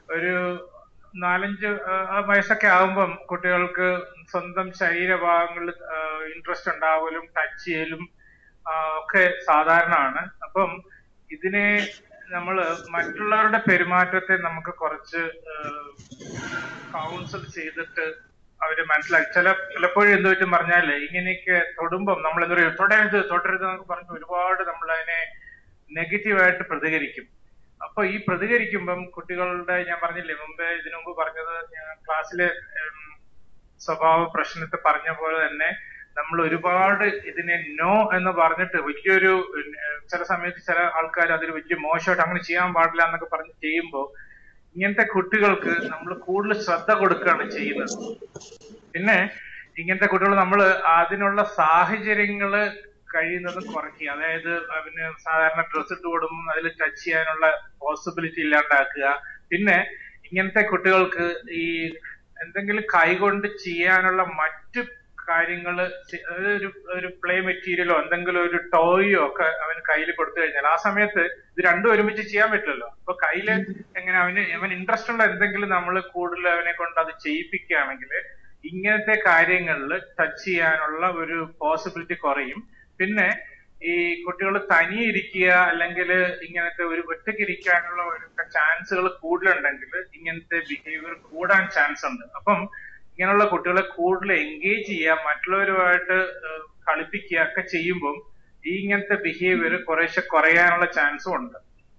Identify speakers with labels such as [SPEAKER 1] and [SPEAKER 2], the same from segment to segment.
[SPEAKER 1] ഒരു നാലഞ്ച് ആ, വയസ്സൊക്കെ ആകുമ്പം കുട്ടികൾക്ക് സ്വന്തം ശരീരഭാഗങ്ങളിൽ ഇൻട്രസ്റ്റ് ഉണ്ടാവലും ടച്ച് ചെയ്യലും ആ, ഒക്കെ സാധാരണമാണ് അപ്പം ഇതിനെ നമ്മൾ മറ്റുള്ളവരുടെ പെരുമാറ്റത്തെ നമുക്ക് കുറച്ച് കൗൺസിൽ ചെയ്തിട്ട് അവര് മനസ്സിലാക്കി ചില പലപ്പോഴും എന്ത് പറ്റും പറഞ്ഞാല് ഇങ്ങനെയൊക്കെ തൊടുമ്പം നമ്മൾ എന്താ പറയുക തൊടരുത് തൊടരുത് എന്നൊക്കെ പറഞ്ഞ് ഒരുപാട് നമ്മൾ അതിനെ നെഗറ്റീവായിട്ട് പ്രതികരിക്കും അപ്പൊ ഈ പ്രതികരിക്കുമ്പം കുട്ടികളുടെ ഞാൻ പറഞ്ഞില്ലേ മുമ്പേ ഇതിനു മുമ്പ് പറഞ്ഞത് ഞാൻ ക്ലാസ്സിലെ ഉം, സ്വഭാവ പ്രശ്നത്തെ പറഞ്ഞ പോലെ തന്നെ നമ്മൾ ഒരുപാട് ഇതിനെ നോ എന്ന് പറഞ്ഞിട്ട് വലിയൊരു ഉം, ചില സമയത്ത് ചില ആൾക്കാർ അതിൽ വലിയ മോശമായിട്ട് അങ്ങനെ ചെയ്യാൻ പാടില്ല എന്നൊക്കെ പറഞ്ഞ് ചെയ്യുമ്പോൾ ഇങ്ങനത്തെ കുട്ടികൾക്ക് നമ്മൾ കൂടുതൽ ശ്രദ്ധ കൊടുക്കുകയാണ് ചെയ്യുന്നത് പിന്നെ ഇങ്ങനത്തെ കുട്ടികൾ നമ്മൾ അതിനുള്ള സാഹചര്യങ്ങള് കഴിയുന്നതും കുറയ്ക്കുക അതായത് അവന് സാധാരണ ഡ്രസ്സ് ഇട്ട് കൊടുക്കുമ്പോൾ അതിൽ ടച്ച് ചെയ്യാനുള്ള പോസിബിലിറ്റി ഇല്ലാണ്ടാക്കുക പിന്നെ ഇങ്ങനത്തെ കുട്ടികൾക്ക് ഈ എന്തെങ്കിലും കൈകൊണ്ട് ചെയ്യാനുള്ള മറ്റു കാര്യങ്ങള് ചെ- അതായത് ഒരു ഒരു പ്ലേ മെറ്റീരിയലോ എന്തെങ്കിലും ഒരു ടോയോ ഒക്കെ അവന് കയ്യിൽ കൊടുത്തു കഴിഞ്ഞാൽ ആ സമയത്ത് ഇത് രണ്ടും ഒരുമിച്ച് ചെയ്യാൻ പറ്റില്ലല്ലോ അപ്പൊ കയ്യില് എങ്ങനെ അവന് അവൻ ഇൻട്രസ്റ്റ് ഉള്ള എന്തെങ്കിലും നമ്മൾ കൂടുതൽ അവനെ കൊണ്ട് അത് ചെയ്യിപ്പിക്കുകയാണെങ്കിൽ ഇങ്ങനത്തെ കാര്യങ്ങളിൽ ടച്ച് ചെയ്യാനുള്ള ഒരു പോസിബിലിറ്റി കുറയും പിന്നെ ഈ കുട്ടികൾ തനിയെ ഇരിക്കുക അല്ലെങ്കിൽ ഇങ്ങനത്തെ ഒരു ഒറ്റയ്ക്ക് ഇരിക്കാനുള്ള ഒരു ചാൻസുകൾ കൂടുതലുണ്ടെങ്കിൽ ഇങ്ങനത്തെ ബിഹേവിയർ കൂടാൻ ചാൻസ് ഉണ്ട് അപ്പം ഇങ്ങനെയുള്ള കുട്ടികളെ കൂടുതൽ എൻഗേജ് ചെയ്യുക മറ്റുള്ളവരുമായിട്ട് ഏഹ്, കളിപ്പിക്കുക ഒക്കെ ചെയ്യുമ്പം ഈ ഇങ്ങനത്തെ ബിഹേവിയർ കുറേശ്ശെ കുറയാനുള്ള ചാൻസും ഉണ്ട്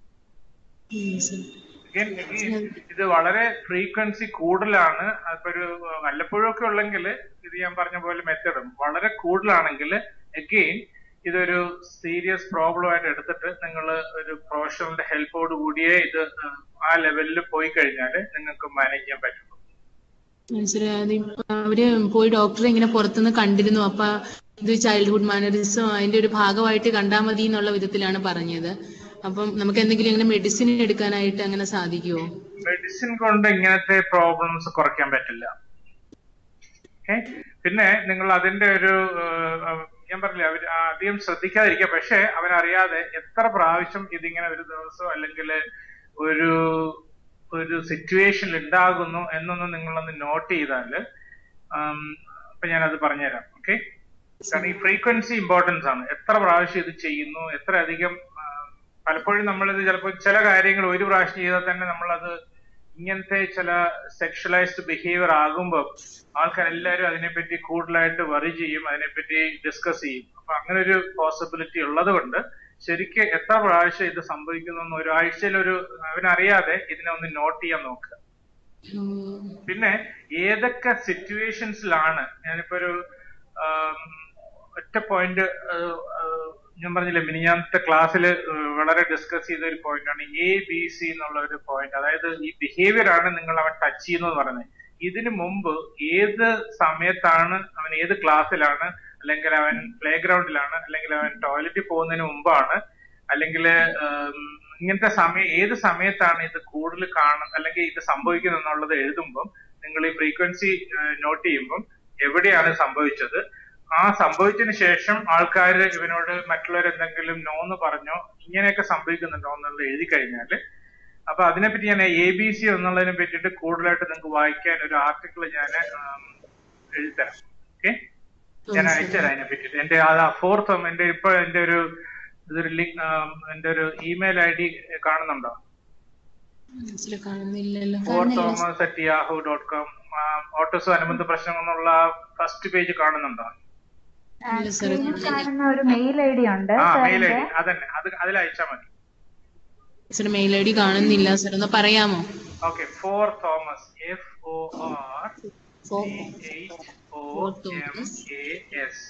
[SPEAKER 1] Again, again, ഇത് വളരെ ഫ്രീക്വൻസി കൂടുതലാണ് അപ്പൊ ഒരു വല്ലപ്പോഴും ഒക്കെ ഉള്ളെങ്കിൽ ഇത് ഞാൻ പറഞ്ഞ പോലെ മെത്തഡും വളരെ കൂടുതലാണെങ്കിൽ അഗെയിൻ ഇതൊരു സീരിയസ് പ്രോബ്ലം ആയിട്ട് എടുത്തിട്ട് നിങ്ങൾ ഒരു പ്രൊഫഷണലിന്റെ ഹെൽപ്പോട് കൂടിയേ ഇത് ഏഹ്, ആ ലെവലിൽ പോയി കഴിഞ്ഞാൽ നിങ്ങൾക്ക് മാനേജ് ചെയ്യാൻ പറ്റുള്ളൂ
[SPEAKER 2] മനസ്സിലായി അവര് പോയി ഡോക്ടറെ ഇങ്ങനെ പുറത്തുനിന്ന് കണ്ടിരുന്നു അപ്പൊ ഇത് ചൈൽഡ്ഹുഡ് മാനറിസം അതിന്റെ ഒരു ഭാഗമായിട്ട് കണ്ടാൽ മതി എന്നുള്ള വിധത്തിലാണ് പറഞ്ഞത് അപ്പം നമുക്ക് എന്തെങ്കിലും ഇങ്ങനെ മെഡിസിൻ എടുക്കാനായിട്ട് അങ്ങനെ സാധിക്കുമോ
[SPEAKER 1] മെഡിസിൻ കൊണ്ട് ഇങ്ങനത്തെ പ്രോബ്ലംസ് കുറയ്ക്കാൻ പറ്റില്ല ഓക്കെ പിന്നെ നിങ്ങൾ അതിന്റെ ഒരു ഏഹ്, ഞാൻ പറഞ്ഞില്ലേ അവർ അധികം ശ്രദ്ധിക്കാതിരിക്കുക പക്ഷെ അവനറിയാതെ എത്ര പ്രാവശ്യം ഇതിങ്ങനെ ഒരു ദിവസം അല്ലെങ്കിൽ ഒരു ഒരു സിറ്റുവേഷനിൽ ഉണ്ടാകുന്നു എന്നൊന്ന് നിങ്ങളൊന്ന് നോട്ട് ചെയ്താൽ അപ്പൊ ഞാനത് പറഞ്ഞുതരാം ഓക്കെ കാരണം ഈ ഫ്രീക്വൻസി ഇമ്പോർട്ടൻസ് ആണ് എത്ര പ്രാവശ്യം ഇത് ചെയ്യുന്നു എത്ര അധികം ആ, പലപ്പോഴും നമ്മളിത് ചിലപ്പോൾ ചില കാര്യങ്ങൾ ഒരു പ്രാവശ്യം ചെയ്താൽ തന്നെ നമ്മളത് ഇങ്ങനത്തെ ചില സെക്ഷലൈസ്ഡ് ബിഹേവിയർ ആകുമ്പോൾ ആൾക്കാരെല്ലാവരും അതിനെപ്പറ്റി കൂടുതലായിട്ട് വറി ചെയ്യും അതിനെപ്പറ്റി ഡിസ്കസ് ചെയ്യും അപ്പൊ അങ്ങനെ ഒരു പോസിബിലിറ്റി ഉള്ളത് കൊണ്ട് ശരിക്ക് എത്ര പ്രാവശ്യം ഇത് സംഭവിക്കുന്നു എന്ന് ഒരാഴ്ചയിൽ ഒരു അവനറിയാതെ ഇതിനെ ഒന്ന് നോട്ട് ചെയ്യാൻ നോക്കുക
[SPEAKER 2] ഉം.
[SPEAKER 1] പിന്നെ ഏതൊക്കെ സിറ്റുവേഷൻസിലാണ് ഞാനിപ്പോ ഒരു ആം, ഒറ്റ പോയിന്റ് ഞാൻ പറഞ്ഞില്ലേ മിനിഞ്ഞാമത്തെ ക്ലാസ്സിൽ വളരെ ഡിസ്കസ് ചെയ്ത ഒരു പോയിന്റ് ആണ് എ ബി സി എന്നുള്ള ഒരു പോയിന്റ് അതായത് ഈ ബിഹേവിയർ ആണ് നിങ്ങൾ അവൻ ടച്ച് ചെയ്യുന്നത് പറയുന്നത് ഇതിനു മുമ്പ് ഏത് സമയത്താണ് അവൻ ഏത് ക്ലാസ്സിലാണ് അല്ലെങ്കിൽ അവൻ പ്ലേ ഗ്രൗണ്ടിലാണ് അല്ലെങ്കിൽ അവൻ ടോയ്ലറ്റിൽ പോകുന്നതിന് മുമ്പാണ് അല്ലെങ്കിൽ ഇങ്ങനത്തെ സമയം ഏത് സമയത്താണ് ഇത് കൂടുതൽ കാണുന്നത് അല്ലെങ്കിൽ ഇത് സംഭവിക്കുന്നത് എന്നുള്ളത് എഴുതുമ്പം നിങ്ങൾ ഈ ഫ്രീക്വൻസി നോട്ട് ചെയ്യുമ്പം എവിടെയാണ് സംഭവിച്ചത് ആ സംഭവിച്ചതിന് ശേഷം ആൾക്കാർ ഇവനോട് മറ്റുള്ളവർ എന്തെങ്കിലും നോ എന്ന് പറഞ്ഞോ ഇങ്ങനെയൊക്കെ സംഭവിക്കുന്നുണ്ടോ എന്നുള്ളത് എഴുതി കഴിഞ്ഞാൽ അപ്പൊ അതിനെപ്പറ്റി ഞാൻ എ ബി സി എന്നുള്ളതിനെ പറ്റിയിട്ട് കൂടുതലായിട്ട് നിങ്ങൾക്ക് വായിക്കാൻ ഒരു ആർട്ടിക്കിൾ ഞാൻ എഴുതിത്തരാം ഓക്കെ ഞാൻ അയച്ചുതരാം അതിനെ പറ്റിയിട്ട് എന്റെ അത് ഫോർത്ത് എന്റെ ഇപ്പൊ എന്റെ ഒരു ഇതൊരു ലിങ്ക് എന്റെ ഒരു ഇമെയിൽ ഐ ഡി കാണുന്നുണ്ടോ
[SPEAKER 2] മനസ്സിൽ കാണുന്നില്ലല്ലോ
[SPEAKER 1] four Thomas at Yahoo dot com ഓട്ടോസോ അനുബന്ധ പ്രശ്നം എന്നുള്ള ഫസ്റ്റ് പേജ് കാണുന്നുണ്ടോ
[SPEAKER 2] ഇല്ല sir.
[SPEAKER 3] സ്ക്രീനിൽ കാണുന്ന ഒരു മെയിൽ ഐ ഡി ഉണ്ട്
[SPEAKER 1] ആ മെയിൽ ഐ
[SPEAKER 3] സാറിന്റെ
[SPEAKER 1] ഡി അതന്നെ അത് അതിൽ അയച്ചാൽ മതി
[SPEAKER 2] സർ മെയിൽ ഐ ഡി കാണുന്നില്ല സർ ഒന്ന് പറയാമോ
[SPEAKER 1] okay four Thomas F O R
[SPEAKER 2] four
[SPEAKER 1] O M A S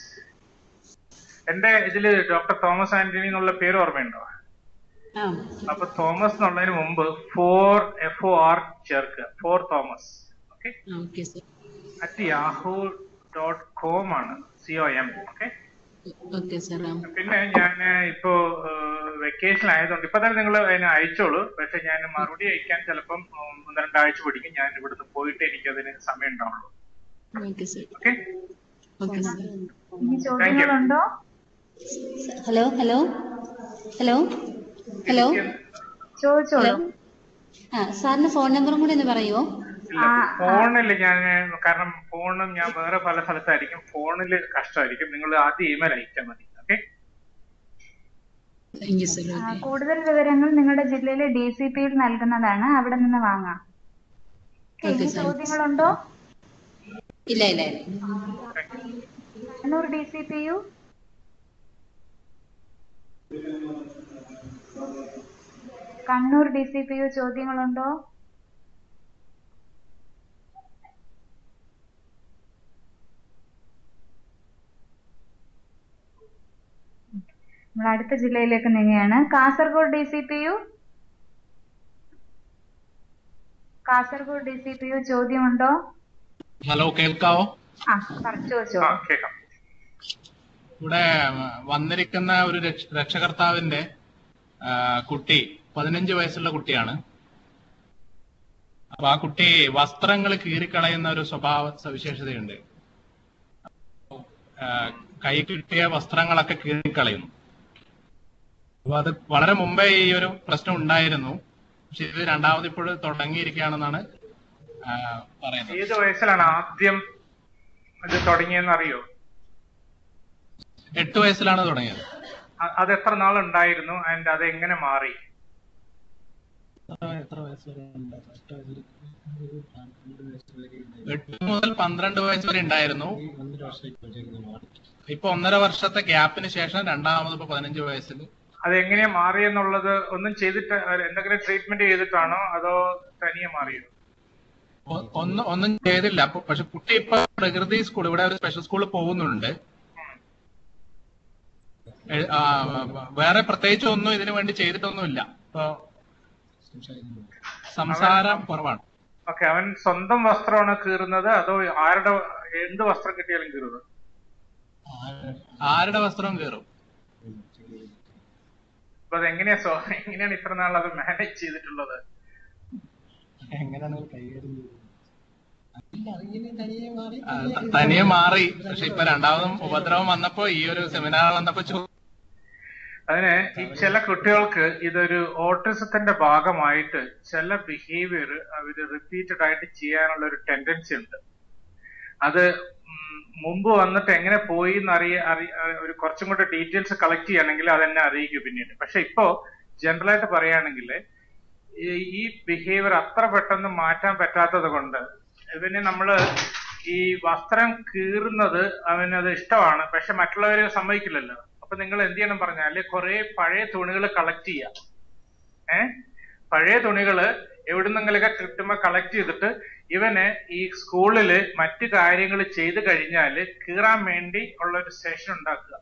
[SPEAKER 1] എന്റെ ഇതില് ഡോക്ടർ തോമസ് ആന്റണി എന്നുള്ള പേര് ഓർമ്മയുണ്ടോ
[SPEAKER 2] ആ
[SPEAKER 1] അപ്പൊ തോമസ് എന്നുള്ളതിന് മുമ്പ് ഫോർ എഫ് ഒ ആർ ചേർക്കുക for Thomas okay
[SPEAKER 2] okay sir
[SPEAKER 1] at Yahoo dot com ആണ് C O M okay
[SPEAKER 2] okay sir ആ
[SPEAKER 1] പിന്നെ ഞാൻ ഇപ്പോ വെക്കേഷൻ ആയതുകൊണ്ട് ഇപ്പൊ തന്നെ നിങ്ങൾ അതിനെ അയച്ചോളൂ പക്ഷെ ഞാൻ മറുപടി അയക്കാൻ ചിലപ്പം ഉം, ഒന്ന് രണ്ടാഴ്ച പിടിക്കും ഞാൻ ഇവിടുന്ന് പോയിട്ട് എനിക്ക് അതിന് സമയം ഉണ്ടാവുള്ളൂ
[SPEAKER 2] okay sir
[SPEAKER 1] okay
[SPEAKER 2] okay sir
[SPEAKER 3] ഇനി ചോദ്യങ്ങളുണ്ടോ
[SPEAKER 4] ഹലോ ഹലോ ഹലോ ഹലോ
[SPEAKER 3] ചോദിച്ചോളൂ
[SPEAKER 4] ആ സാറിന്റെ ഫോൺ നമ്പറും കൂടി ഒന്ന് പറയുമോ
[SPEAKER 1] ഇല്ല ഫോണിൽ ഞാൻ കാരണം ഫോണും ഞാൻ വേറെ പല സ്ഥലത്തായിരിക്കും ഫോണിൽ കഷ്ടമായിരിക്കും നിങ്ങൾ ആദ്യം ഇമെയിൽ അയച്ചാൽ മതി ഓക്കെ
[SPEAKER 2] താങ്ക് യു സർ
[SPEAKER 3] ആ, കൂടുതൽ വിവരങ്ങൾ നിങ്ങളുടെ ജില്ലയിലെ ഡി സി പിയിൽ നൽകുന്നതാണ് അവിടെ നിന്ന് വാങ്ങാം ഓക്കേ, ഇനി
[SPEAKER 2] Okay, sir.
[SPEAKER 3] ചോദ്യങ്ങളുണ്ടോ
[SPEAKER 4] ഇല്ല ഇല്ല ഇല്ല
[SPEAKER 3] Kannur D C P U Kannur D C P U ചോദ്യങ്ങളുണ്ടോ നമ്മൾ അടുത്ത ജില്ലയിലേക്ക് നീങ്ങുകയാണ് Kasaragod D C P U Kasaragod D C P U ചോദ്യമുണ്ടോ
[SPEAKER 5] ഹലോ കേൾക്കാവോ
[SPEAKER 3] ആ പറഞ്ഞു ചോദിച്ചോ
[SPEAKER 1] ആ കേൾക്കാം
[SPEAKER 5] ഇവിടെ വന്നിരിക്കുന്ന ഒരു രക്ഷ- രക്ഷകർത്താവിന്റെ ആ, കുട്ടി പതിനഞ്ച് വയസ്സുള്ള കുട്ടിയാണ് അപ്പൊ ആ കുട്ടി വസ്ത്രങ്ങൾ കീറിക്കളയുന്ന ഒരു സ്വഭാവ സവിശേഷതയുണ്ട് ആ, കൈ കിട്ടിയ വസ്ത്രങ്ങളൊക്കെ കീറിക്കളയുന്നു അപ്പൊ അത് വളരെ മുമ്പേ ഈ ഒരു പ്രശ്നം ഉണ്ടായിരുന്നു പക്ഷെ ഇത് രണ്ടാമത് ഇപ്പോൾ തുടങ്ങിയിരിക്കുകയാണെന്നാണ് ആ, പറയുന്നത്
[SPEAKER 1] ഏത് വയസ്സിലാണ് ആദ്യം ഇത് തുടങ്ങിയെന്ന് അറിയോ
[SPEAKER 5] എട്ട് വയസ്സിലാണ് തുടങ്ങിയത്
[SPEAKER 1] അ- അത് എത്ര നാൾ ഉണ്ടായിരുന്നു ആൻഡ് അത് എങ്ങനെ മാറി
[SPEAKER 5] എട്ട് മുതൽ പന്ത്രണ്ട് വയസ്സ് വരെ ഉണ്ടായിരുന്നു ഇപ്പൊ ഒന്നര വർഷത്തെ ഗ്യാപ്പിന് ശേഷം രണ്ടാമത് ഇപ്പൊ പതിനഞ്ച് വയസ്സിൽ
[SPEAKER 1] അത് എങ്ങനെയാ മാറിയെന്നുള്ളത് ഒന്നും ചെയ്തിട്ട് അല്ല, എന്തെങ്കിലും ട്രീറ്റ്മെന്റ് ചെയ്തിട്ടാണോ അതോ തനിയെ മാറിയോ
[SPEAKER 5] ഒ- ഒന്നും ഒന്നും ചെയ്തില്ല അപ്പൊ പക്ഷെ കുട്ടി ഇപ്പൊ പ്രകൃതി സ്കൂൾ ഇവിടെ ഒരു സ്പെഷ്യൽ സ്കൂളിൽ പോകുന്നുണ്ട് എ- ആ, വേറെ പ്രത്യേകിച്ച് ഒന്നും ഇതിനു വേണ്ടി ചെയ്തിട്ടൊന്നുമില്ല ഇപ്പൊ സംസാരം കുറവാണ്
[SPEAKER 1] ഓക്കെ അവൻ സ്വന്തം വസ്ത്രമാണ് കീറുന്നത് അതോ ആരുടെ എന്ത് വസ്ത്രം കിട്ടിയാലും കീറുന്നത്
[SPEAKER 5] ആരുടെ വസ്ത്രവും കയറും
[SPEAKER 1] അപ്പൊ അത് എങ്ങനെയാ സ്വ എങ്ങനെയാണ് ഇത്ര നാൾ അത് മാനേജ് ചെയ്തിട്ടുള്ളത്
[SPEAKER 5] എങ്ങനെയാണ് കൈകാര്യം ആ, ത- തനിയെ മാറി പക്ഷെ ഇപ്പൊ രണ്ടാമതും ഉപദ്രവം വന്നപ്പോ ഈ ഒരു സെമിനാർ വന്നപ്പോ ചോ-
[SPEAKER 1] അതിന് ഈ ചില കുട്ടികൾക്ക് ഇതൊരു ഓട്ടിസത്തിന്റെ ഭാഗമായിട്ട് ചില ബിഹേവിയർ അവര് റിപ്പീറ്റഡ് ആയിട്ട് ചെയ്യാനുള്ള ഒരു ടെൻഡൻസി ഉണ്ട് അത് ഉം, മുമ്പ് വന്നിട്ട് എങ്ങനെ പോയി എന്ന് അറിയ അറി- അ- ഒരു കുറച്ചും കൂടെ ഡീറ്റെയിൽസ് കളക്ട് ചെയ്യണമെങ്കിൽ അതെന്നെ അറിയിക്കും പിന്നീട് പക്ഷെ ഇപ്പോ ജനറൽ ആയിട്ട് പറയുകയാണെങ്കിൽ ഈ- ഈ ബിഹേവിയർ അത്ര പെട്ടെന്ന് മാറ്റാൻ പറ്റാത്തത് കൊണ്ട് ഇവന് നമ്മള് ഈ വസ്ത്രം കീറുന്നത് അവനത് ഇഷ്ടമാണ് പക്ഷെ മറ്റുള്ളവരെ സമ്മതിക്കില്ലല്ലോ അപ്പൊ നിങ്ങൾ എന്ത് ചെയ്യണം പറഞ്ഞാല് കുറെ പഴയ തുണികൾ കളക്ട് ചെയ്യാം ഏ പഴയ തുണികള് എവിടുന്നെങ്കിലൊക്കെ കിട്ടുമ്പോ കളക്ട് ചെയ്തിട്ട് ഇവന് ഈ സ്കൂളില് മറ്റു കാര്യങ്ങൾ ചെയ്തു കഴിഞ്ഞാല് കീറാൻ വേണ്ടി ഉള്ള ഒരു സെഷൻ ഉണ്ടാക്കുക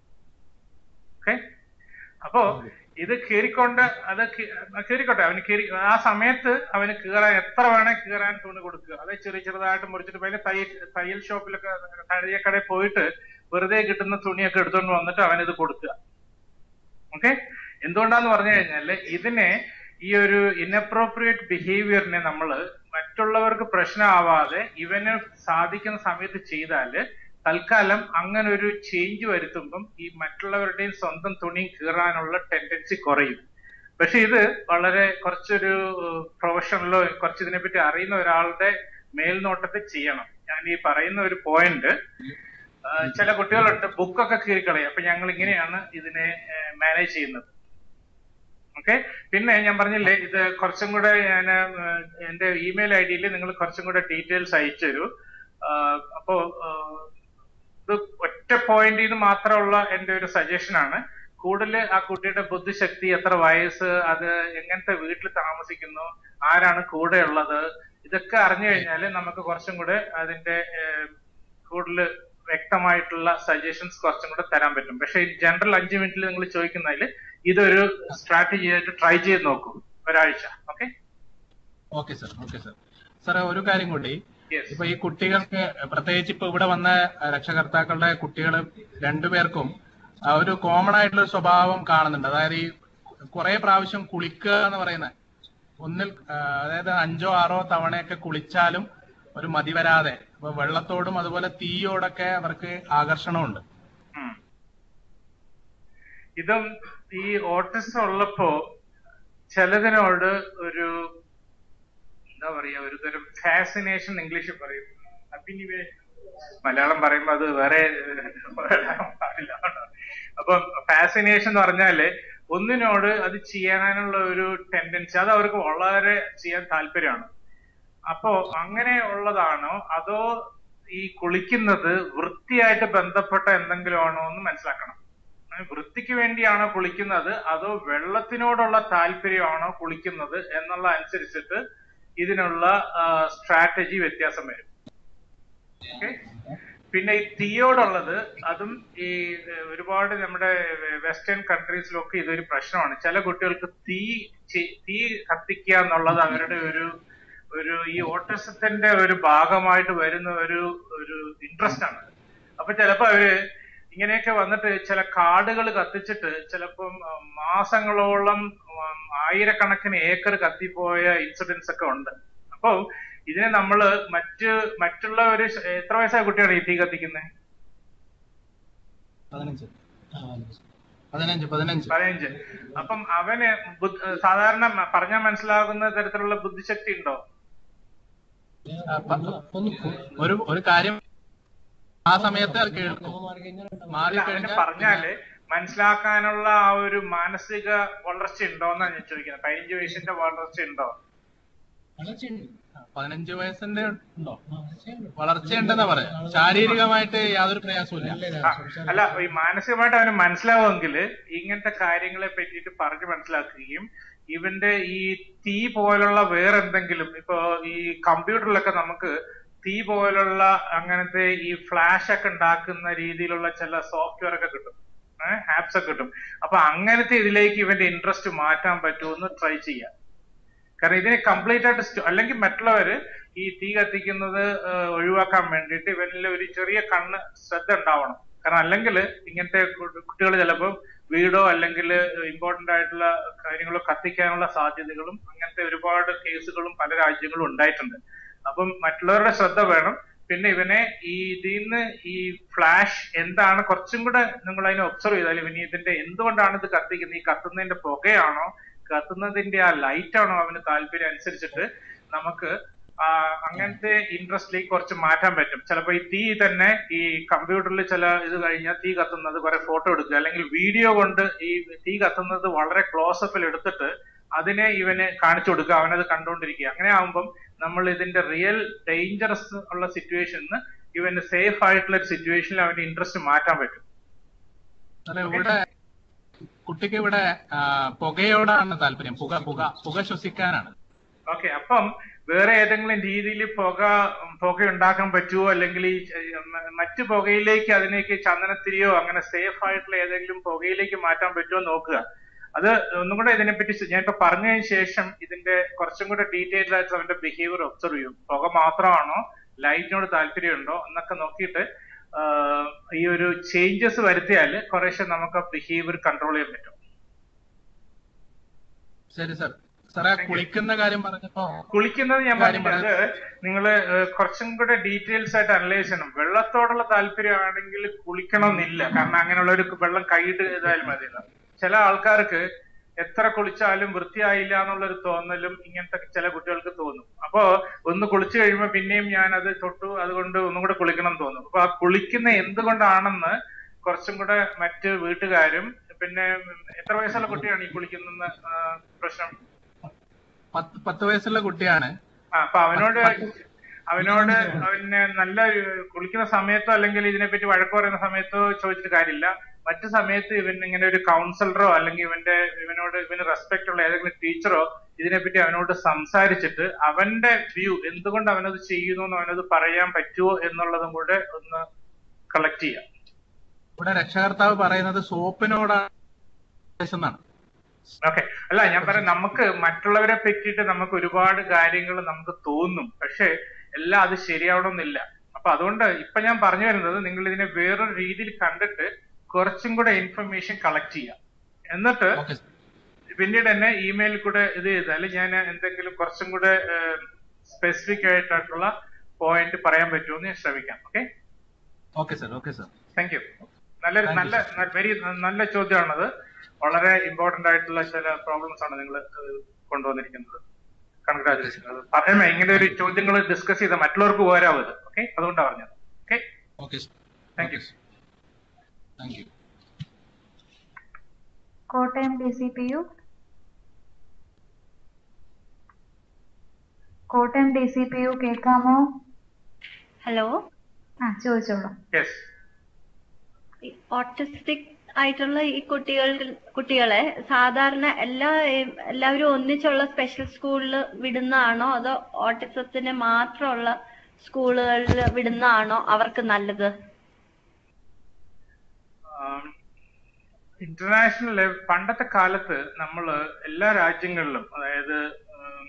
[SPEAKER 1] ഓക്കെ അപ്പോ ഇത് കീറിക്കൊണ്ട് അത് കീ- കീറിക്കോട്ടെ അവന് കീറി ആ സമയത്ത് അവന് കീറാൻ എത്ര വേണേ കീറാൻ തുണി കൊടുക്കുക അത് ചെറിയ ചെറുതായിട്ട് മുറിച്ചിട്ട് പിന്നെ തയ്യൽ തയ്യൽ ഷോപ്പിലൊക്കെ തയ്യക്കടയിൽ പോയിട്ട് വെറുതെ കിട്ടുന്ന തുണിയൊക്കെ എടുത്തുകൊണ്ട് വന്നിട്ട് അവനിത് കൊടുക്കുക ഓക്കെ എന്തുകൊണ്ടാന്ന് പറഞ്ഞു കഴിഞ്ഞാല് ഇതിനെ ഈ ഒരു ഇൻഅപ്രോപ്രിയേറ്റ് ബിഹേവിയറിനെ നമ്മൾ മറ്റുള്ളവർക്ക് പ്രശ്നമാവാതെ ഇവന് സാധിക്കുന്ന സമയത്ത് ചെയ്താല് തൽക്കാലം അങ്ങനെ ഒരു ചേഞ്ച് വരുത്തുമ്പം ഈ മറ്റുള്ളവരുടെയും സ്വന്തം തുണിയും കീറാനുള്ള ടെൻഡൻസി കുറയും പക്ഷെ ഇത് വളരെ കുറച്ചൊരു പ്രൊഫഷണലോ കുറച്ച് ഇതിനെപ്പറ്റി അറിയുന്ന ഒരാളുടെ മേൽനോട്ടത്തിൽ ചെയ്യണം ഞാൻ ഈ പറയുന്ന ഒരു പോയിന്റ് ചില കുട്ടികളുണ്ട് ബുക്കൊക്കെ കീറിക്കളയും അപ്പൊ ഞങ്ങൾ ഇങ്ങനെയാണ് ഇതിനെ മാനേജ് ചെയ്യുന്നത് ഓക്കെ പിന്നെ ഞാൻ പറഞ്ഞില്ലേ ഇത് കുറച്ചും കൂടെ ഞാൻ എന്റെ ഇമെയിൽ ഐ ഡിയിൽ നിങ്ങൾ കുറച്ചും കൂടെ ഡീറ്റെയിൽസ് അയച്ചു തരൂ ആഹ് അപ്പോ ആഹ് ഇത് ഒറ്റ പോയിന്റിൽ നിന്ന് മാത്രമുള്ള എന്റെ ഒരു സജഷൻ ആണ് കൂടുതൽ ആ കുട്ടിയുടെ ബുദ്ധിശക്തി എത്ര വയസ്സ് അത് എങ്ങനത്തെ വീട്ടിൽ താമസിക്കുന്നു ആരാണ് കൂടെ ഉള്ളത് ഇതൊക്കെ അറിഞ്ഞു കഴിഞ്ഞാൽ നമുക്ക് കുറച്ചും കൂടെ അതിന്റെ കൂടുതൽ വ്യക്തമായിട്ടുള്ള സജഷൻസ് കുറച്ചും കൂടെ തരാൻ പറ്റും പക്ഷെ ജനറൽ അഞ്ച് മിനിറ്റിൽ നിങ്ങൾ ചോദിക്കുന്നതിൽ ഇതൊരു സ്ട്രാറ്റജി ആയിട്ട് ട്രൈ ചെയ്ത് നോക്കൂ ഒരാഴ്ച okay
[SPEAKER 5] okay sir okay sir സാറേ ഒരു കാര്യം കൂടി
[SPEAKER 1] യെസ്
[SPEAKER 5] ഇപ്പൊ ഈ കുട്ടികൾക്ക് പ്രത്യേകിച്ച് ഇപ്പൊ ഇവിടെ വന്ന രക്ഷകർത്താക്കളുടെ കുട്ടികൾ രണ്ടുപേർക്കും ആ ഒരു കോമൺ ആയിട്ടുള്ള ഒരു സ്വഭാവം കാണുന്നുണ്ട് അതായത് ഈ കുറെ പ്രാവശ്യം കുളിക്കുക എന്ന് പറയുന്നത് ഒന്നിൽ ആ, അതായത് അഞ്ചോ ആറോ തവണയൊക്കെ കുളിച്ചാലും ഒരു മതി വരാതെ ഇപ്പൊ വെള്ളത്തോടും അതുപോലെ തീയോടൊക്കെ അവർക്ക് ആകർഷണമുണ്ട്
[SPEAKER 1] ഉം. ഇതും ഈ ഓട്ടിസം ഉള്ളപ്പോ ചിലതിനോട് ഒരു എന്താ പറയാ ഒരു തരം ഫാസിനേഷൻ ഇംഗ്ലീഷിൽ പറയും അഭിനിവേശം മലയാളം പറയുമ്പോ അത് വേറെ ഏഹ്, പാടില്ല അപ്പം ഫാസിനേഷൻ എന്ന് പറഞ്ഞാല് ഒന്നിനോട് അത് ചെയ്യാനുള്ള ഒരു ടെൻഡൻസി അത് അവർക്ക് വളരെ ചെയ്യാൻ താല്പര്യമാണ് അപ്പോ അങ്ങനെ ഉള്ളതാണോ അതോ ഈ കുളിക്കുന്നത് വൃത്തിയായിട്ട് ബന്ധപ്പെട്ട എന്തെങ്കിലും ആണോ എന്ന് മനസ്സിലാക്കണം ഏ, വൃത്തിക്ക് വേണ്ടിയാണോ കുളിക്കുന്നത് അതോ വെള്ളത്തിനോടുള്ള താല്പര്യമാണോ കുളിക്കുന്നത് എന്നുള്ള അനുസരിച്ചിട്ട് ഇതിനുള്ള സ്ട്രാറ്റജി വ്യത്യാസം വരും ഓക്കെ പിന്നെ ഈ തീയോടുള്ളത് അതും ഈ ഏഹ്, ഒരുപാട് നമ്മുടെ വെസ്റ്റേൺ കൺട്രീസിലൊക്കെ ഇതൊരു പ്രശ്നമാണ് ചില കുട്ടികൾക്ക് തീ ചെ- തീ കത്തിക്കുക എന്നുള്ളത് അവരുടെ ഒരു ഒരു ഈ ഓട്ടിസത്തിന്റെ ഒരു ഭാഗമായിട്ട് വരുന്ന ഒരു ഒരു ഇൻട്രസ്റ്റ് ആണ് അപ്പൊ ചിലപ്പോ അവര് ഇങ്ങനെയൊക്കെ വന്നിട്ട് ചില കാടുകൾ കത്തിച്ചിട്ട് ചിലപ്പം ഉം, മാസങ്ങളോളം ഉം, ആയിരക്കണക്കിന് ഏക്കർ കത്തിപ്പോയ ഇൻസിഡൻസ് ഒക്കെ ഉണ്ട് അപ്പൊ ഇതിനെ നമ്മള് മറ്റ് മറ്റുള്ള ഒരു ശ- എത്ര വയസ്സായ കുട്ടിയാണ് ഈ തീ കത്തിക്കുന്നത്
[SPEAKER 5] പതിനഞ്ച് പതിനഞ്ച് പതിനഞ്ച്
[SPEAKER 1] പതിനഞ്ച് അപ്പം അവന് ബുദ്ധ- സാധാരണ മ- പറഞ്ഞാൽ മനസ്സിലാകുന്ന തരത്തിലുള്ള ബുദ്ധിശക്തി ഉണ്ടോ
[SPEAKER 5] ആ, പ- ഒരു ഒരു കാര്യം ആ സമയത്ത് അത് കേൾക്കും മാറി
[SPEAKER 1] അല്ല അവന്
[SPEAKER 5] കഴിഞ്ഞാൽ
[SPEAKER 1] പറഞ്ഞാല് മനസ്സിലാക്കാനുള്ള ആ ഒരു മാനസിക വളർച്ച ഉണ്ടോ എന്നാണ് ഞാൻ ചോദിക്കുന്നത് പതിനഞ്ച് വയസ്സിന്റെ വളർച്ച ഉണ്ടോ
[SPEAKER 5] പതിനഞ്ച് വയസ്സിന്റെ വളർച്ചയുണ്ടെന്നാ പറയാം ശാരീരികമായിട്ട് യാതൊരു പ്രയാസവും ഇല്ല
[SPEAKER 1] ആ, അല്ല ഈ മാനസികമായിട്ട് അവന് മനസ്സിലാവുമെങ്കിൽ ഇങ്ങനത്തെ കാര്യങ്ങളെ പറ്റിയിട്ട് പറഞ്ഞ് മനസ്സിലാക്കുകയും ഇവന്റെ ഈ തീ പോലുള്ള വേറെന്തെങ്കിലും ഇപ്പൊ ഈ കമ്പ്യൂട്ടറിലൊക്കെ നമുക്ക് തീ പോലുള്ള അങ്ങനത്തെ ഈ ഫ്ലാഷ് ഒക്കെ ഉണ്ടാക്കുന്ന രീതിയിലുള്ള ചില സോഫ്റ്റ്വെയർ ഒക്കെ കിട്ടും ആപ്സ് ഒക്കെ കിട്ടും അപ്പൊ അങ്ങനത്തെ ഇതിലേക്ക് ഇവന്റെ ഇൻട്രസ്റ്റ് മാറ്റാൻ പറ്റുമെന്ന് ട്രൈ ചെയ്യാം കാരണം ഇതിനെ കംപ്ലീറ്റ് ആയിട്ട് സ്റ്റോ- അല്ലെങ്കിൽ മറ്റുള്ളവര് ഈ തീ കത്തിക്കുന്നത് ഏഹ്, ഒഴിവാക്കാൻ വേണ്ടിയിട്ട് ഇവനിൽ ഒരു ചെറിയ കണ്ണ് ശ്രദ്ധ ഉണ്ടാവണം കാരണം അല്ലെങ്കിൽ ഇങ്ങനത്തെ കുട്ടികൾ ചിലപ്പോൾ വീടോ അല്ലെങ്കിൽ ഇമ്പോർട്ടന്റ് ആയിട്ടുള്ള കാര്യങ്ങളോ കത്തിക്കാനുള്ള സാധ്യതകളും അങ്ങനത്തെ ഒരുപാട് കേസുകളും പല രാജ്യങ്ങളും ഉണ്ടായിട്ടുണ്ട് അപ്പം മറ്റുള്ളവരുടെ ശ്രദ്ധ വേണം പിന്നെ ഇവനെ ഈ ഇതിന്ന് ഈ ഫ്ലാഷ് എന്താണ് കുറച്ചും കൂടെ നിങ്ങൾ അതിനെ ഒബ്സർവ് ചെയ്താൽ ഇവന് ഇതിന്റെ എന്തുകൊണ്ടാണ് ഇത് കത്തിക്കുന്നത് ഈ കത്തുന്നതിന്റെ പുകയാണോ കത്തുന്നതിന്റെ ആ ലൈറ്റ് ആണോ അവന് താല്പര്യം അനുസരിച്ചിട്ട് നമുക്ക് ആ അങ്ങനത്തെ ഇൻട്രസ്റ്റിലേക്ക് കുറച്ച് മാറ്റാൻ പറ്റും ചിലപ്പോൾ ഈ തീ തന്നെ ഈ കമ്പ്യൂട്ടറിൽ ചില ഇത് കഴിഞ്ഞാൽ തീ കത്തുന്നത് കുറെ ഫോട്ടോ എടുക്കുക അല്ലെങ്കിൽ വീഡിയോ കൊണ്ട് ഈ തീ കത്തുന്നത് വളരെ ക്ലോസപ്പിൽ എടുത്തിട്ട് അതിനെ ഇവന് കാണിച്ചു കൊടുക്കുക അവനത് കണ്ടുകൊണ്ടിരിക്കുക അങ്ങനെ ആവുമ്പം നമ്മൾ ഇതിന്റെ റിയൽ ഡേഞ്ചറസ് ഉള്ള സിറ്റുവേഷനിൽ ഇവന് സേഫ് ആയിട്ടുള്ള ഒരു സിറ്റുവേഷനിൽ അവന്റെ ഇൻട്രസ്റ്റ് മാറ്റാൻ പറ്റും
[SPEAKER 5] സാറേ ഇവിടെ കുട്ടിക്ക് ഇവിടെ ആ, പുകയോടാണ് താല്പര്യം പുക പുക പുക ശ്വസിക്കാനാണ്
[SPEAKER 1] ഓക്കെ അപ്പം വേറെ ഏതെങ്കിലും രീതിയിൽ പുക പുക ഉണ്ടാക്കാൻ പറ്റുമോ അല്ലെങ്കിൽ ഈ ച- മ- മറ്റു പുകയിലേക്ക് അതിലേക്ക് ചന്ദനത്തിരിയോ അങ്ങനെ സേഫ് ആയിട്ടുള്ള ഏതെങ്കിലും പുകയിലേക്ക് മാറ്റാൻ പറ്റുമോ നോക്കുക അത് ഒന്നും കൂടെ ഇതിനെപ്പറ്റി ഞാൻ ഇപ്പൊ പറഞ്ഞതിന് ശേഷം ഇതിന്റെ കുറച്ചും കൂടെ ഡീറ്റെയിൽഡ് ആയിട്ട് അവന്റെ ബിഹേവിയർ ഒബ്സർവ് ചെയ്യും പുക മാത്രമാണോ ലൈറ്റിനോട് താല്പര്യമുണ്ടോ എന്നൊക്കെ നോക്കിയിട്ട് ആഹ്, ഈ ഒരു ചേഞ്ചസ് വരുത്തിയാൽ കുറേശ്ശെ നമുക്ക് ബിഹേവിയർ കൺട്രോൾ ചെയ്യാൻ പറ്റും
[SPEAKER 5] ശരി സാർ സാറേ കുളിക്കുന്ന കാര്യം പറഞ്ഞപ്പോ
[SPEAKER 1] കുളിക്കുന്നത് ഞാൻ
[SPEAKER 5] കാര്യം
[SPEAKER 1] പറഞ്ഞത് നിങ്ങൾ കുറച്ചും കൂടെ ഡീറ്റെയിൽസ് ആയിട്ട് അനലൈസ് ചെയ്യണം വെള്ളത്തോടുള്ള താല്പര്യമാണെങ്കിൽ കുളിക്കണം എന്നില്ല കാരണം അങ്ങനെയുള്ള ഒരു വെള്ളം കൈയിട്ട് ഇതായാലും മതി ചില ആൾക്കാർക്ക് എത്ര കുളിച്ചാലും വൃത്തിയായില്ല എന്നുള്ളൊരു തോന്നലും ഇങ്ങനത്തെ ചില കുട്ടികൾക്ക് തോന്നും അപ്പോ ഒന്ന് കുളിച്ചു കഴിയുമ്പോൾ പിന്നെയും ഞാൻ അത് തൊട്ടു അതുകൊണ്ട് ഒന്നും കൂടെ കുളിക്കണം എന്ന് തോന്നും അപ്പൊ ആ കുളിക്കുന്ന എന്തുകൊണ്ടാണെന്ന് കുറച്ചും കൂടെ മറ്റ് വീട്ടുകാരും പിന്നെ എത്ര വയസ്സുള്ള കുട്ടിയാണ് ഈ കുളിക്കുന്ന പ്രശ്നം
[SPEAKER 5] പത്ത് പത്ത് വയസ്സുള്ള കുട്ടിയാണ്
[SPEAKER 1] ആ അപ്പൊ അവനോട് അവനോട് അവന് നല്ല ഒരു കുളിക്കുന്ന സമയത്തോ അല്ലെങ്കിൽ ഇതിനെപ്പറ്റി വഴക്ക് പറയുന്ന സമയത്തോ ചോദിച്ചിട്ട് കാര്യമില്ല മറ്റു സമയത്ത് ഇവൻ ഇങ്ങനെ ഒരു കൗൺസിലറോ അല്ലെങ്കിൽ ഇവന്റെ ഇവനോട് ഇവന് റെസ്പെക്ട് ഉള്ള ഏതെങ്കിലും ടീച്ചറോ ഇതിനെപ്പറ്റി അവനോട് സംസാരിച്ചിട്ട് അവന്റെ വ്യൂ എന്തുകൊണ്ട് അവനത് ചെയ്യുന്നു എന്ന് അവനത് പറയാൻ പറ്റുമോ എന്നുള്ളതും കൂടെ ഒന്ന് കളക്ട് ചെയ്യാം
[SPEAKER 5] ഇവിടെ രക്ഷകർത്താവ് പറയുന്നത് സോപ്പിനോടാണ് എന്നാണ്
[SPEAKER 1] ഓക്കെ അല്ല ഞാൻ പറയാം നമുക്ക് മറ്റുള്ളവരെ പറ്റിയിട്ട് നമുക്ക് ഒരുപാട് കാര്യങ്ങൾ നമുക്ക് തോന്നും പക്ഷെ എല്ലാം അത് ശരിയാവണമെന്നില്ല അപ്പൊ അതുകൊണ്ട് ഇപ്പൊ ഞാൻ പറഞ്ഞു വരുന്നത് നിങ്ങൾ ഇതിനെ വേറൊരു രീതിയിൽ കണ്ടിട്ട് കുറച്ചും കൂടെ ഇൻഫർമേഷൻ കളക്ട് ചെയ്യാം എന്നിട്ട്
[SPEAKER 5] ഓക്കെ
[SPEAKER 1] പിന്നീട് എന്നെ ഇമെയിലിൽ കൂടെ ഇത് ചെയ്താൽ ഞാൻ എന്തെങ്കിലും കുറച്ചും കൂടെ സ്പെസിഫിക് ആയിട്ടുള്ള പോയിന്റ് പറയാൻ പറ്റുമെന്ന് ഞാൻ ശ്രമിക്കാം okay
[SPEAKER 5] okay sir okay sir
[SPEAKER 1] thank you നല്ല
[SPEAKER 5] Thank you,
[SPEAKER 1] നല്ല വെരി നല്ല ചോദ്യമാണത് വളരെ ഇമ്പോർട്ടന്റ് ആയിട്ടുള്ള ചില പ്രോബ്ലംസ് ആണ് നിങ്ങൾ കൊണ്ടുവന്നിരിക്കുന്നത് കൺഗ്രാചുലേഷൻ അത് പറയുമ്പോ ഇങ്ങനെ ഒരു ചോദ്യങ്ങൾ ഡിസ്കസ് ചെയ്ത മറ്റുള്ളവർക്ക് പോരാവും ഇത് ഓക്കെ അതുകൊണ്ടാണ് പറഞ്ഞത് okay
[SPEAKER 5] okay
[SPEAKER 1] Thank you.
[SPEAKER 5] Thank you
[SPEAKER 3] Kottayam D C P U Kottayam D C P U കേൾക്കാമോ
[SPEAKER 6] ഹലോ
[SPEAKER 3] ആ ചോദിച്ചോളൂ
[SPEAKER 1] യെസ്
[SPEAKER 6] ഓട്ടിസ്റ്റിക് ആയിട്ടുള്ള ഈ കുട്ടികൾ കുട്ടികളെ സാധാരണ എല്ലാ എല്ലാവരും ഒന്നിച്ചുള്ള സ്പെഷ്യൽ സ്കൂളിൽ വിടുന്നതാണോ അതോ ഓട്ടിസത്തിന് മാത്രമുള്ള സ്കൂളുകളിൽ വിടുന്നതാണോ അവർക്ക് നല്ലത്
[SPEAKER 1] ഇന്റർനാഷണൽ പണ്ടത്തെ കാലത്ത് നമ്മൾ എല്ലാ രാജ്യങ്ങളിലും അതായത് ഉം,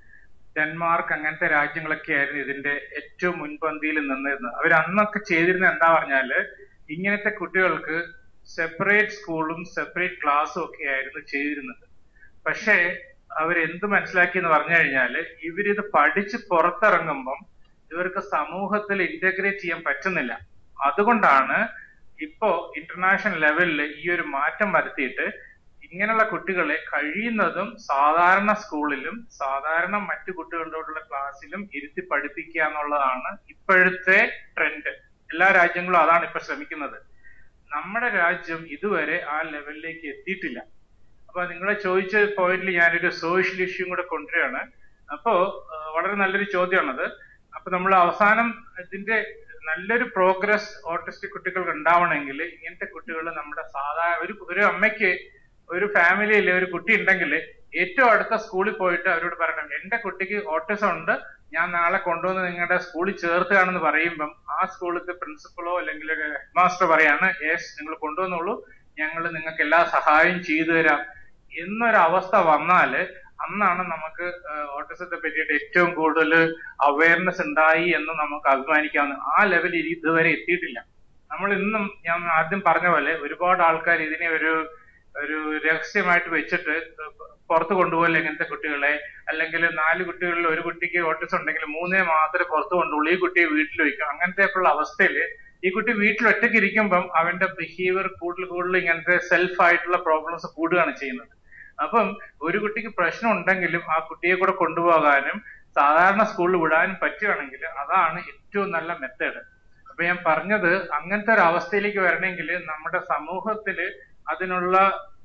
[SPEAKER 1] ഡെൻമാർക്ക് അങ്ങനത്തെ രാജ്യങ്ങളൊക്കെ ആയിരുന്നു ഇതിന്റെ ഏറ്റവും മുൻപന്തിയിൽ നിന്നിരുന്നത് അവർ അന്നൊക്കെ ചെയ്തിരുന്നത് എന്താ പറഞ്ഞാല് ഇങ്ങനത്തെ കുട്ടികൾക്ക് സെപ്പറേറ്റ് സ്കൂളും സെപ്പറേറ്റ് ക്ലാസ്സും ഒക്കെ ആയിരുന്നു ചെയ്തിരുന്നത് പക്ഷേ അവരെന്ത് മനസ്സിലാക്കി എന്ന് പറഞ്ഞു കഴിഞ്ഞാല് ഇവരിത് പഠിച്ച് പുറത്തിറങ്ങുമ്പം ഇവർക്ക് സമൂഹത്തിൽ ഇന്റഗ്രേറ്റ് ചെയ്യാൻ പറ്റുന്നില്ല അതുകൊണ്ടാണ് ഇപ്പോ ഇന്റർനാഷണൽ ലെവലിൽ ഈ ഒരു മാറ്റം വരുത്തിയിട്ട് ഇങ്ങനെയുള്ള കുട്ടികളെ കഴിയുന്നതും സാധാരണ സ്കൂളിലും സാധാരണ മറ്റു കുട്ടികളോടുള്ള ക്ലാസ്സിലും ഇരുത്തി പഠിപ്പിക്കുക എന്നുള്ളതാണ് ഇപ്പോഴത്തെ ട്രെൻഡ് എല്ലാ രാജ്യങ്ങളും അതാണ് ഇപ്പൊ ശ്രമിക്കുന്നത് നമ്മുടെ രാജ്യം ഇതുവരെ ആ ലെവലിലേക്ക് എത്തിയിട്ടില്ല അപ്പൊ നിങ്ങളെ ചോദിച്ച പോയിന്റിൽ ഞാനൊരു സോഷ്യൽ ഇഷ്യൂ കൂടെ കൊണ്ടുവരികയാണ് അപ്പോ ആ, വളരെ നല്ലൊരു ചോദ്യമാണത് അപ്പൊ നമ്മൾ അവസാനം ഇതിന്റെ നല്ലൊരു പ്രോഗ്രസ് ഓട്ടിസ്റ്റിക് കുട്ടികൾക്ക് ഉണ്ടാവണമെങ്കിൽ ഇങ്ങനത്തെ കുട്ടികൾ നമ്മുടെ സാധാരണ ഒരു ഒരു അമ്മയ്ക്ക് ഒരു ഫാമിലിയിൽ ഒരു കുട്ടി ഉണ്ടെങ്കിൽ ഏറ്റവും അടുത്ത സ്കൂളിൽ പോയിട്ട് അവരോട് പറയണം എന്റെ കുട്ടിക്ക് ഓട്ടിസം ഉണ്ട് ഞാൻ നാളെ കൊണ്ടുവന്ന് നിങ്ങളുടെ സ്കൂളിൽ ചേർത്തുകയാണെന്ന് പറയുമ്പം ആ സ്കൂളിലത്തെ പ്രിൻസിപ്പളോ അല്ലെങ്കിൽ ഹെഡ് മാസ്റ്റർ പറയാണ് യെസ് നിങ്ങൾ കൊണ്ടുവന്നോളൂ ഞങ്ങൾ നിങ്ങൾക്ക് എല്ലാ സഹായവും ചെയ്തു തരാം എന്നൊരു അവസ്ഥ വന്നാല് അന്നാണ് നമുക്ക് ഓട്ടിസത്തെ പറ്റിയിട്ട് ഏറ്റവും കൂടുതൽ അവയർനെസ് ഉണ്ടായി എന്ന് നമുക്ക് അഭിമാനിക്കാവുന്ന ആ ലെവലിൽ ഇതുവരെ എത്തിയിട്ടില്ല നമ്മൾ ഇന്നും ഞാൻ ആദ്യം പറഞ്ഞ പോലെ ഒരുപാട് ആൾക്കാർ ഇതിനെ ഒരു ഒരു രഹസ്യമായിട്ട് വെച്ചിട്ട് പുറത്ത് കൊണ്ടുപോകില്ല ഇങ്ങനത്തെ കുട്ടികളെ അല്ലെങ്കിൽ നാല് കുട്ടികളിൽ ഒരു കുട്ടിക്ക് ഓട്ടിസം ഉണ്ടെങ്കിൽ മൂന്നേ മാത്രമേ പുറത്ത് കൊണ്ടുപോകുള്ളൂ ഈ കുട്ടിയെ വീട്ടിൽ വയ്ക്കും അങ്ങനത്തെയൊക്കെയുള്ള അവസ്ഥയിൽ ഈ കുട്ടി വീട്ടിൽ ഒറ്റയ്ക്ക് ഇരിക്കുമ്പം അവന്റെ ബിഹേവിയർ കൂടുതൽ കൂടുതൽ ഇങ്ങനത്തെ സെൽഫ് ആയിട്ടുള്ള പ്രോബ്ലംസ് കൂടുകയാണ് ചെയ്യുന്നത് അപ്പം ഒരു കുട്ടിക്ക് പ്രശ്നം ഉണ്ടെങ്കിലും ആ കുട്ടിയെ കൂടെ കൊണ്ടുപോകാനും സാധാരണ സ്കൂളിൽ വിടാനും പറ്റുകയാണെങ്കിൽ അതാണ് ഏറ്റവും നല്ല മെത്തേഡ് അപ്പൊ ഞാൻ പറഞ്ഞത് അങ്ങനത്തെ ഒരു അവസ്ഥയിലേക്ക് വരണമെങ്കിൽ നമ്മുടെ സമൂഹത്തില് അതിനുള്ള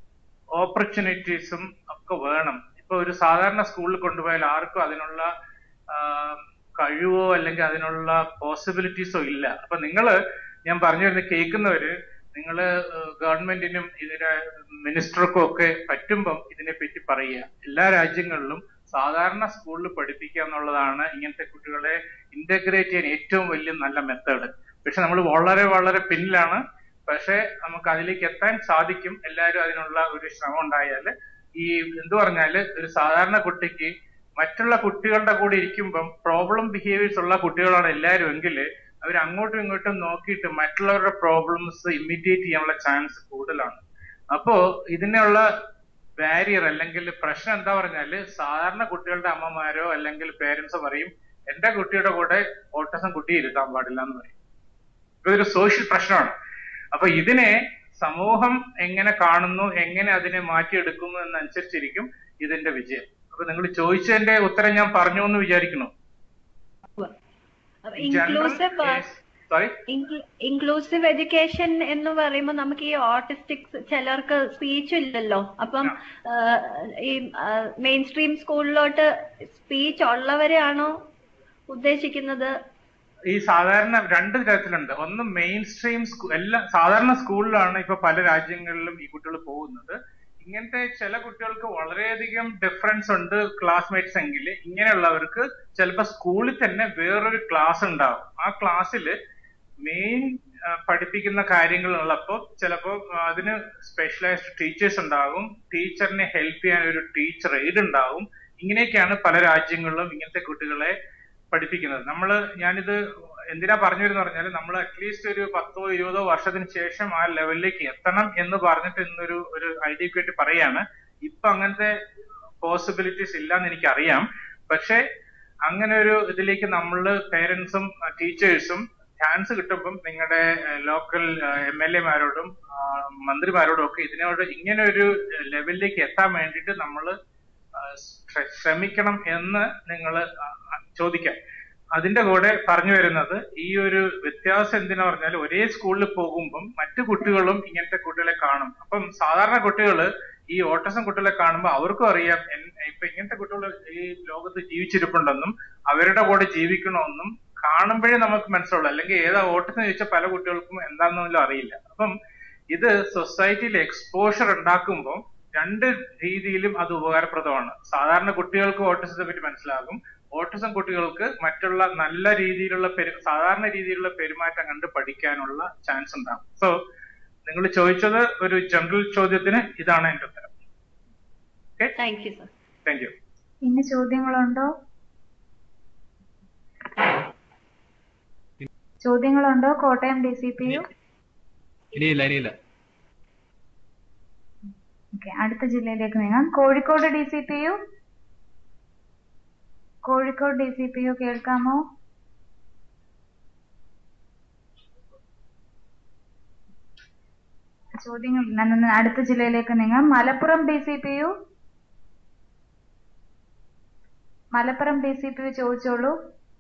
[SPEAKER 1] ഓപ്പർച്യൂണിറ്റീസും ഒക്കെ വേണം ഇപ്പൊ ഒരു സാധാരണ സ്കൂളിൽ കൊണ്ടുപോയാൽ ആർക്കും അതിനുള്ള ആ, കഴിവോ അല്ലെങ്കിൽ അതിനുള്ള പോസിബിലിറ്റീസോ ഇല്ല അപ്പൊ നിങ്ങള് ഞാൻ പറഞ്ഞു വരുന്നത് കേൾക്കുന്നവര് നിങ്ങള് ഗവൺമെന്റിനും ഇതിന് മിനിസ്റ്റർക്കും ഒക്കെ പറ്റുമ്പം ഇതിനെപ്പറ്റി പറയുക എല്ലാ രാജ്യങ്ങളിലും സാധാരണ സ്കൂളിൽ പഠിപ്പിക്കുക എന്നുള്ളതാണ് ഇങ്ങനത്തെ കുട്ടികളെ ഇന്റഗ്രേറ്റ് ചെയ്യാൻ ഏറ്റവും വലിയ നല്ല മെത്തേഡ് പക്ഷെ നമ്മൾ വളരെ വളരെ പിന്നിലാണ് പക്ഷെ നമുക്ക് അതിലേക്ക് എത്താൻ സാധിക്കും എല്ലാവരും അതിനുള്ള ഒരു ശ്രമം ഉണ്ടായാൽ ഈ എന്ത് പറഞ്ഞാല് ഒരു സാധാരണ കുട്ടിക്ക് മറ്റുള്ള കുട്ടികളുടെ കൂടെ ഇരിക്കുമ്പം പ്രോബ്ലം ബിഹേവിയേഴ്സ് ഉള്ള കുട്ടികളാണ് എല്ലാവരും എങ്കിൽ അവർ അങ്ങോട്ടും ഇങ്ങോട്ടും നോക്കിയിട്ട് മറ്റുള്ളവരുടെ പ്രോബ്ലംസ് ഇമിറ്റേറ്റ് ചെയ്യാനുള്ള ചാൻസ് കൂടുതലാണ് അപ്പോ ഇതിനുള്ള ബാരിയർ അല്ലെങ്കിൽ പ്രശ്നം എന്താ പറഞ്ഞാല് സാധാരണ കുട്ടികളുടെ അമ്മമാരോ അല്ലെങ്കിൽ പേരൻസോ പറയും എന്റെ കുട്ടിയുടെ കൂടെ ഓട്ടിസം കുട്ടി ഇരുത്താൻ പാടില്ല എന്ന് പറയും ഇതൊരു സോഷ്യൽ പ്രശ്നമാണ് അപ്പൊ ഇതിനെ സമൂഹം എങ്ങനെ കാണുന്നു എങ്ങനെ അതിനെ മാറ്റിയെടുക്കുന്നു എന്നനുസരിച്ചിരിക്കും ഇതിന്റെ വിജയം അപ്പൊ നിങ്ങൾ ചോദിച്ചതിന്റെ ഉത്തരം ഞാൻ പറഞ്ഞു എന്ന് വിചാരിക്കുന്നു
[SPEAKER 6] ഇൻക്ലൂസീവ്
[SPEAKER 1] സോറി
[SPEAKER 6] ഇൻക്ലൂസീവ് എഡ്യൂക്കേഷൻ എന്ന് പറയുമ്പോൾ നമുക്ക് ഈ ഓട്ടിസ്റ്റിക്സ് ചിലർക്ക് സ്പീച്ച് ഇല്ലല്ലോ അപ്പം ആ, ഈ മെയിൻ സ്ട്രീം സ്കൂളിലോട്ട് സ്പീച്ച് ഉള്ളവരെയാണോ ഉദ്ദേശിക്കുന്നത്
[SPEAKER 1] ഈ സാധാരണ രണ്ട് തരത്തിലുണ്ട് ഒന്ന് മെയിൻ സ്ട്രീം സ്കൂൾ എല്ലാ സാധാരണ സ്കൂളിലാണ് ഇപ്പൊ പല രാജ്യങ്ങളിലും ഈ കുട്ടികൾ പോകുന്നത് ഇങ്ങനത്തെ ചില കുട്ടികൾക്ക് വളരെയധികം ഡിഫറൻസ് ഉണ്ട് ക്ലാസ്മേറ്റ്സ് എങ്കിൽ ഇങ്ങനെയുള്ളവർക്ക് ചിലപ്പോൾ സ്കൂളിൽ തന്നെ വേറൊരു ക്ലാസ് ഉണ്ടാവും ആ ക്ലാസ്സിൽ മെയിൻ പഠിപ്പിക്കുന്ന കാര്യങ്ങളുള്ളപ്പോൾ ചിലപ്പോൾ അതിന് സ്പെഷ്യലൈസ്ഡ് ടീച്ചേഴ്സ് ഉണ്ടാകും ടീച്ചറിനെ ഹെൽപ്പ് ചെയ്യാൻ ഒരു ടീച്ചർ എയ്ഡ് ഉണ്ടാവും ഇങ്ങനെയൊക്കെയാണ് പല രാജ്യങ്ങളിലും ഇങ്ങനത്തെ കുട്ടികളെ പഠിപ്പിക്കുന്നത് നമ്മൾ ഞാനിത് എന്തിനാ പറഞ്ഞു വരുന്ന പറഞ്ഞാൽ നമ്മൾ അറ്റ്ലീസ്റ്റ് ഒരു പത്തോ ഇരുപതോ വർഷത്തിന് ശേഷം ആ ലെവലിലേക്ക് എത്തണം എന്ന് പറഞ്ഞിട്ട് ഇന്നൊരു ഒരു ഐഡിയക്ക് വേണ്ടി പറയാണ് ഇപ്പൊ അങ്ങനത്തെ പോസിബിലിറ്റീസ് ഇല്ലാന്ന് എനിക്കറിയാം പക്ഷെ അങ്ങനെ ഒരു ഇതിലേക്ക് നമ്മൾ പേരൻസും ടീച്ചേഴ്സും ചാൻസ് കിട്ടുമ്പം നിങ്ങളുടെ ലോക്കൽ എം എൽ എമാരോടും മന്ത്രിമാരോടും ഒക്കെ ഇതിനോട് ഇങ്ങനെ ഒരു ലെവലിലേക്ക് എത്താൻ വേണ്ടിയിട്ട് നമ്മൾ ആ, ശ്ര- ശ്രമിക്കണം എന്ന് നിങ്ങൾ ചോദിക്കാം അതിന്റെ കൂടെ പറഞ്ഞു വരുന്നത് ഈ ഒരു വ്യത്യാസം എന്തിനാ പറഞ്ഞാൽ ഒരേ സ്കൂളിൽ പോകുമ്പം മറ്റു കുട്ടികളും ഇങ്ങനത്തെ കുട്ടികളെ കാണും അപ്പം സാധാരണ കുട്ടികൾ ഈ ഓട്ടിസം കുട്ടികളെ കാണുമ്പോൾ അവർക്കും അറിയാം എൻ- ഇപ്പൊ ഇങ്ങനത്തെ കുട്ടികൾ ഈ ലോകത്ത് ജീവിച്ചിരിപ്പുണ്ടെന്നും അവരുടെ കൂടെ ജീവിക്കണമെന്നും കാണുമ്പോഴേ നമുക്ക് മനസ്സിലുള്ളൂ അല്ലെങ്കിൽ ഏതാ ഓട്ടിസം ചോദിച്ച പല കുട്ടികൾക്കും എന്താണെന്നൊന്നും അറിയില്ല അപ്പം ഇത് സൊസൈറ്റിയിൽ എക്സ്പോഷർ ഉണ്ടാക്കുമ്പോൾ രണ്ട് രീതിയിലും അത് ഉപകാരപ്രദമാണ് സാധാരണ കുട്ടികൾക്ക് ഓട്ടിസത്തെ പറ്റി മനസ്സിലാകും ഓട്ടിസം കുട്ടികൾക്ക് മറ്റുള്ള നല്ല രീതിയിലുള്ള പെരു സാധാരണ രീതിയിലുള്ള പെരുമാറ്റം കണ്ട് പഠിക്കാനുള്ള ചാൻസ് ഉണ്ടാകും സോ നിങ്ങൾ ചോദിച്ചത് ഒരു ജനറൽ ചോദ്യത്തിന് ഇതാണ് എന്റെ ഉത്തരം okay
[SPEAKER 6] thank you sir
[SPEAKER 1] thank you
[SPEAKER 3] ഇനി ചോദ്യങ്ങളുണ്ടോ ചോദ്യങ്ങളുണ്ടോ Kottayam D C P U
[SPEAKER 7] ഇനിയില്ല ഇനിയില്ല
[SPEAKER 3] ഓക്കെ അടുത്ത ജില്ലയിലേക്ക് നീങ്ങാം Kozhikode D C P U Kozhikode D C P U കേൾക്കാമോ ചോദ്യങ്ങളില്ല നിന്ന് അടുത്ത ജില്ലയിലേക്ക് നീങ്ങാം Malappuram D C P U Malappuram D C P U ചോദിച്ചോളൂ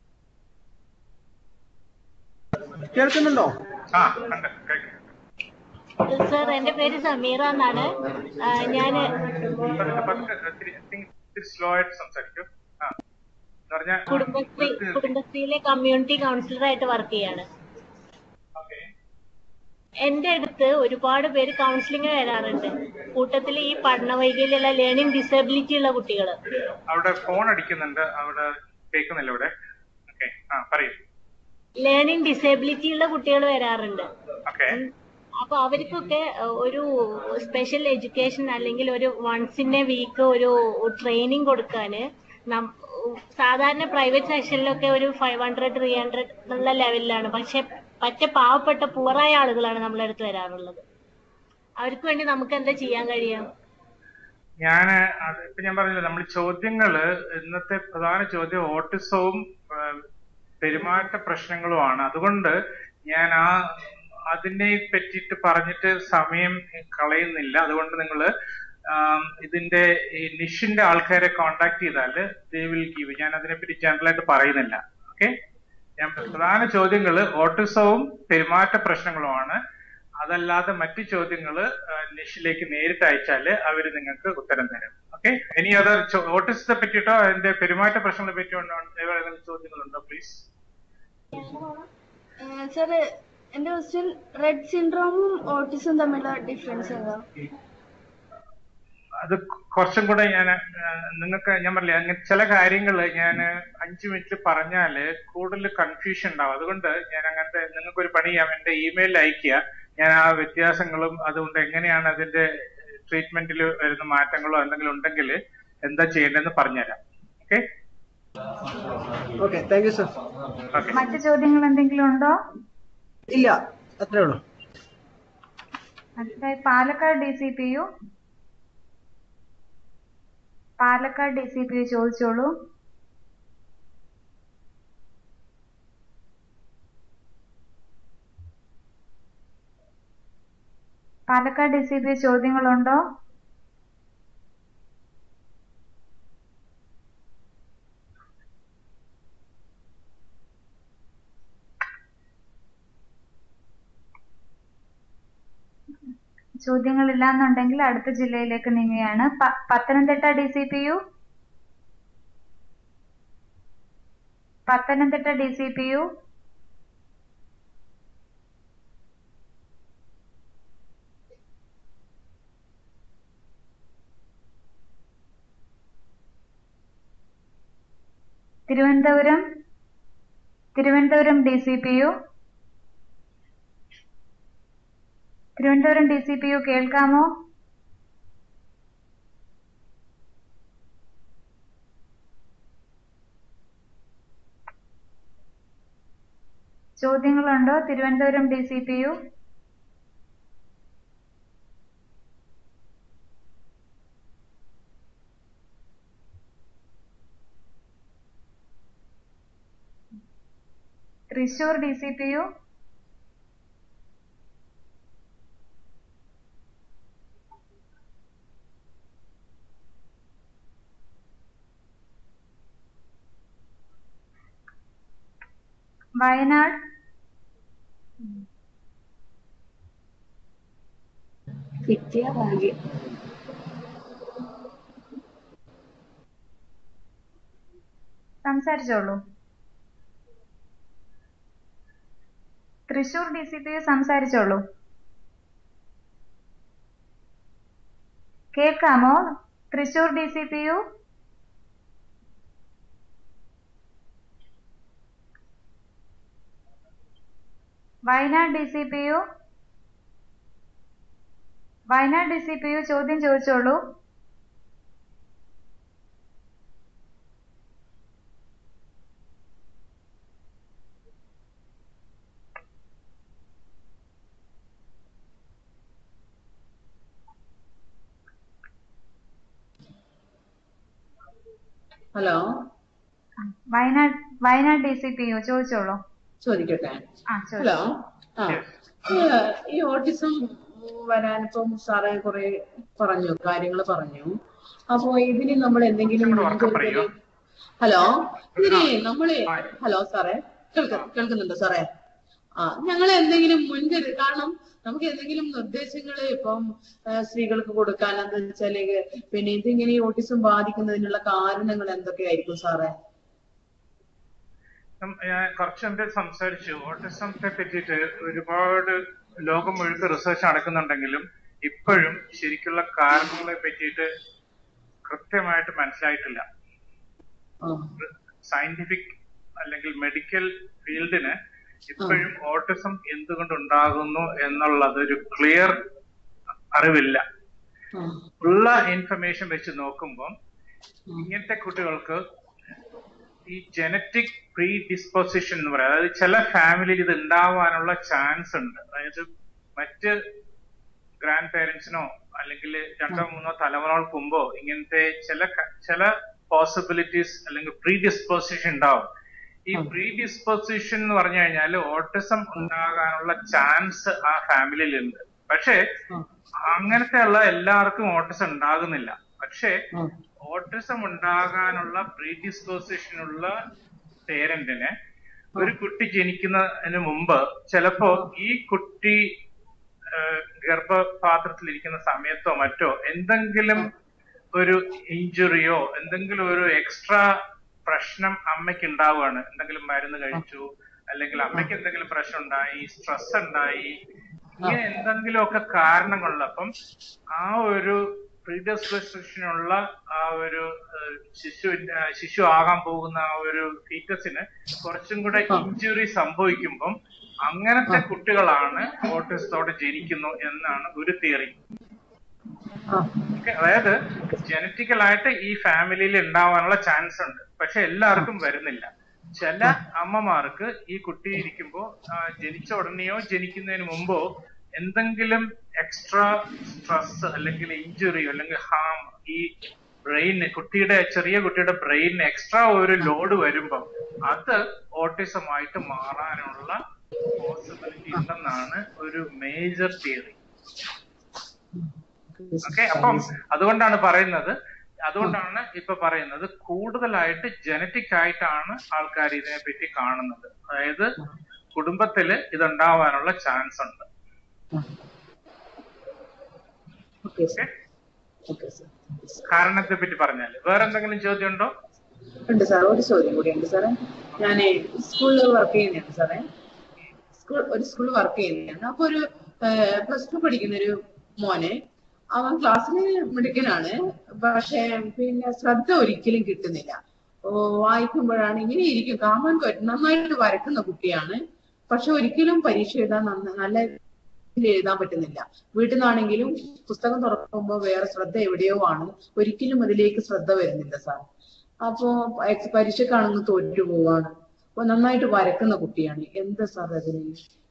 [SPEAKER 8] കേൾക്കുന്നുണ്ടോ
[SPEAKER 1] ആ ഉണ്ട് കേൾക്കാം
[SPEAKER 9] സർ എന്റെ പേര് സമീറ എന്നാണ് ഞാൻ
[SPEAKER 1] പതുക്കെ പതുക്കെ ഇത്തിരി ഇത്തിരി ഇത്തിരി സ്ലോ ആയിട്ട് സംസാരിക്കൂ ആ എന്ന് പറഞ്ഞാൽ
[SPEAKER 9] കുടുംബശ്രീ കുടുംബശ്രീയിലെ കമ്മ്യൂണിറ്റി കൗൺസിലറായിട്ട് വർക്ക് ചെയ്യാണ്
[SPEAKER 1] ഓക്കെ
[SPEAKER 9] എന്റെ അടുത്ത് ഒരുപാട് പേര് കൗൺസിലിംഗ് വരാറുണ്ട് കൂട്ടത്തിൽ ഈ പഠന വൈകല്യമുള്ള ലേണിംഗ് ഡിസബിലിറ്റി ഉള്ള കുട്ടികൾ
[SPEAKER 1] അവിടെ ഫോൺ അടിക്കുന്നുണ്ട് അവിടെ കേൾക്കുന്നില്ല ഇവിടെ ഓക്കെ ആ പറയൂ
[SPEAKER 9] ലേണിംഗ് ഡിസബിലിറ്റി ഉള്ള കുട്ടികൾ വരാറുണ്ട്
[SPEAKER 1] ഓക്കെ
[SPEAKER 9] അപ്പൊ അവർക്കൊക്കെ അഹ്, ഒരു സ്പെഷ്യൽ എഡ്യൂക്കേഷൻ അല്ലെങ്കിൽ ഒരു വൺസ് ഇൻ എ വീക്ക് ഒരു ട്രെയിനിങ് കൊടുക്കാന് നം- സാധാരണ പ്രൈവറ്റ് സെക്ഷനിലൊക്കെ ഒരു ഫൈവ് ഹൺഡ്രഡ് ത്രീ ഹൺഡ്രഡ് എന്നുള്ള ലെവലിലാണ് പക്ഷെ പറ്റ പാവപ്പെട്ട പൂറായ ആളുകളാണ് നമ്മളെ അടുത്ത് വരാറുള്ളത് അവർക്ക് വേണ്ടി നമുക്ക് എന്താ ചെയ്യാൻ കഴിയാം
[SPEAKER 1] ഞാന് അത് ഇപ്പൊ ഞാൻ പറഞ്ഞില്ല നമ്മൾ ചോദ്യങ്ങള് ഇന്നത്തെ പ്രധാന ചോദ്യം ഓട്ടിസവും ആ, പെരുമാറ്റ പ്രശ്നങ്ങളുമാണ് അതുകൊണ്ട് ഞാൻ ആ അതിനെ പറ്റിയിട്ട് പറഞ്ഞിട്ട് സമയം കളയുന്നില്ല അതുകൊണ്ട് നിങ്ങൾ ഇതിന്റെ ഈ നിഷിന്റെ ആൾക്കാരെ കോണ്ടാക്ട് ചെയ്താൽ ദേ വിൽ ഗീവ് ഞാൻ അതിനെപ്പറ്റി ജനറൽ ആയിട്ട് പറയുന്നില്ല ഓക്കെ ഞാൻ പ്രധാന ചോദ്യങ്ങൾ ഓട്ടിസവും പെരുമാറ്റ പ്രശ്നങ്ങളുമാണ് അതല്ലാതെ മറ്റു ചോദ്യങ്ങള് ആ, നിഷിലേക്ക് നേരിട്ട് അയച്ചാല് അവര് നിങ്ങൾക്ക് ഉത്തരം തരും ഓക്കെ ഇനി അതർ ഓട്ടിസത്തെ പറ്റിയിട്ടോ അതിന്റെ പെരുമാറ്റ പ്രശ്നങ്ങളെ പറ്റിയോ വേറെ ഏതെങ്കിലും ചോദ്യങ്ങളുണ്ടോ പ്ലീസ്
[SPEAKER 10] സർ എന്റെ ക്വസ്റ്റ്യൻ റെഡ് സിൻഡ്രോമും ഓട്ടിസം തമ്മിലുള്ള ഡിഫറൻസ് എന്താ
[SPEAKER 1] അത് കുറച്ചും കൂടെ ഞാൻ നിങ്ങൾക്ക് ഞാൻ പറഞ്ഞില്ലേ അങ്ങനെ ചില കാര്യങ്ങൾ ഞാൻ അഞ്ചു മിനിറ്റ് പറഞ്ഞാല് കൂടുതൽ കൺഫ്യൂഷൻ ഉണ്ടാവും അതുകൊണ്ട് ഞാൻ അങ്ങനത്തെ നിങ്ങൾക്ക് ഒരു പണി ചെയ്യാം എന്റെ ഇമെയിൽ അയക്കുക ഞാൻ ആ വ്യത്യാസങ്ങളും അതുകൊണ്ട് എങ്ങനെയാണ് അതിന്റെ ട്രീറ്റ്മെന്റിൽ വരുന്ന മാറ്റങ്ങളോ എന്തെങ്കിലും ഉണ്ടെങ്കിൽ എന്താ ചെയ്യേണ്ടതെന്ന് പറഞ്ഞുതരാം okay
[SPEAKER 8] okay thank you sir
[SPEAKER 1] okay
[SPEAKER 3] മറ്റു ചോദ്യങ്ങൾ എന്തെങ്കിലും ഉണ്ടോ
[SPEAKER 8] ഇല്ല അത്രേ ഉള്ളൂ
[SPEAKER 3] അടുത്തായി Palakkad D C P U Palakkad D C P U ചോദിച്ചോളൂ Palakkad D C P U ചോദ്യങ്ങളുണ്ടോ ചോദ്യങ്ങളില്ല എന്നുണ്ടെങ്കിൽ അടുത്ത ജില്ലയിലേക്ക് നീങ്ങുകയാണ് പ- Pathanamthitta D C P U Pathanamthitta D C P U Thiruvananthapuram Thiruvananthapuram D C P U Thiruvananthapuram D C P U കേൾക്കാമോ ചോദ്യങ്ങളുണ്ടോ Thiruvananthapuram D C P U Thrissur D C P U Wayanad
[SPEAKER 9] കിട്ടിയ ഭാഗ്യം
[SPEAKER 3] സംസാരിച്ചോളൂ തൃശൂർ ഡി സി പി സംസാരിച്ചോളൂ കേൾക്കാമോ Thrissur D C P U Wayanad D C P U Wayanad D C P U ചോദ്യം ചോദിച്ചോളൂ
[SPEAKER 11] hello
[SPEAKER 3] Wayanad Wayanad D C P U ചോദിച്ചോളൂ
[SPEAKER 11] ചോദിക്കട്ടെ
[SPEAKER 3] ആ
[SPEAKER 11] ഹലോ
[SPEAKER 3] ചോദിച്ചു
[SPEAKER 11] ആ ഏഹ്, ഈ ഓട്ടിസം വരാനിപ്പം സാറേ കുറെ പറഞ്ഞു കാര്യങ്ങൾ പറഞ്ഞു അപ്പോ ഇതിന് നമ്മൾ എന്തെങ്കിലും മുൻകരുതല് ഹലോ ഇതിന് നമ്മള് ഹലോ സാറേ കേൾക്ക കേൾക്കുന്നുണ്ടോ സാറേ ആ ഞങ്ങൾ എന്തെങ്കിലും മുൻകരുതൽ കാരണം നമുക്ക് എന്തെങ്കിലും നിർദ്ദേശങ്ങൾ ഇപ്പം ആ, സ്ത്രീകൾക്ക് കൊടുക്കാൻ എന്താ വെച്ചാല് പിന്നെ ഇതിങ്ങനെ ഈ ഓട്ടിസം ബാധിക്കുന്നതിനുള്ള കാരണങ്ങൾ എന്തൊക്കെയായിരിക്കും സാറേ
[SPEAKER 1] ഉം, ഞാൻ കുറച്ച് മുമ്പ് സംസാരിച്ചു ഓട്ടിസത്തെ പറ്റിയിട്ട് ഒരുപാട് ലോകം മുഴുവൻ റിസർച്ച് നടക്കുന്നുണ്ടെങ്കിലും ഇപ്പോഴും ശരിക്കുള്ള കാരണങ്ങളെ പറ്റിയിട്ട് കൃത്യമായിട്ട് മനസ്സിലായിട്ടില്ല സയന്റിഫിക് അല്ലെങ്കിൽ മെഡിക്കൽ ഫീൽഡിന് ഇപ്പോഴും ഓട്ടിസം എന്തുകൊണ്ട് ഉണ്ടാകുന്നു എന്നുള്ളത് ഒരു ക്ലിയർ അറിവില്ല ഉള്ള ഇൻഫർമേഷൻ വെച്ച് നോക്കുമ്പോൾ ഇങ്ങനത്തെ കുട്ടികൾക്ക് ഈ ജനറ്റിക് പ്രീ ഡിസ്പോസിഷൻ എന്ന് പറയാം അതായത് ചില ഫാമിലിയിൽ ഇത് ഉണ്ടാവാനുള്ള ചാൻസ് ഉണ്ട് അതായത് മറ്റ് ഗ്രാൻഡ് പേരൻസിനോ അല്ലെങ്കിൽ രണ്ടോ മൂന്നോ തലമുറകൾക്ക് മുമ്പോ ഇങ്ങനത്തെ ചില ക- ചില പോസിബിലിറ്റീസ് അല്ലെങ്കിൽ പ്രീ ഡിസ്പോസിഷൻ ഉണ്ടാവും ഈ പ്രീ ഡിസ്പോസിഷൻ എന്ന് പറഞ്ഞു കഴിഞ്ഞാൽ ഓട്ടിസം ഉണ്ടാകാനുള്ള ചാൻസ് ആ ഫാമിലിയിൽ ഉണ്ട് പക്ഷേ അങ്ങനത്തെ ഉള്ള എല്ലാവർക്കും ഓട്ടിസം ഉണ്ടാകുന്നില്ല പക്ഷേ ഓട്ടിസം ഉണ്ടാകാനുള്ള പ്രീ ഡിസ്പോസിഷൻ ഉള്ള പേരന്റിന് ഒരു കുട്ടി ജനിക്കുന്നതിന് മുമ്പ് ചിലപ്പോ ഈ കുട്ടി ഗർഭപാത്രത്തിലിരിക്കുന്ന സമയത്തോ മറ്റോ എന്തെങ്കിലും ഒരു ഇഞ്ചുറിയോ എന്തെങ്കിലും ഒരു എക്സ്ട്രാ പ്രശ്നം അമ്മയ്ക്ക് ഉണ്ടാവുകയാണ് എന്തെങ്കിലും മരുന്ന് കഴിച്ചു അല്ലെങ്കിൽ അമ്മയ്ക്ക് എന്തെങ്കിലും പ്രശ്നം ഉണ്ടായി സ്ട്രെസ് ഉണ്ടായി ഇങ്ങനെ എന്തെങ്കിലുമൊക്കെ കാരണങ്ങളുള്ളപ്പം ആ ഒരു പ്രീഡിസ്പോസിഷനുള്ള ആ ഒരു ഏഹ്, ശിശുവിന്റെ ആ ശിശു ആകാൻ പോകുന്ന ആ ഒരു ഫീറ്റസിന് കുറച്ചും കൂടെ ഇഞ്ചുറി സംഭവിക്കുമ്പം അങ്ങനത്തെ കുട്ടികളാണ് ഓട്ടിസത്തോടെ ജനിക്കുന്നു എന്നാണ് ഒരു തിയറി അതായത് ജനറ്റിക്കൽ ആയിട്ട് ഈ ഫാമിലിയിൽ ഉണ്ടാവാനുള്ള ചാൻസ് ഉണ്ട് പക്ഷെ എല്ലാവർക്കും വരുന്നില്ല ചില അമ്മമാർക്ക് ഈ കുട്ടി ഇരിക്കുമ്പോ ആ, ജനിച്ച ഉടനെയോ ജനിക്കുന്നതിന് മുമ്പോ എന്തെങ്കിലും എക്സ്ട്രാ സ്ട്രെസ് അല്ലെങ്കിൽ ഇഞ്ചുറിയോ അല്ലെങ്കിൽ ഹാം ഈ ബ്രെയിന് കുട്ടിയുടെ ചെറിയ കുട്ടിയുടെ ബ്രെയിനിന് എക്സ്ട്രാ ഒരു ലോഡ് വരുമ്പം അത് ഓട്ടിസം ആയിട്ട് മാറാനുള്ള പോസിബിലിറ്റി ഉണ്ടെന്നാണ് ഒരു മേജർ തിയറി ഓക്കെ അപ്പം അതുകൊണ്ടാണ് പറയുന്നത് അതുകൊണ്ടാണ് ഇപ്പൊ പറയുന്നത് കൂടുതലായിട്ട് ജനറ്റിക് ആയിട്ടാണ് ആൾക്കാർ ഇതിനെപ്പറ്റി കാണുന്നത് അതായത് കുടുംബത്തില് ഇതുണ്ടാവാനുള്ള ചാൻസ് ഉണ്ട്
[SPEAKER 11] ഓക്കെ സാർ ഓക്കെ സാർ
[SPEAKER 1] കാരണത്തെ പറ്റി പറഞ്ഞാല് വേറെ എന്തെങ്കിലും ചോദ്യം ഉണ്ടോ
[SPEAKER 11] ഉണ്ട് സാർ ഒരു ചോദ്യം കൂടി ഉണ്ട് സാറേ ഞാൻ സ്കൂളിൽ വർക്ക് ചെയ്യുന്നതാണ് സാറേ സ്കൂൾ ഒരു സ്കൂളിൽ വർക്ക് ചെയ്യുന്നതാണ് അപ്പൊ ഒരു പ്ലസ് ടു പഠിക്കുന്ന ഒരു മോനെ അവൻ ക്ലാസ്സിൽ മിടുക്കനാണ് പക്ഷെ പിന്നെ ശ്രദ്ധ ഒരിക്കലും കിട്ടുന്നില്ല ഓ, വായിക്കുമ്പോഴാണ് ഇങ്ങനെ ഇരിക്കും കാണാൻ പറ്റും നന്നായിട്ട് വരക്കുന്ന കുട്ടിയാണ് പക്ഷെ ഒരിക്കലും പരീക്ഷ എഴുതാൻ നന്ന- നല്ല രീതിയിൽ എഴുതാൻ പറ്റുന്നില്ല വീട്ടിൽ നിന്നാണെങ്കിലും പുസ്തകം തുറക്കുമ്പോൾ വേറെ ശ്രദ്ധ എവിടെയോ ആണ് ഒരിക്കലും അതിലേക്ക് ശ്രദ്ധ വരുന്നില്ല സാർ അപ്പോ എക്സ് പരീക്ഷക്കാണെന്ന് തോറ്റു പോവാണ് അപ്പൊ നന്നായിട്ട് വരക്കുന്ന കുട്ടിയാണ് എന്താ സാർ അതിന്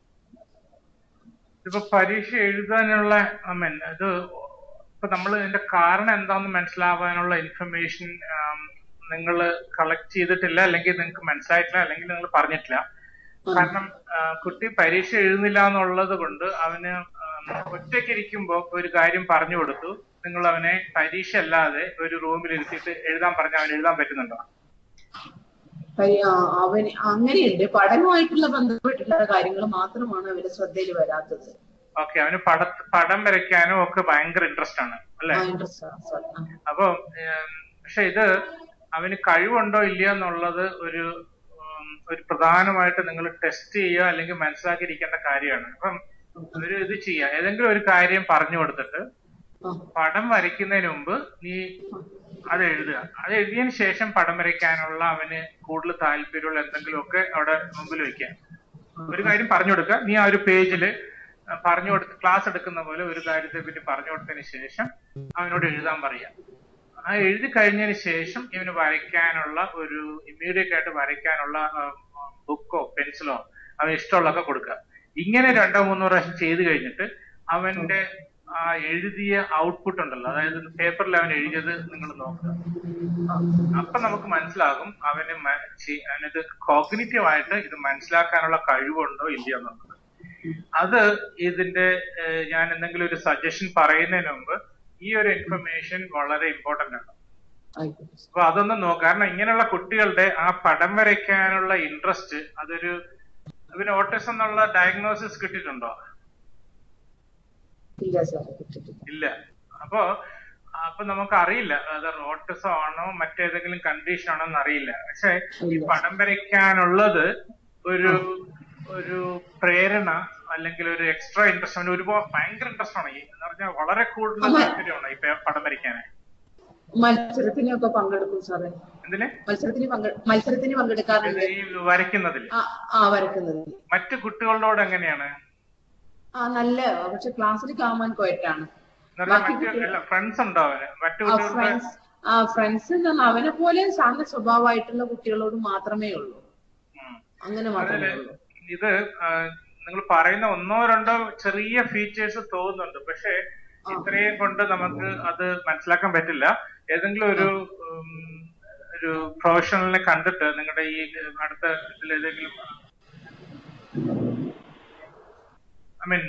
[SPEAKER 1] ഇപ്പൊ പരീക്ഷ എഴുതാനുള്ള ഐ മീൻ ഇത് ഇപ്പൊ നമ്മൾ ഇതിന്റെ കാരണം എന്താണെന്ന് മനസ്സിലാവാനുള്ള ഇൻഫർമേഷൻ നിങ്ങൾ കളക്ട് ചെയ്തിട്ടില്ല അല്ലെങ്കിൽ നിങ്ങൾക്ക് മനസ്സിലായിട്ടില്ല അല്ലെങ്കിൽ നിങ്ങൾ പറഞ്ഞിട്ടില്ല കാരണം ആ, കുട്ടി പരീക്ഷ എഴുതുന്നില്ല എന്നുള്ളത് കൊണ്ട് അവന് ഒറ്റയ്ക്ക് ഇരിക്കുമ്പോ ഒരു കാര്യം പറഞ്ഞു കൊടുത്തു നിങ്ങൾ അവനെ പരീക്ഷ അല്ലാതെ ഒരു റൂമിൽ ഇരുത്തിയിട്ട് എഴുതാൻ പറഞ്ഞ അവൻ എഴുതാൻ പറ്റുന്നുണ്ടോ
[SPEAKER 11] കാര്യം ആ, അവന് അങ്ങനെയുണ്ട് പഠനമായിട്ടുള്ള ബന്ധപ്പെട്ടുള്ള കാര്യങ്ങൾ മാത്രമാണ് അവരുടെ ശ്രദ്ധയിൽ വരാത്തത്
[SPEAKER 1] ഓക്കെ അവന് പട പടം വരയ്ക്കാനും ഒക്കെ ഭയങ്കര ഇൻട്രസ്റ്റ് ആണ് അല്ലെ
[SPEAKER 11] ആ, interest ആ, sorry. ആ.
[SPEAKER 1] അപ്പൊ പക്ഷെ ഇത് അവന് കഴിവുണ്ടോ ഇല്ലയോ എന്നുള്ളത് ഒരു ഉം, ഒരു പ്രധാനമായിട്ട് നിങ്ങൾ ടെസ്റ്റ് ചെയ്യുക അല്ലെങ്കിൽ മനസ്സിലാക്കിയിരിക്കേണ്ട കാര്യമാണ് അപ്പം ഒരു ഇത് ചെയ്യുക ഏതെങ്കിലും ഒരു കാര്യം പറഞ്ഞു കൊടുത്തിട്ട് പടം വരയ്ക്കുന്നതിന് മുമ്പ് നീ അത് എഴുതുക അത് എഴുതിയതിന് ശേഷം പടം വരയ്ക്കാനുള്ള അവന് കൂടുതൽ താല്പര്യമുള്ള എന്തെങ്കിലുമൊക്കെ അവിടെ മുമ്പിൽ വെക്കുക ഒരു കാര്യം പറഞ്ഞു കൊടുക്കുക നീ ആ ഒരു പേജിൽ പറഞ്ഞു കൊടുത്ത് ക്ലാസ് എടുക്കുന്ന പോലെ ഒരു കാര്യത്തെ പറ്റി പറഞ്ഞു കൊടുത്തതിന് ശേഷം അവനോട് എഴുതാൻ പറയാം ആ എഴുതി കഴിഞ്ഞതിന് ശേഷം ഇവന് വരയ്ക്കാനുള്ള ഒരു ഇമ്മീഡിയറ്റ് ആയിട്ട് വരയ്ക്കാനുള്ള ബുക്കോ പെൻസിലോ അവന് ഇഷ്ടമുള്ളതൊക്കെ കൊടുക്കുക ഇങ്ങനെ രണ്ടോ മൂന്നോ പ്രാവശ്യം ചെയ്ത് കഴിഞ്ഞിട്ട് അവന്റെ ആ എഴുതിയ ഔട്ട്പുട്ട് ഉണ്ടല്ലോ അതായത് പേപ്പറിൽ അവൻ എഴുതിയത് നിങ്ങൾ നോക്കുക അപ്പൊ നമുക്ക് മനസ്സിലാകും അവന് മ- ചെ- അവനത് കോഗ്നിറ്റീവ് ആയിട്ട് ഇത് മനസ്സിലാക്കാനുള്ള കഴിവുണ്ടോ ഇല്ലയോ എന്നുള്ളത് അത് ഇതിന്റെ ഏഹ്, ഞാൻ എന്തെങ്കിലും ഒരു സജഷൻ പറയുന്നതിന് മുമ്പ് ഈ ഒരു ഇൻഫർമേഷൻ വളരെ ഇമ്പോർട്ടന്റ് ആണ് അപ്പൊ അതൊന്ന് നോക്കുക കാരണം ഇങ്ങനെയുള്ള കുട്ടികളുടെ ആ പടം വരയ്ക്കാനുള്ള ഇൻട്രസ്റ്റ് അതൊരു പിന്നെ ഓട്ടിസം എന്നുള്ള ഡയഗ്നോസിസ് കിട്ടിയിട്ടുണ്ടോ
[SPEAKER 11] ഇല്ല സാർ
[SPEAKER 1] ഇല്ല അപ്പോ അപ്പൊ നമുക്ക് അറിയില്ല അത് ഓട്ടിസം ആണോ മറ്റേതെങ്കിലും കണ്ടീഷൻ ആണോ എന്ന് അറിയില്ല പക്ഷെ ഈ പടം വരയ്ക്കാനുള്ളത് ഒരു ഒരു പ്രേരണ അല്ലെങ്കിൽ ഒരു എക്സ്ട്രാ ഇൻട്രസ്റ്റ് അവന് ഒരുപാട് ഭയങ്കര ഇൻട്രസ്റ്റ് ആണ് ഈ എന്ന് പറഞ്ഞാൽ വളരെ കൂടുതൽ താല്പര്യമാണ് ഈ പേ- പടം വരയ്ക്കാന്
[SPEAKER 11] മത്സരത്തിനൊക്കെ പങ്കെടുക്കും സാറേ
[SPEAKER 1] എന്തിന്
[SPEAKER 11] മത്സരത്തിന് പങ്കെ മത്സരത്തിന് പങ്കെടുക്കാറുണ്ട്
[SPEAKER 1] ഈ വരയ്ക്കുന്നതിൽ
[SPEAKER 11] ആ ആ വരക്കുന്നത്
[SPEAKER 1] മറ്റു കുട്ടികളോട് എങ്ങനെയാണ്
[SPEAKER 11] ആ നല്ല പക്ഷെ ക്ലാസ്സിൽ കാമാൻ പോയിട്ടാണ്
[SPEAKER 1] എന്ന് പറഞ്ഞാൽ മറ്റു അല്ല ഫ്രണ്ട്സ് ഉണ്ടോ അവന് മറ്റു
[SPEAKER 11] ആ
[SPEAKER 1] കുട്ടികളുടെ
[SPEAKER 11] ഫ്രണ്ട്സ് ആ ഫ്രണ്ട്സ് അവനെ പോലെ ശാന്ത സ്വഭാവമായിട്ടുള്ള കുട്ടികളോട് മാത്രമേ ഉള്ളൂ അങ്ങനെ മാത്രമേ
[SPEAKER 1] അതില്
[SPEAKER 11] ഉള്ളൂ
[SPEAKER 1] ഇത് നിങ്ങൾ പറയുന്ന ഒന്നോ രണ്ടോ ചെറിയ ഫീച്ചേഴ്സ് തോന്നുന്നുണ്ട് പക്ഷെ ഇത്രയും കൊണ്ട് നമുക്ക് അത് മനസ്സിലാക്കാൻ പറ്റില്ല ഏതെങ്കിലും ഒരു ഉം, ഒരു പ്രൊഫഷണലിനെ കണ്ടിട്ട് നിങ്ങളുടെ ഈ അടുത്ത ഇതിൽ ഏതെങ്കിലും ഐ മീൻ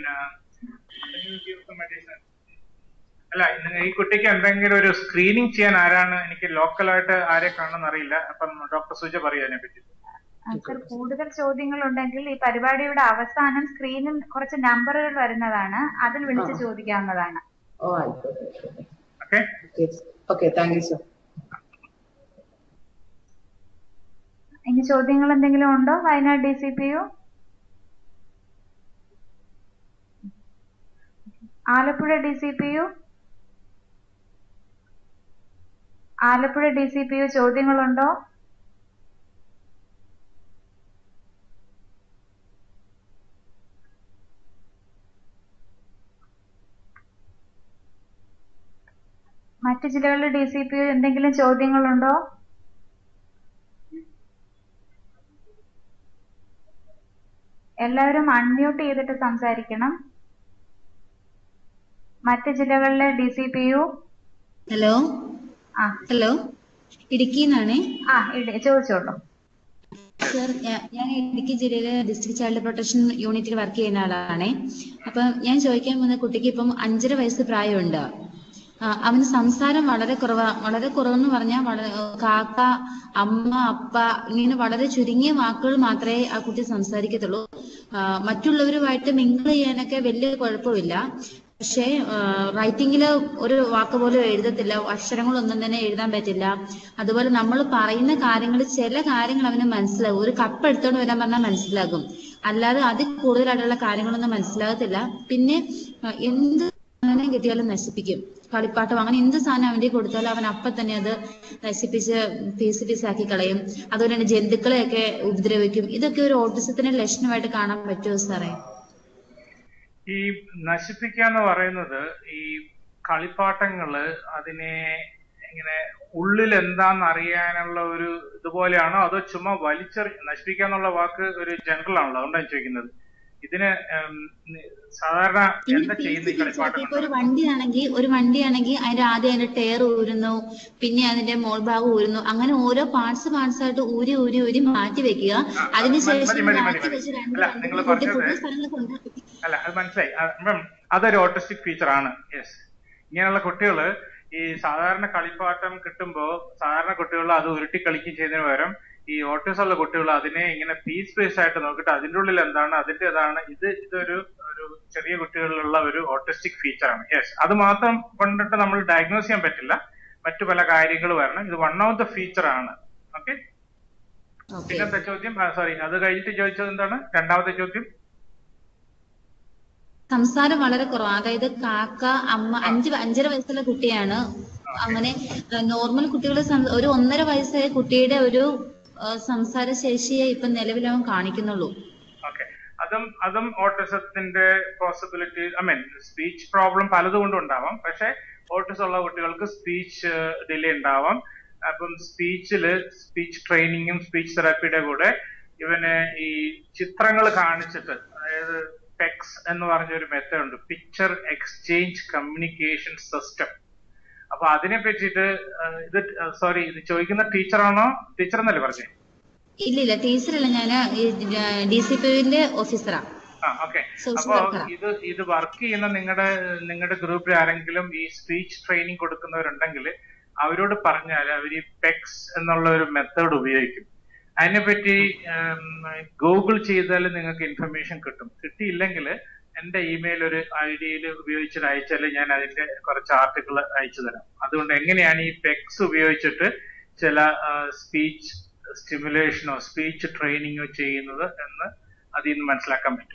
[SPEAKER 1] അല്ല നിങ്ങൾ ഈ കുട്ടിക്ക് എന്തെങ്കിലും ഒരു സ്ക്രീനിങ് ചെയ്യാൻ ആരാണ് എനിക്ക് ലോക്കലായിട്ട് ആരെ കാണണമെന്ന് അറിയില്ല അപ്പം ഡോക്ടർ സുജ പറയൂ അതിനെ പറ്റി
[SPEAKER 3] സർ കൂടുതൽ ചോദ്യങ്ങൾ ഉണ്ടെങ്കിൽ ഈ പരിപാടിയുടെ അവസാനം സ്ക്രീനിൽ കുറച്ച് നമ്പറുകൾ വരുന്നതാണ് അതിൽ വിളിച്ച്
[SPEAKER 11] ആ.
[SPEAKER 3] ചോദിക്കാവുന്നതാണ്
[SPEAKER 11] ഓ ആയിക്കോട്ടെ
[SPEAKER 1] okay
[SPEAKER 11] okay thank you sir
[SPEAKER 3] ഇനി ചോദ്യങ്ങൾ എന്തെങ്കിലും ഉണ്ടോ Wayanad D C P U Alappuzha D C P U Alappuzha D C P U ചോദ്യങ്ങളുണ്ടോ മറ്റു ജില്ലകളിലെ ഡി സി പി യു എന്തെങ്കിലും ചോദ്യങ്ങളുണ്ടോ എല്ലാവരും അൺമ്യൂട്ട് ചെയ്തിട്ട് സംസാരിക്കണം മറ്റ് ജില്ലകളിലെ D C P U
[SPEAKER 4] hello
[SPEAKER 3] ആ
[SPEAKER 4] ഹലോ ഇടുക്കിന്നാണേ
[SPEAKER 3] ആ ഇട് ചോദിച്ചോളൂ
[SPEAKER 4] സർ ഞാ- ഞാൻ ഇടുക്കി ജില്ലയിലെ ഡിസ്ട്രിക്ട് ചൈൽഡ് പ്രൊട്ടക്ഷൻ യൂണിറ്റിൽ വർക്ക് ചെയ്യുന്ന ആളാണേ അപ്പം ഞാൻ ചോദിക്കാൻ പോകുന്ന കുട്ടിക്ക് ഇപ്പം അഞ്ചര വയസ്സ് പ്രായമുണ്ട് ആ, അവന് സംസാരം വളരെ കുറവാ വളരെ കുറവെന്ന് പറഞ്ഞാൽ വളരെ കാക്ക അമ്മ അപ്പ ഇങ്ങനെ വളരെ ചുരുങ്ങിയ വാക്കുകൾ മാത്രമേ ആ കുട്ടി സംസാരിക്കത്തുള്ളൂ ആ, മറ്റുള്ളവരുമായിട്ട് മിങ്കിൾ ചെയ്യാനൊക്കെ വലിയ കുഴപ്പമില്ല പക്ഷേ റൈറ്റിംഗിൽ ഒരു വാക്ക് പോലും എഴുതത്തില്ല അക്ഷരങ്ങളൊന്നും തന്നെ എഴുതാൻ പറ്റില്ല അതുപോലെ നമ്മൾ പറയുന്ന കാര്യങ്ങൾ ചില കാര്യങ്ങൾ അവന് മനസ്സിലാകും ഒരു കപ്പ് എടുത്തോണ്ട് വരാൻ പറഞ്ഞാൽ മനസ്സിലാകും അല്ലാതെ അതിൽ കൂടുതലായിട്ടുള്ള കാര്യങ്ങളൊന്നും മനസ്സിലാകത്തില്ല പിന്നെ ആ, എന്ത് സാധനം കിട്ടിയാലും നശിപ്പിക്കും കളിപ്പാട്ടം അങ്ങനെ എന്ത് സാധനം അവന്റെ കയ്യിൽ കൊടുത്താലും അവൻ അപ്പൊ തന്നെ അത് നശിപ്പിച്ച് പീസ് പീസാക്കി കളയും അതുപോലെ തന്നെ ജന്തുക്കളെയൊക്കെ ഉപദ്രവിക്കും ഇതൊക്കെ ഒരു ഓട്ടിസത്തിന്റെ ലക്ഷണമായിട്ട് കാണാൻ പറ്റുമോ സാറേ
[SPEAKER 1] ഈ നശിപ്പിക്കുക എന്ന് പറയുന്നത് ഈ കളിപ്പാട്ടങ്ങള് അതിനെ ഇങ്ങനെ ഉള്ളിൽ എന്താന്ന് അറിയാനുള്ള ഒരു ഇതുപോലെയാണോ അതോ ചുമ്മാ വലിച്ചെറി നശിപ്പിക്കുക എന്നുള്ള വാക്ക് ഒരു ജനറൽ ആണല്ലോ അതുകൊണ്ടാണ് ഞാൻ ചോദിക്കുന്നത് ഇതിന് ഉം, സാധാരണ എന്താ ചെയ്യുന്ന ഈ
[SPEAKER 4] ഇപ്പൊ
[SPEAKER 1] കളിപ്പാട്ടങ്ങൾ
[SPEAKER 4] ഒരു വണ്ടിയാണെങ്കിൽ ഒരു വണ്ടിയാണെങ്കിൽ അതിന്റെ ആദ്യം അതിന്റെ ടയർ ഊരുന്നു പിന്നെ അതിന്റെ മോൾഭാഗം ഊരുന്നു അങ്ങനെ ഓരോ പാർട്സ് പാർട്സ് ആയിട്ട് ഊരി ഊരി ഊരി മാറ്റി വെക്കുക അതിനുശേഷം
[SPEAKER 1] മതി, മതി, മതി,
[SPEAKER 4] ബാക്കി
[SPEAKER 1] മതി.
[SPEAKER 4] വെച്ച് രണ്ട്
[SPEAKER 1] അല്ല നിങ്ങൾ
[SPEAKER 4] വണ്ടികൾ കൂട്ടി
[SPEAKER 1] പറഞ്ഞത്
[SPEAKER 4] പുതിയ സ്ഥലങ്ങൾ കൊണ്ടുപോയി
[SPEAKER 1] അല്ല അത് മനസ്സിലായി ആ, ഉം, അതൊരു ഓട്ടിസ്റ്റിക് ഫീച്ചർ ആണ് യെസ് ഇങ്ങനെയുള്ള കുട്ടികള് ഈ സാധാരണ കളിപ്പാട്ടം കിട്ടുമ്പോ സാധാരണ കുട്ടികൾ അത് ഉരുട്ടി കളിക്കുകയും ചെയ്യുന്നതിന് പകരം ഈ ഓട്ടിസം ഉള്ള കുട്ടികൾ അതിനെ ഇങ്ങനെ പീസ് പീസ് ആയിട്ട് നോക്കിയിട്ട് അതിന്റെ ഉള്ളിൽ എന്താണ് അതിന്റെ ഇതാണ് ഇത് ഇതൊരു ഒരു ചെറിയ കുട്ടികളിലുള്ള ഒരു ഓട്ടിസ്റ്റിക് ഫീച്ചർ ആണ് യെസ് അത് മാത്രം കൊണ്ടിട്ട് നമ്മൾ ഡയഗ്നോസ് ചെയ്യാൻ പറ്റില്ല മറ്റു പല കാര്യങ്ങൾ വരണം ഇത് വൺ ഓഫ് ദ ഫീച്ചർ ആണ് ഓക്കെ പിന്നത്തെ ചോദ്യം സോറി അത് കഴിഞ്ഞിട്ട് ചോദിച്ചത് എന്താണ് രണ്ടാമത്തെ ചോദ്യം
[SPEAKER 4] സംസാരം വളരെ കുറവാണ് അതായത് കാക്ക അമ്മ അഞ്ച് അഞ്ചര വയസ്സുള്ള കുട്ടിയാണ് അങ്ങനെ നോർമൽ കുട്ടികൾ ഒരു ഒന്നര വയസ്സായ കുട്ടിയുടെ ഒരു ആ, സംസാര ശേഷിയെ ഇപ്പൊ നിലവിൽ അവൻ കാണിക്കുന്നുള്ളൂ
[SPEAKER 1] ഓക്കെ അതും അതും ഓട്ടിസത്തിന്റെ possibility I mean speech problem പലതുകൊണ്ടും ഉണ്ടാവാം പക്ഷെ ഓട്ടിസം ഉള്ള കുട്ടികൾക്ക് സ്പീച്ച് ഡിലേ ഉണ്ടാവാം അപ്പം സ്പീച്ചില് സ്പീച്ച് ട്രെയിനിങ്ങും സ്പീച്ച് തെറാപ്പിയുടെ കൂടെ ഇവന് ഈ ചിത്രങ്ങൾ കാണിച്ചിട്ട് അതായത് പെക്സ് എന്ന് പറഞ്ഞ ഒരു മെത്തേഡ് ഉണ്ട് പിക്ചർ എക്സ്ചേഞ്ച് കമ്മ്യൂണിക്കേഷൻ സിസ്റ്റം അപ്പൊ അതിനെ പറ്റിയിട്ട് ആ, ഇത് സോറി ഇത് ചോദിക്കുന്ന ടീച്ചറാണോ ടീച്ചർ എന്നല്ലേ പറഞ്ഞേ
[SPEAKER 4] ഇല്ല ഇല്ല ടീച്ചറല്ല ഞാൻ ഡി സി പിന്റെ ഓഫീസറാ
[SPEAKER 1] ആ ഓക്കെ
[SPEAKER 4] Social
[SPEAKER 1] അപ്പോ
[SPEAKER 4] worker ആ.
[SPEAKER 1] ഇത് ഇത് വർക്ക് ചെയ്യുന്ന നിങ്ങളുടെ നിങ്ങളുടെ ഗ്രൂപ്പിൽ ആരെങ്കിലും ഈ സ്പീച്ച് ട്രെയിനിങ് കൊടുക്കുന്നവരുണ്ടെങ്കിൽ അവരോട് പറഞ്ഞാൽ അവർ ഈ പെക്സ് എന്നുള്ള ഒരു മെത്തേഡ് ഉപയോഗിക്കും അതിനെപ്പറ്റി ഗൂഗിൾ ചെയ്താൽ നിങ്ങൾക്ക് ഇൻഫർമേഷൻ കിട്ടും കിട്ടിയില്ലെങ്കിൽ എന്റെ ഇമെയിൽ ഒരു ഐ ഡിയിൽ ഉപയോഗിച്ചിട്ട് അയച്ചാൽ ഞാൻ അതിന്റെ കുറച്ച് ആർട്ടിക്കിൾ അയച്ചു തരാം അതുകൊണ്ട് എങ്ങനെയാണ് ഈ പെക്സ് ഉപയോഗിച്ചിട്ട് ചില സ്പീച്ച് സ്റ്റിമുലേഷനോ സ്പീച്ച് ട്രെയിനിങ്ങോ ചെയ്യുന്നത് എന്ന് അതിൽ നിന്ന് മനസ്സിലാക്കാൻ പറ്റും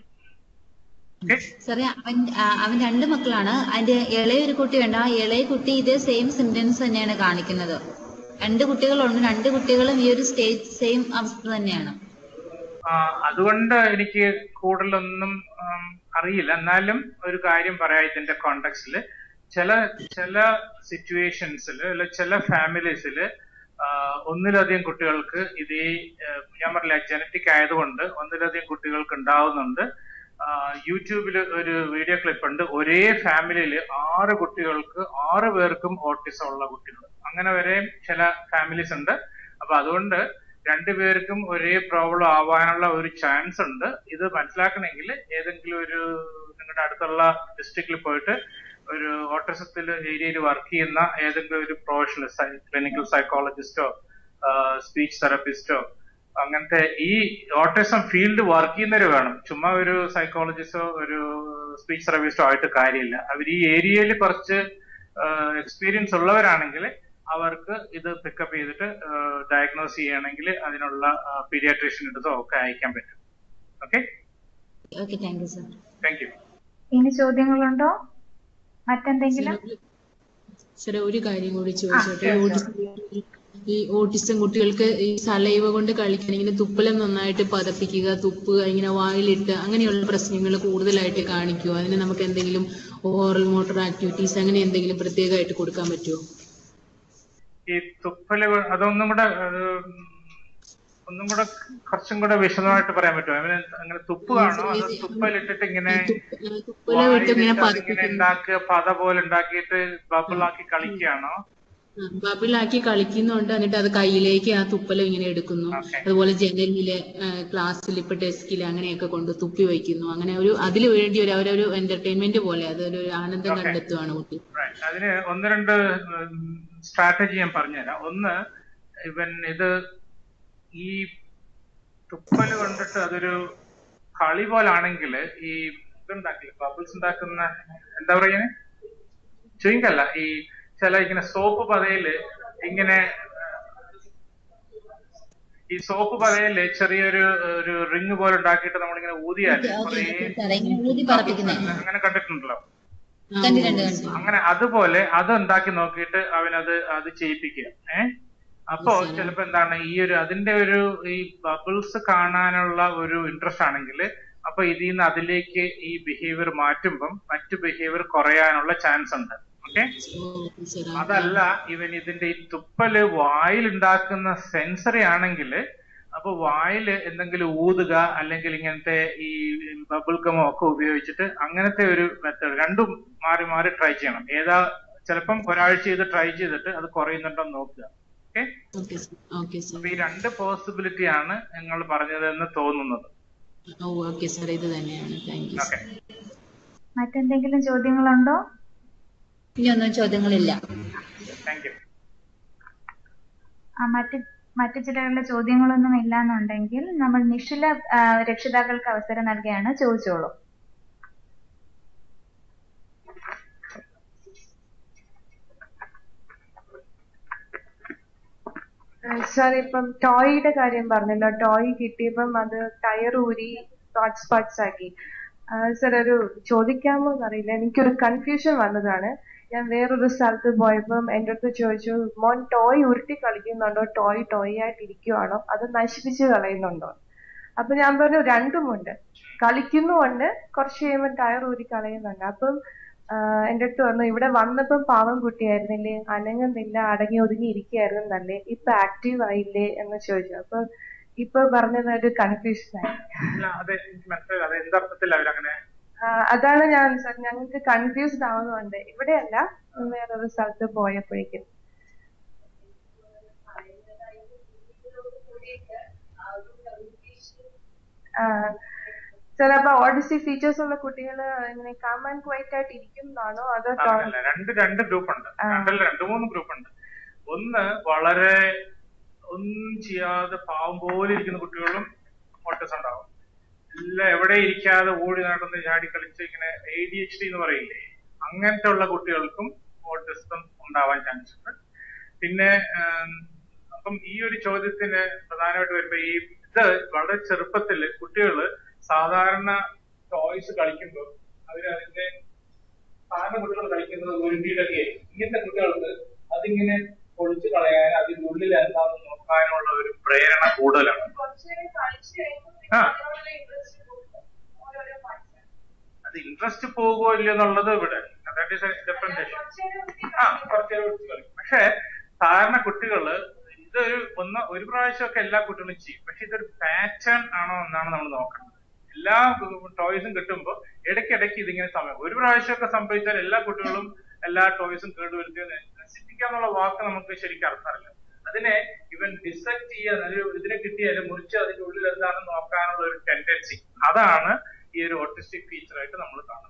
[SPEAKER 4] സാറേ അവൻ ആ, അവൻ രണ്ട് മക്കളാണ് അതിന്റെ ഇളയ ഒരു കുട്ടിയുണ്ട് ആ ഇളയ കുട്ടി ഇതേ സെയിം സിംറ്റംസ് തന്നെയാണ് കാണിക്കുന്നത് രണ്ട് കുട്ടികളുണ്ട് രണ്ട് കുട്ടികളും ഈ ഒരു സ്റ്റേജ് സെയിം അവസ്ഥ തന്നെയാണ്
[SPEAKER 1] ആ, അതുകൊണ്ട് എനിക്ക് കൂടുതലൊന്നും ഉം, അറിയില്ല എന്നാലും ഒരു കാര്യം പറയാം ഇതിന്റെ കോണ്ടെക്സ്റ്റിൽ ചില ചില സിറ്റുവേഷൻസിൽ അല്ലെ ചില ഫാമിലീസിൽ ഒന്നിലധികം കുട്ടികൾക്ക് ഇതേ ഏഹ്, ഞാൻ പറഞ്ഞില്ല ജനറ്റിക് ആയതുകൊണ്ട് ഒന്നിലധികം കുട്ടികൾക്ക് ഉണ്ടാവുന്നുണ്ട് യൂട്യൂബിൽ ഒരു വീഡിയോ ക്ലിപ്പ് ഉണ്ട് ഒരേ ഫാമിലിയിൽ ആറ് കുട്ടികൾക്ക് ആറ് പേർക്കും ഓട്ടിസം ഉള്ള കുട്ടികൾ അങ്ങനെ വരെ ചില ഫാമിലീസ് ഉണ്ട് അപ്പൊ അതുകൊണ്ട് രണ്ടുപേർക്കും ഒരേ പ്രോബ്ലം ആവാനുള്ള ഒരു ചാൻസ് ഉണ്ട് ഇത് മനസ്സിലാക്കണമെങ്കിൽ ഏതെങ്കിലും ഒരു നിങ്ങളുടെ അടുത്തുള്ള ഡിസ്ട്രിക്റ്റിൽ പോയിട്ട് ഒരു ഓട്ടിസത്തിൽ ഏരിയയിൽ വർക്ക് ചെയ്യുന്ന ഏതെങ്കിലും ഒരു പ്രൊഫഷണൽ ക്ലിനിക്കൽ സൈക്കോളജിസ്റ്റോ സ്പീച്ച് തെറപ്പിസ്റ്റോ അങ്ങനത്തെ ഈ ഓട്ടിസം ഫീൽഡ് വർക്ക് ചെയ്യുന്നവർ വേണം ചുമ്മാ ഒരു സൈക്കോളജിസ്റ്റോ ഒരു സ്പീച്ച് തെറപ്പിസ്റ്റോ ആയിട്ട് കാര്യമില്ല അവർ ഈ ഏരിയയിൽ കുറച്ച് എക്സ്പീരിയൻസ് ഉള്ളവരാണെങ്കിൽ അവർക്ക് ഇത് പിക്കപ്പ് ചെയ്തിട്ട് ഡയഗ്നോസ് ചെയ്യണമെങ്കിൽ അതിനുള്ള പീഡിയാട്രീഷ്യൻ എടുത്തോ ഒക്കെ അയക്കാൻ പറ്റും okay
[SPEAKER 4] okay thank you sir
[SPEAKER 1] thank you
[SPEAKER 3] ഇനി ചോദ്യങ്ങളുണ്ടോ മറ്റെന്തെങ്കിലും
[SPEAKER 2] സാറേ ഒരു കാര്യം കൂടി ചോദിച്ചോട്ടെ ഓട്ടിസം ഈ ഓട്ടിസം കുട്ടികൾക്ക് ഈ സലൈവ കൊണ്ട് കളിക്കാൻ ഇങ്ങനെ തുപ്പലം നന്നായിട്ട് പതപ്പിക്കുക തുപ്പുക ഇങ്ങനെ വായിലിട്ട് അങ്ങനെയുള്ള പ്രശ്നങ്ങൾ കൂടുതലായിട്ട് കാണിക്കുമോ അതിന് നമുക്ക് എന്തെങ്കിലും ഓറൽ മോട്ടോർ ആക്ടിവിറ്റീസ് അങ്ങനെ എന്തെങ്കിലും പ്രത്യേകമായിട്ട് കൊടുക്കാൻ പറ്റുമോ
[SPEAKER 1] ഈ തുപ്പല് വ- അതൊന്നും കൂടെ അത് ഒന്നും കൂടെ കുറച്ചും കൂടെ വിശദമായിട്ട് പറയാൻ പറ്റുമോ അവന് അങ്ങനെ തുപ്പുകയാണോ അത് തുപ്പലിട്ടിട്ട് ഇങ്ങനെ
[SPEAKER 2] തുപ്പല വിട്ട് ഇങ്ങനെ
[SPEAKER 1] വായിലിട്ട് അതിങ്ങനെ ഉണ്ടാക്കുക പത പോലെ ഉണ്ടാക്കിയിട്ട് ബബിളാക്കി കളിക്കുകയാണോ
[SPEAKER 2] ബബിളാക്കി കളിക്കുന്നുണ്ട് എന്നിട്ട് അത് കയ്യിലേക്ക് ആ തുപ്പലം ഇങ്ങനെ എടുക്കുന്നു അതുപോലെ ജനലില് ക്ലാസ്സിൽ ഇപ്പൊ ഡെസ്കിൽ അങ്ങനെയൊക്കെ കൊണ്ട് തുപ്പി വയ്ക്കുന്നു അങ്ങനെ ഒരു അതിന് വേണ്ടി ഒരു അവരൊരു എന്റർടൈൻമെന്റ് പോലെ അതൊരു ആനന്ദം
[SPEAKER 1] Okay.
[SPEAKER 2] കണ്ടെത്തുവാണ് കുട്ടി
[SPEAKER 1] Right. അതിന് ഒന്ന് രണ്ട് സ്ട്രാറ്റജി ഞാൻ പറഞ്ഞുതരാം ഒന്ന് ഇവൻ ഇത് ഈ തുപ്പല് കൊണ്ടിട്ട് അതൊരു കളി പോലാണെങ്കിൽ ഈ ഇതുണ്ടാക്കില്ല ബബിൾസ് ഉണ്ടാക്കുന്ന എന്താ പറയുന്നത് ചുയിങ്കല്ല ഈ ചില ഇങ്ങനെ സോപ്പ് പതയില് ഇങ്ങനെ ഈ സോപ്പ് പതയില് ചെറിയൊരു ഒരു റിങ് പോലെ ഉണ്ടാക്കിയിട്ട് നമ്മളിങ്ങനെ ഊതിയാല് കുറേ
[SPEAKER 4] സാറേ ഇങ്ങനെ ഊതി പറപ്പിക്കുന്നത്
[SPEAKER 1] അങ്ങനെ കണ്ടിട്ടുണ്ടല്ലോ
[SPEAKER 4] കണ്ടിട്ടുണ്ട് കണ്ടു
[SPEAKER 1] അങ്ങനെ അതുപോലെ അത് ഉണ്ടാക്കി നോക്കിയിട്ട് അവനത് അത് ചെയ്യിപ്പിക്കുക ഏ അപ്പോ ചിലപ്പോ എന്താണ് ഈ ഒരു അതിന്റെ ഒരു ഈ ബബിൾസ് കാണാനുള്ള ഒരു ഇൻട്രസ്റ്റ് ആണെങ്കിൽ അപ്പൊ ഇതിൽ നിന്ന് അതിലേക്ക് ഈ ബിഹേവിയർ മാറ്റുമ്പം മറ്റു ബിഹേവിയർ കുറയാനുള്ള ചാൻസ് ഉണ്ട് ഓക്കെ അതല്ല ഇവൻ ഇതിന്റെ ഈ തുപ്പല് വായിൽ ഉണ്ടാക്കുന്ന സെൻസറി ആണെങ്കിൽ അപ്പൊ വായിൽ എന്തെങ്കിലും ഊതുക അല്ലെങ്കിൽ ഇങ്ങനത്തെ ഈ ബബിൾ ഗമോ ഒക്കെ ഉപയോഗിച്ചിട്ട് അങ്ങനത്തെ ഒരു മെത്തേഡ് രണ്ടും മാറി മാറി ട്രൈ ചെയ്യണം ഏതാ ചിലപ്പം ഒരാഴ്ച ഇത് ട്രൈ ചെയ്തിട്ട് അത് കുറയുന്നുണ്ടോ എന്ന് നോക്കുക ഓക്കെ
[SPEAKER 2] ഓക്കെ ഓക്കെ സാർ
[SPEAKER 1] അപ്പൊ ഈ രണ്ട് പോസിബിലിറ്റി ആണ് നിങ്ങൾ പറഞ്ഞതെന്ന് തോന്നുന്നത്
[SPEAKER 2] ഓ ഓക്കെ സാർ ഇത് തന്നെയാണ് താങ്ക് യു
[SPEAKER 1] ഓക്കെ
[SPEAKER 3] മറ്റെന്തെങ്കിലും ചോദ്യങ്ങളുണ്ടോ
[SPEAKER 4] ഇനി ഒന്നും ചോദ്യങ്ങളില്ല
[SPEAKER 1] താങ്ക് യു
[SPEAKER 3] ആ, മറ്റ് മറ്റു ജില്ലകളിലെ ചോദ്യങ്ങളൊന്നും ഇല്ലാന്നുണ്ടെങ്കിൽ നമ്മൾ നിഷില ആ, രക്ഷിതാക്കൾക്ക് അവസരം നൽകുകയാണ് ചോദിച്ചോളൂ
[SPEAKER 12] സാർ ഇപ്പം ടോയുടെ കാര്യം പറഞ്ഞല്ലോ ടോയ് കിട്ടിയപ്പം അത് ടയർ ഊരി പാർട്സ് പാർട്സ് ആക്കി സാർ ഒരു ചോദിക്കാമോ എന്നറിയില്ല എനിക്കൊരു കൺഫ്യൂഷൻ വന്നതാണ് ഞാൻ വേറൊരു സ്ഥലത്ത് പോയപ്പം എൻ്റെ അടുത്ത് ചോദിച്ചു മോൻ ടോയ് ഉരുട്ടി കളിക്കുന്നുണ്ടോ ടോയ് ടോയ് ആയിട്ട് ഇരിക്കുവാണോ അത് നശിപ്പിച്ച് കളയുന്നുണ്ടോ അപ്പൊ ഞാൻ പറഞ്ഞു രണ്ടുമുണ്ട് കളിക്കുന്നുമുണ്ട് കുറച്ച് കഴിയുമ്പോൾ ടയർ ഊരി കളയുന്നുണ്ട് അപ്പം ആഹ് എൻ്റെ അടുത്ത് പറഞ്ഞു ഇവിടെ വന്നപ്പം പാവം കുട്ടിയായിരുന്നില്ലേ അനങ്ങുന്നില്ല അടങ്ങി ഒതുങ്ങി ഇരിക്കുകയായിരുന്നല്ലേ ഇപ്പൊ ആക്റ്റീവ് ആയില്ലേ എന്ന് ചോദിച്ചു അപ്പൊ ഇപ്പൊ പറഞ്ഞത് ഒരു കൺഫ്യൂഷൻ ആയി
[SPEAKER 1] ഇല്ല, അത് എനിക്ക് മനസ്സിലായി അത് എന്തർത്ഥത്തിൽ അവരങ്ങനെ
[SPEAKER 12] ആഹ് അതാണ് ഞാൻ സാർ ഞങ്ങൾക്ക് കൺഫ്യൂസ്ഡ് ആവുന്നുണ്ട് ഇവിടെയല്ല വേറൊരു സ്ഥലത്ത് പോയപ്പോഴേക്കും സാർ അപ്പൊ ഓഡിസി ഫീച്ചേഴ്സ് ഉള്ള കുട്ടികൾ ഇങ്ങനെ കാം ആൻഡ് ക്വൈറ്റ് ആയിട്ട് ഇരിക്കുന്നതാണോ അതോ
[SPEAKER 1] അങ്ങനല്ല രണ്ട് രണ്ട് ഗ്രൂപ്പ് ഉണ്ട് രണ്ടല്ല രണ്ട് മൂന്ന് ഗ്രൂപ്പ് ഉണ്ട് ഒന്ന് വളരെ ഒന്നും ചെയ്യാതെ പാവം പോലെ ഇരിക്കുന്ന കുട്ടികളും ഓട്ടിസം ഉണ്ടാവും എല്ലാം എവിടെ ഇരിക്കാതെ ഓടി നടന്ന് ചാടി കളിച്ച് ഇങ്ങനെ എ ഡി എച്ച് ഡി എന്ന് പറയില്ലേ അങ്ങനത്തെ ഉള്ള കുട്ടികൾക്കും ഓട്ടിസം ഉണ്ടാവാൻ ചാൻസ് ഉണ്ട് പിന്നെ ആം, അപ്പം ഈ ഒരു ചോദ്യത്തിന് പ്രധാനമായിട്ട് വരുമ്പോ ഈ ഇത് വളരെ ചെറുപ്പത്തില് കുട്ടികള് സാധാരണ ടോയ്സ് കളിക്കുമ്പോൾ അവര് അതിന്റെ സാധാരണ കുട്ടികൾ കളിക്കുന്നത് ഉരുട്ടിയിട്ടൊക്കെ ഇങ്ങനത്തെ കുട്ടികൾക്ക് അതിങ്ങനെ പൊളിച്ചു കളയാൻ അതിന്റെ ഉള്ളിൽ എന്താണെന്ന് നോക്കാനുള്ള ഒരു പ്രേരണ കൂടുതലാണ് ആ അത് ഇൻട്രസ്റ്റ് പോകുമോ ഇല്ലയോ എന്നുള്ളത് ഇവിടെ ദാറ്റ് ഈസ് ഡിഫറെന്റ് ആ കുറച്ച് നേരം ഒളിച്ച് കളിക്കും പക്ഷെ സാധാരണ കുട്ടികള് ഇതൊരു ഒന്ന് ഒരു പ്രാവശ്യമൊക്കെ എല്ലാ കുട്ടികളും ചെയ്യും പക്ഷെ ഇതൊരു പാറ്റേൺ ആണോ എന്നാണ് നമ്മൾ നോക്കേണ്ടത് എല്ലാ ടോയ്സും കിട്ടുമ്പോൾ ഇടയ്ക്കിടയ്ക്ക് ഇതിങ്ങനെ സമയം ഒരു പ്രാവശ്യമൊക്കെ സംഭവിച്ചാൽ എല്ലാ കുട്ടികളും എല്ലാ ടോയ്സും കേടുവരുത്തി നശിപ്പിക്കുക എന്നുള്ള വാക്ക് നമുക്ക് ശരിക്കും അർത്ഥമല്ല അതിനെ ഇവൻ ഡിസക്ട് ചെയ്യാൻ ഒരു ഇതിനെ കിട്ടിയാൽ മുറിച്ച് അതിന്റെ ഉള്ളിൽ എന്താണെന്ന് നോക്കാനുള്ള ഒരു ടെൻഡൻസി അതാണ് ഈ ഒരു ഓട്ടിസ്റ്റിക് ഫീച്ചറായിട്ട് നമ്മൾ കാണുന്നത്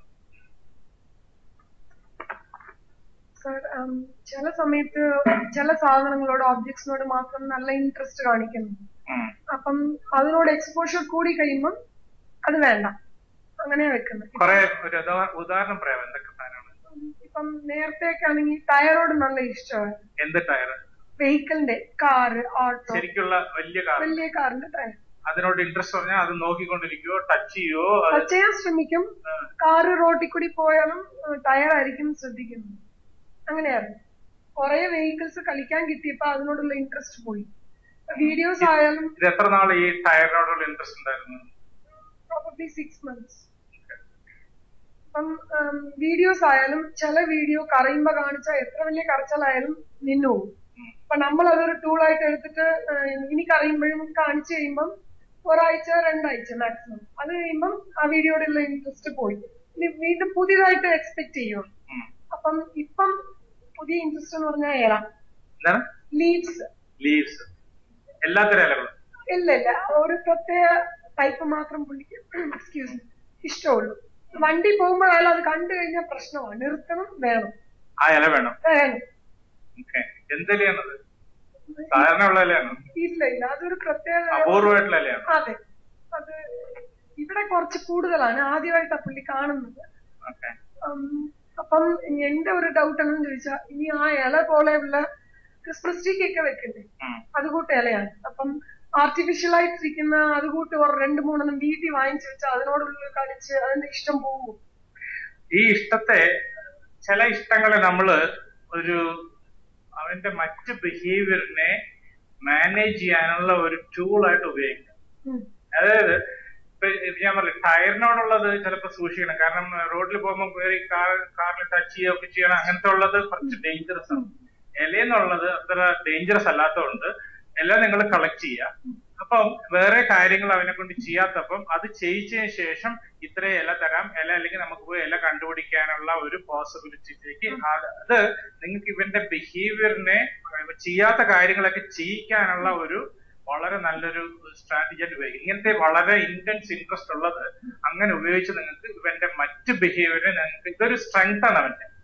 [SPEAKER 12] സാർ ചില സമയത്ത് ചില സാധനങ്ങളോട് ഒബ്ജക്ട്സിനോട് മാത്രം നല്ല ഇൻട്രസ്റ്റ് കാണിക്കുന്നു അപ്പം അതിനോട് എക്സ്പോഷർ കൂടി കഴിയുമ്പം അത് വേണ്ട അങ്ങനെ വെക്കുന്നത്
[SPEAKER 1] കുറെ ഒരു ഉദാ- ഉദാഹരണം പറയാം എന്തൊക്കെ സാധനമാണ്
[SPEAKER 12] ഇപ്പം നേരത്തേക്കാണെങ്കിൽ ടയറോട് നല്ല ഇഷ്ടമാണ്
[SPEAKER 1] എന്ത് ടയർ
[SPEAKER 12] വെഹിക്കിളിന്റെ കാറ് ഓട്ടോ
[SPEAKER 1] ശരിക്കുള്ള വലിയ കാർ
[SPEAKER 12] വലിയ കാറിന്റെ ടയർ
[SPEAKER 1] അതിനോട് ഇൻട്രസ്റ്റ് പറഞ്ഞാൽ അത് നോക്കിക്കൊണ്ടിരിക്കുവോ ടച്ച് ചെയ്യുവോ അത്
[SPEAKER 12] അത് ചെയ്യാൻ ശ്രമിക്കും കാറ് റോട്ടിൽ കൂടി പോയാലും ടയർ ആയിരിക്കും ശ്രദ്ധിക്കുന്നത് അങ്ങനെയായിരുന്നു കുറെ വെഹിക്കിൾസ് കളിക്കാൻ കിട്ടിയപ്പോ അതിനോടുള്ള ഇൻട്രസ്റ്റ് പോയി വീഡിയോസ് ആയാലും
[SPEAKER 1] ഇത് എത്ര നാൾ ഈ ടയറിനോടുള്ള ഇൻട്രസ്റ്റ് ഉണ്ടായിരുന്നു
[SPEAKER 12] പ്രോബബ്ലി സിക്സ് മന്ത്സ് അപ്പം വീഡിയോസ് ആയാലും ചില വീഡിയോ കരയുമ്പോ കാണിച്ചാൽ എത്ര വലിയ കരച്ചിലായാലും നിന്നു പോകും അപ്പൊ നമ്മൾ അതൊരു ടൂളായിട്ട് എടുത്തിട്ട് ആഹ് ഇനി കരയുമ്പോഴും കാണിച്ചു കഴിയുമ്പം ഒരാഴ്ച രണ്ടാഴ്ച മാക്സിമം അത് കഴിയുമ്പം ആ വീഡിയോയോടുള്ള ഇൻട്രസ്റ്റ് പോയി ഇനി വീണ്ടും പുതിയതായിട്ട് എക്സ്പെക്ട് ചെയ്യും അപ്പം ഇപ്പം പുതിയ ഇൻട്രസ്റ്റ് എന്ന് പറഞ്ഞാൽ ഏല
[SPEAKER 1] എന്താണ്
[SPEAKER 12] ലീവ്സ്
[SPEAKER 1] ലീവ്സ് എല്ലാത്തരം ഇലകളും
[SPEAKER 12] ഇല്ല ഇല്ല ഒരു പ്രത്യേക ടൈപ്പ് മാത്രം പുള്ളിക്ക് എക്സ്ക്യൂസ് ഇഷ്ടമുള്ളൂ വണ്ടി പോകുമ്പോഴായാലും അത് കണ്ടു കഴിഞ്ഞാൽ പ്രശ്നമാണ് നിർത്തണം വേണം
[SPEAKER 1] ആ ഇല വേണം
[SPEAKER 12] വേണം
[SPEAKER 1] ഓക്കെ എന്തിലെയാണത് സാധാരണ ഉള്ള ഇലയാണോ
[SPEAKER 12] ഇല്ല ഇല്ല അതൊരു പ്രത്യേക
[SPEAKER 1] അപൂർവമായിട്ടുള്ള ഇലയാണോ
[SPEAKER 12] അതെ അത് ഇവിടെ കുറച്ച് കൂടുതലാണ് ആദ്യമായിട്ടാ പുള്ളി കാണുന്നത്
[SPEAKER 1] ഓക്കെ
[SPEAKER 12] ഉം, അപ്പം എന്റെ ഒരു ഡൗട്ട് എന്ന് ചോദിച്ചാൽ ഇനി ആ ഇല പോലെയുള്ള ക്രിസ്മസ് ട്രീ ഒക്കെ വെക്കണ്ടേ അതുകൂട്ട് ഇലയാണ് അപ്പം ആർട്ടിഫിഷ്യൽ ആയിട്ടിരിക്കുന്ന അതുകൂട്ട് ഒരു രണ്ട് മൂന്നെണ്ണം വീട്ടിൽ വാങ്ങിച്ചു വെച്ചാൽ അതിനോടുള്ള കളിച്ച് അതിന്റെ ഇഷ്ടം പോകും
[SPEAKER 1] ഈ ഇഷ്ടത്തെ ചില ഇഷ്ടങ്ങളെ നമ്മള് ഒരു അവന്റെ മറ്റ് ബിഹേവിയറിനെ മാനേജ് ചെയ്യാനുള്ള ഒരു ടൂളായിട്ട് ഉപയോഗിക്കാം അതായത് ഇപ്പൊ ഞാൻ പറഞ്ഞു ടയറിനോടുള്ളത് ചിലപ്പോൾ സൂക്ഷിക്കണം കാരണം റോഡിൽ പോകുമ്പോൾ കയറി കാർ കാറിൽ ടച്ച് ചെയ്യുകയൊക്കെ ചെയ്യണം അങ്ങനത്തെ ഉള്ളത് കുറച്ച് ഡേഞ്ചറസ് ആണ് ഇലയെന്നുള്ളത് അത്ര ഡേഞ്ചറസ് അല്ലാത്തതുകൊണ്ട് എല്ലാം നിങ്ങൾ കളക്ട് ചെയ്യുക അപ്പം വേറെ കാര്യങ്ങൾ അവനെ കൊണ്ട് ചെയ്യാത്തപ്പം അത് ചെയ്യിച്ചതിന് ശേഷം ഇത്ര ഇല തരാം ഇല അല്ലെങ്കിൽ നമുക്ക് പോയി ഇല കണ്ടുപിടിക്കാനുള്ള ഒരു പോസിബിലിറ്റിയിലേക്ക് അത് നിങ്ങൾക്ക് ഇവന്റെ ബിഹേവിയറിനെ ചെയ്യാത്ത കാര്യങ്ങളൊക്കെ ചെയ്യിക്കാനുള്ള ഒരു വളരെ നല്ലൊരു സ്ട്രാറ്റജി ആയിട്ട് ഉപയോഗിക്കും ഇങ്ങനത്തെ വളരെ ഇന്റൻസ് ഇൻട്രസ്റ്റ് ഉള്ളത് അങ്ങനെ ഉപയോഗിച്ച് നിങ്ങൾക്ക് ഇവന്റെ മറ്റ് ബിഹേവിയറിനെ നിങ്ങൾക്ക് ഇതൊരു സ്ട്രെങ്ത് ആണ് അവന്റെ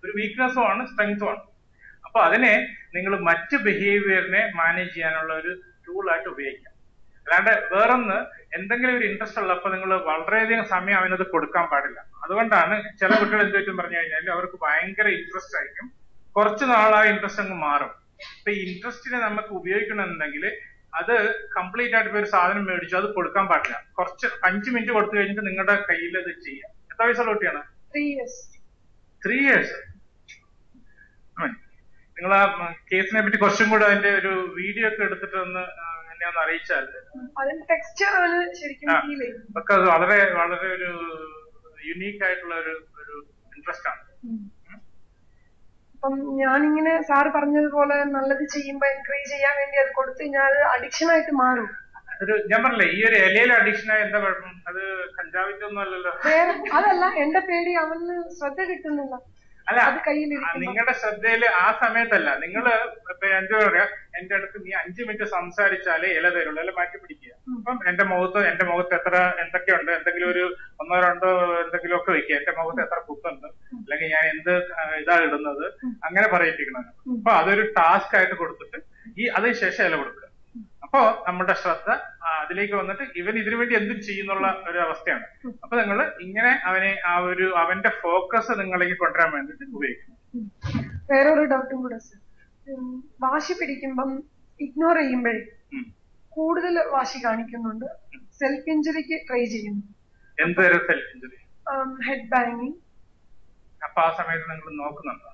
[SPEAKER 1] ഒരു വീക്ക്നെസ്സും ആണ് സ്ട്രെങ്തും ആണ് അപ്പൊ അതിനെ നിങ്ങൾ മറ്റ് ബിഹേവിയറിനെ മാനേജ് ചെയ്യാനുള്ള ഒരു ടൂളായിട്ട് ഉപയോഗിക്കാം അല്ലാണ്ട് വേറൊന്ന് എന്തെങ്കിലും ഒരു ഇൻട്രസ്റ്റ് ഉള്ളപ്പോൾ നിങ്ങൾ വളരെയധികം സമയം അവനത് കൊടുക്കാൻ പാടില്ല അതുകൊണ്ടാണ് ചില കുട്ടികൾ എന്ത് പറ്റും പറഞ്ഞു കഴിഞ്ഞാൽ അവർക്ക് ഭയങ്കര ഇൻട്രസ്റ്റ് ആയിരിക്കും കുറച്ച് നാൾ ആ ഇൻട്രസ്റ്റ് അങ്ങ് മാറും അപ്പൊ ഈ ഇൻട്രസ്റ്റിനെ നമുക്ക് ഉപയോഗിക്കണമെന്നുണ്ടെങ്കിൽ അത് കംപ്ലീറ്റ് ആയിട്ട് ഇപ്പൊ ഒരു സാധനം മേടിച്ചു അത് കൊടുക്കാൻ പാടില്ല കുറച്ച് അഞ്ച് മിനിറ്റ് കൊടുത്തു കഴിഞ്ഞിട്ട് നിങ്ങളുടെ കയ്യിൽ അത് ചെയ്യാം എത്ര വയസ്സുള്ള കുട്ടിയാണ്
[SPEAKER 12] ത്രീ ഇയേഴ്സ്
[SPEAKER 1] ത്രീ ഇയേഴ്സ് നിങ്ങൾ ആ കേസിനെ പറ്റി കുറച്ചും കൂടെ അതിന്റെ ഒരു വീഡിയോ ഒക്കെ എടുത്തിട്ട് ഒന്ന് ആ, എന്നെ ഒന്ന് അറിയിച്ചാൽ
[SPEAKER 12] അതിന്റെ ടെക്സ്ചർ ആണ് ശരിക്കും
[SPEAKER 1] ആ.
[SPEAKER 12] ഫീൽ ചെയ്യുന്നത്
[SPEAKER 1] ഒക്കെ അത് വളരെ വളരെ ഒരു യുണീക്ക് ആയിട്ടുള്ള ഒരു ഒരു ഇൻട്രസ്റ്റ് ആണ്
[SPEAKER 12] അപ്പം ഞാനിങ്ങനെ സാറ് പറഞ്ഞതുപോലെ നല്ലത് ചെയ്യുമ്പോ എൻകറേജ് ചെയ്യാൻ വേണ്ടി അത് കൊടുത്തു കഴിഞ്ഞാൽ അത് അഡിക്ഷൻ ആയിട്ട് മാറും
[SPEAKER 1] ഒരു ഞാൻ പറഞ്ഞില്ലേ ഈ ഒരു ഇലയിൽ അഡിക്ഷൻ ആയ എന്താ കുഴപ്പം അത് കഞ്ചാവിന്റെ ഒന്നും അല്ലല്ലോ
[SPEAKER 12] വേറെ അതല്ല എന്റെ പേടി അവന് ശ്രദ്ധ കിട്ടുന്നില്ല
[SPEAKER 1] അല്ല
[SPEAKER 12] അത് കയ്യിലിരിക്കുമ്പോ
[SPEAKER 1] നിങ്ങളുടെ ശ്രദ്ധയില് ആ സമയത്തല്ല നിങ്ങൾ ഇപ്പൊ എന്താ പറയാ എന്റെ അടുത്ത് നീ അഞ്ചു മിനിറ്റ് സംസാരിച്ചാലേ ഇല തരുള്ളൂ അല്ല മാറ്റി പിടിക്കുക അപ്പം എന്റെ മുഖത്ത് എന്റെ മുഖത്ത് എത്ര എന്തൊക്കെയുണ്ട് എന്തെങ്കിലും ഒരു ഒന്നോ രണ്ടോ എന്തെങ്കിലും ഒക്കെ വെക്കുക എന്റെ മുഖത്ത് എത്ര കുത്തുണ്ട് അല്ലെങ്കിൽ ഞാൻ എന്ത് ആ, ഇതാ ഇടുന്നത് അങ്ങനെ പറയിപ്പിക്കണം അപ്പൊ അതൊരു ടാസ്ക് ആയിട്ട് കൊടുത്തിട്ട് ഈ അതിന് ശേഷം ഇല കൊടുക്കുക അപ്പോ നമ്മുടെ ശ്രദ്ധ ആ, അതിലേക്ക് വന്നിട്ട് ഇവൻ ഇതിനു വേണ്ടി എന്തും ചെയ്യുന്നുള്ള ഒരു അവസ്ഥയാണ് അപ്പൊ നിങ്ങൾ ഇങ്ങനെ അവനെ ആ ഒരു അവന്റെ ഫോക്കസ് നിങ്ങളിലേക്ക് കൊണ്ടുവരാൻ വേണ്ടിട്ട് ഉപയോഗിക്കണം
[SPEAKER 12] വേറൊരു ഡൗട്ടും കൂടെ സർ വാശി പിടിക്കുമ്പം ഇഗ്നോർ ചെയ്യുമ്പോഴേ കൂടുതൽ വാശി കാണിക്കുന്നുണ്ട് സെൽഫ് ഇഞ്ചുറിക്ക് ട്രൈ ചെയ്യുന്നു
[SPEAKER 1] എന്തൊരു സെൽഫ് ഇഞ്ചുറി
[SPEAKER 12] ഹെഡ് ബാങ്ങിങ്
[SPEAKER 1] അപ്പൊ ആ സമയത്ത് നിങ്ങൾ നോക്കുന്നുണ്ടോ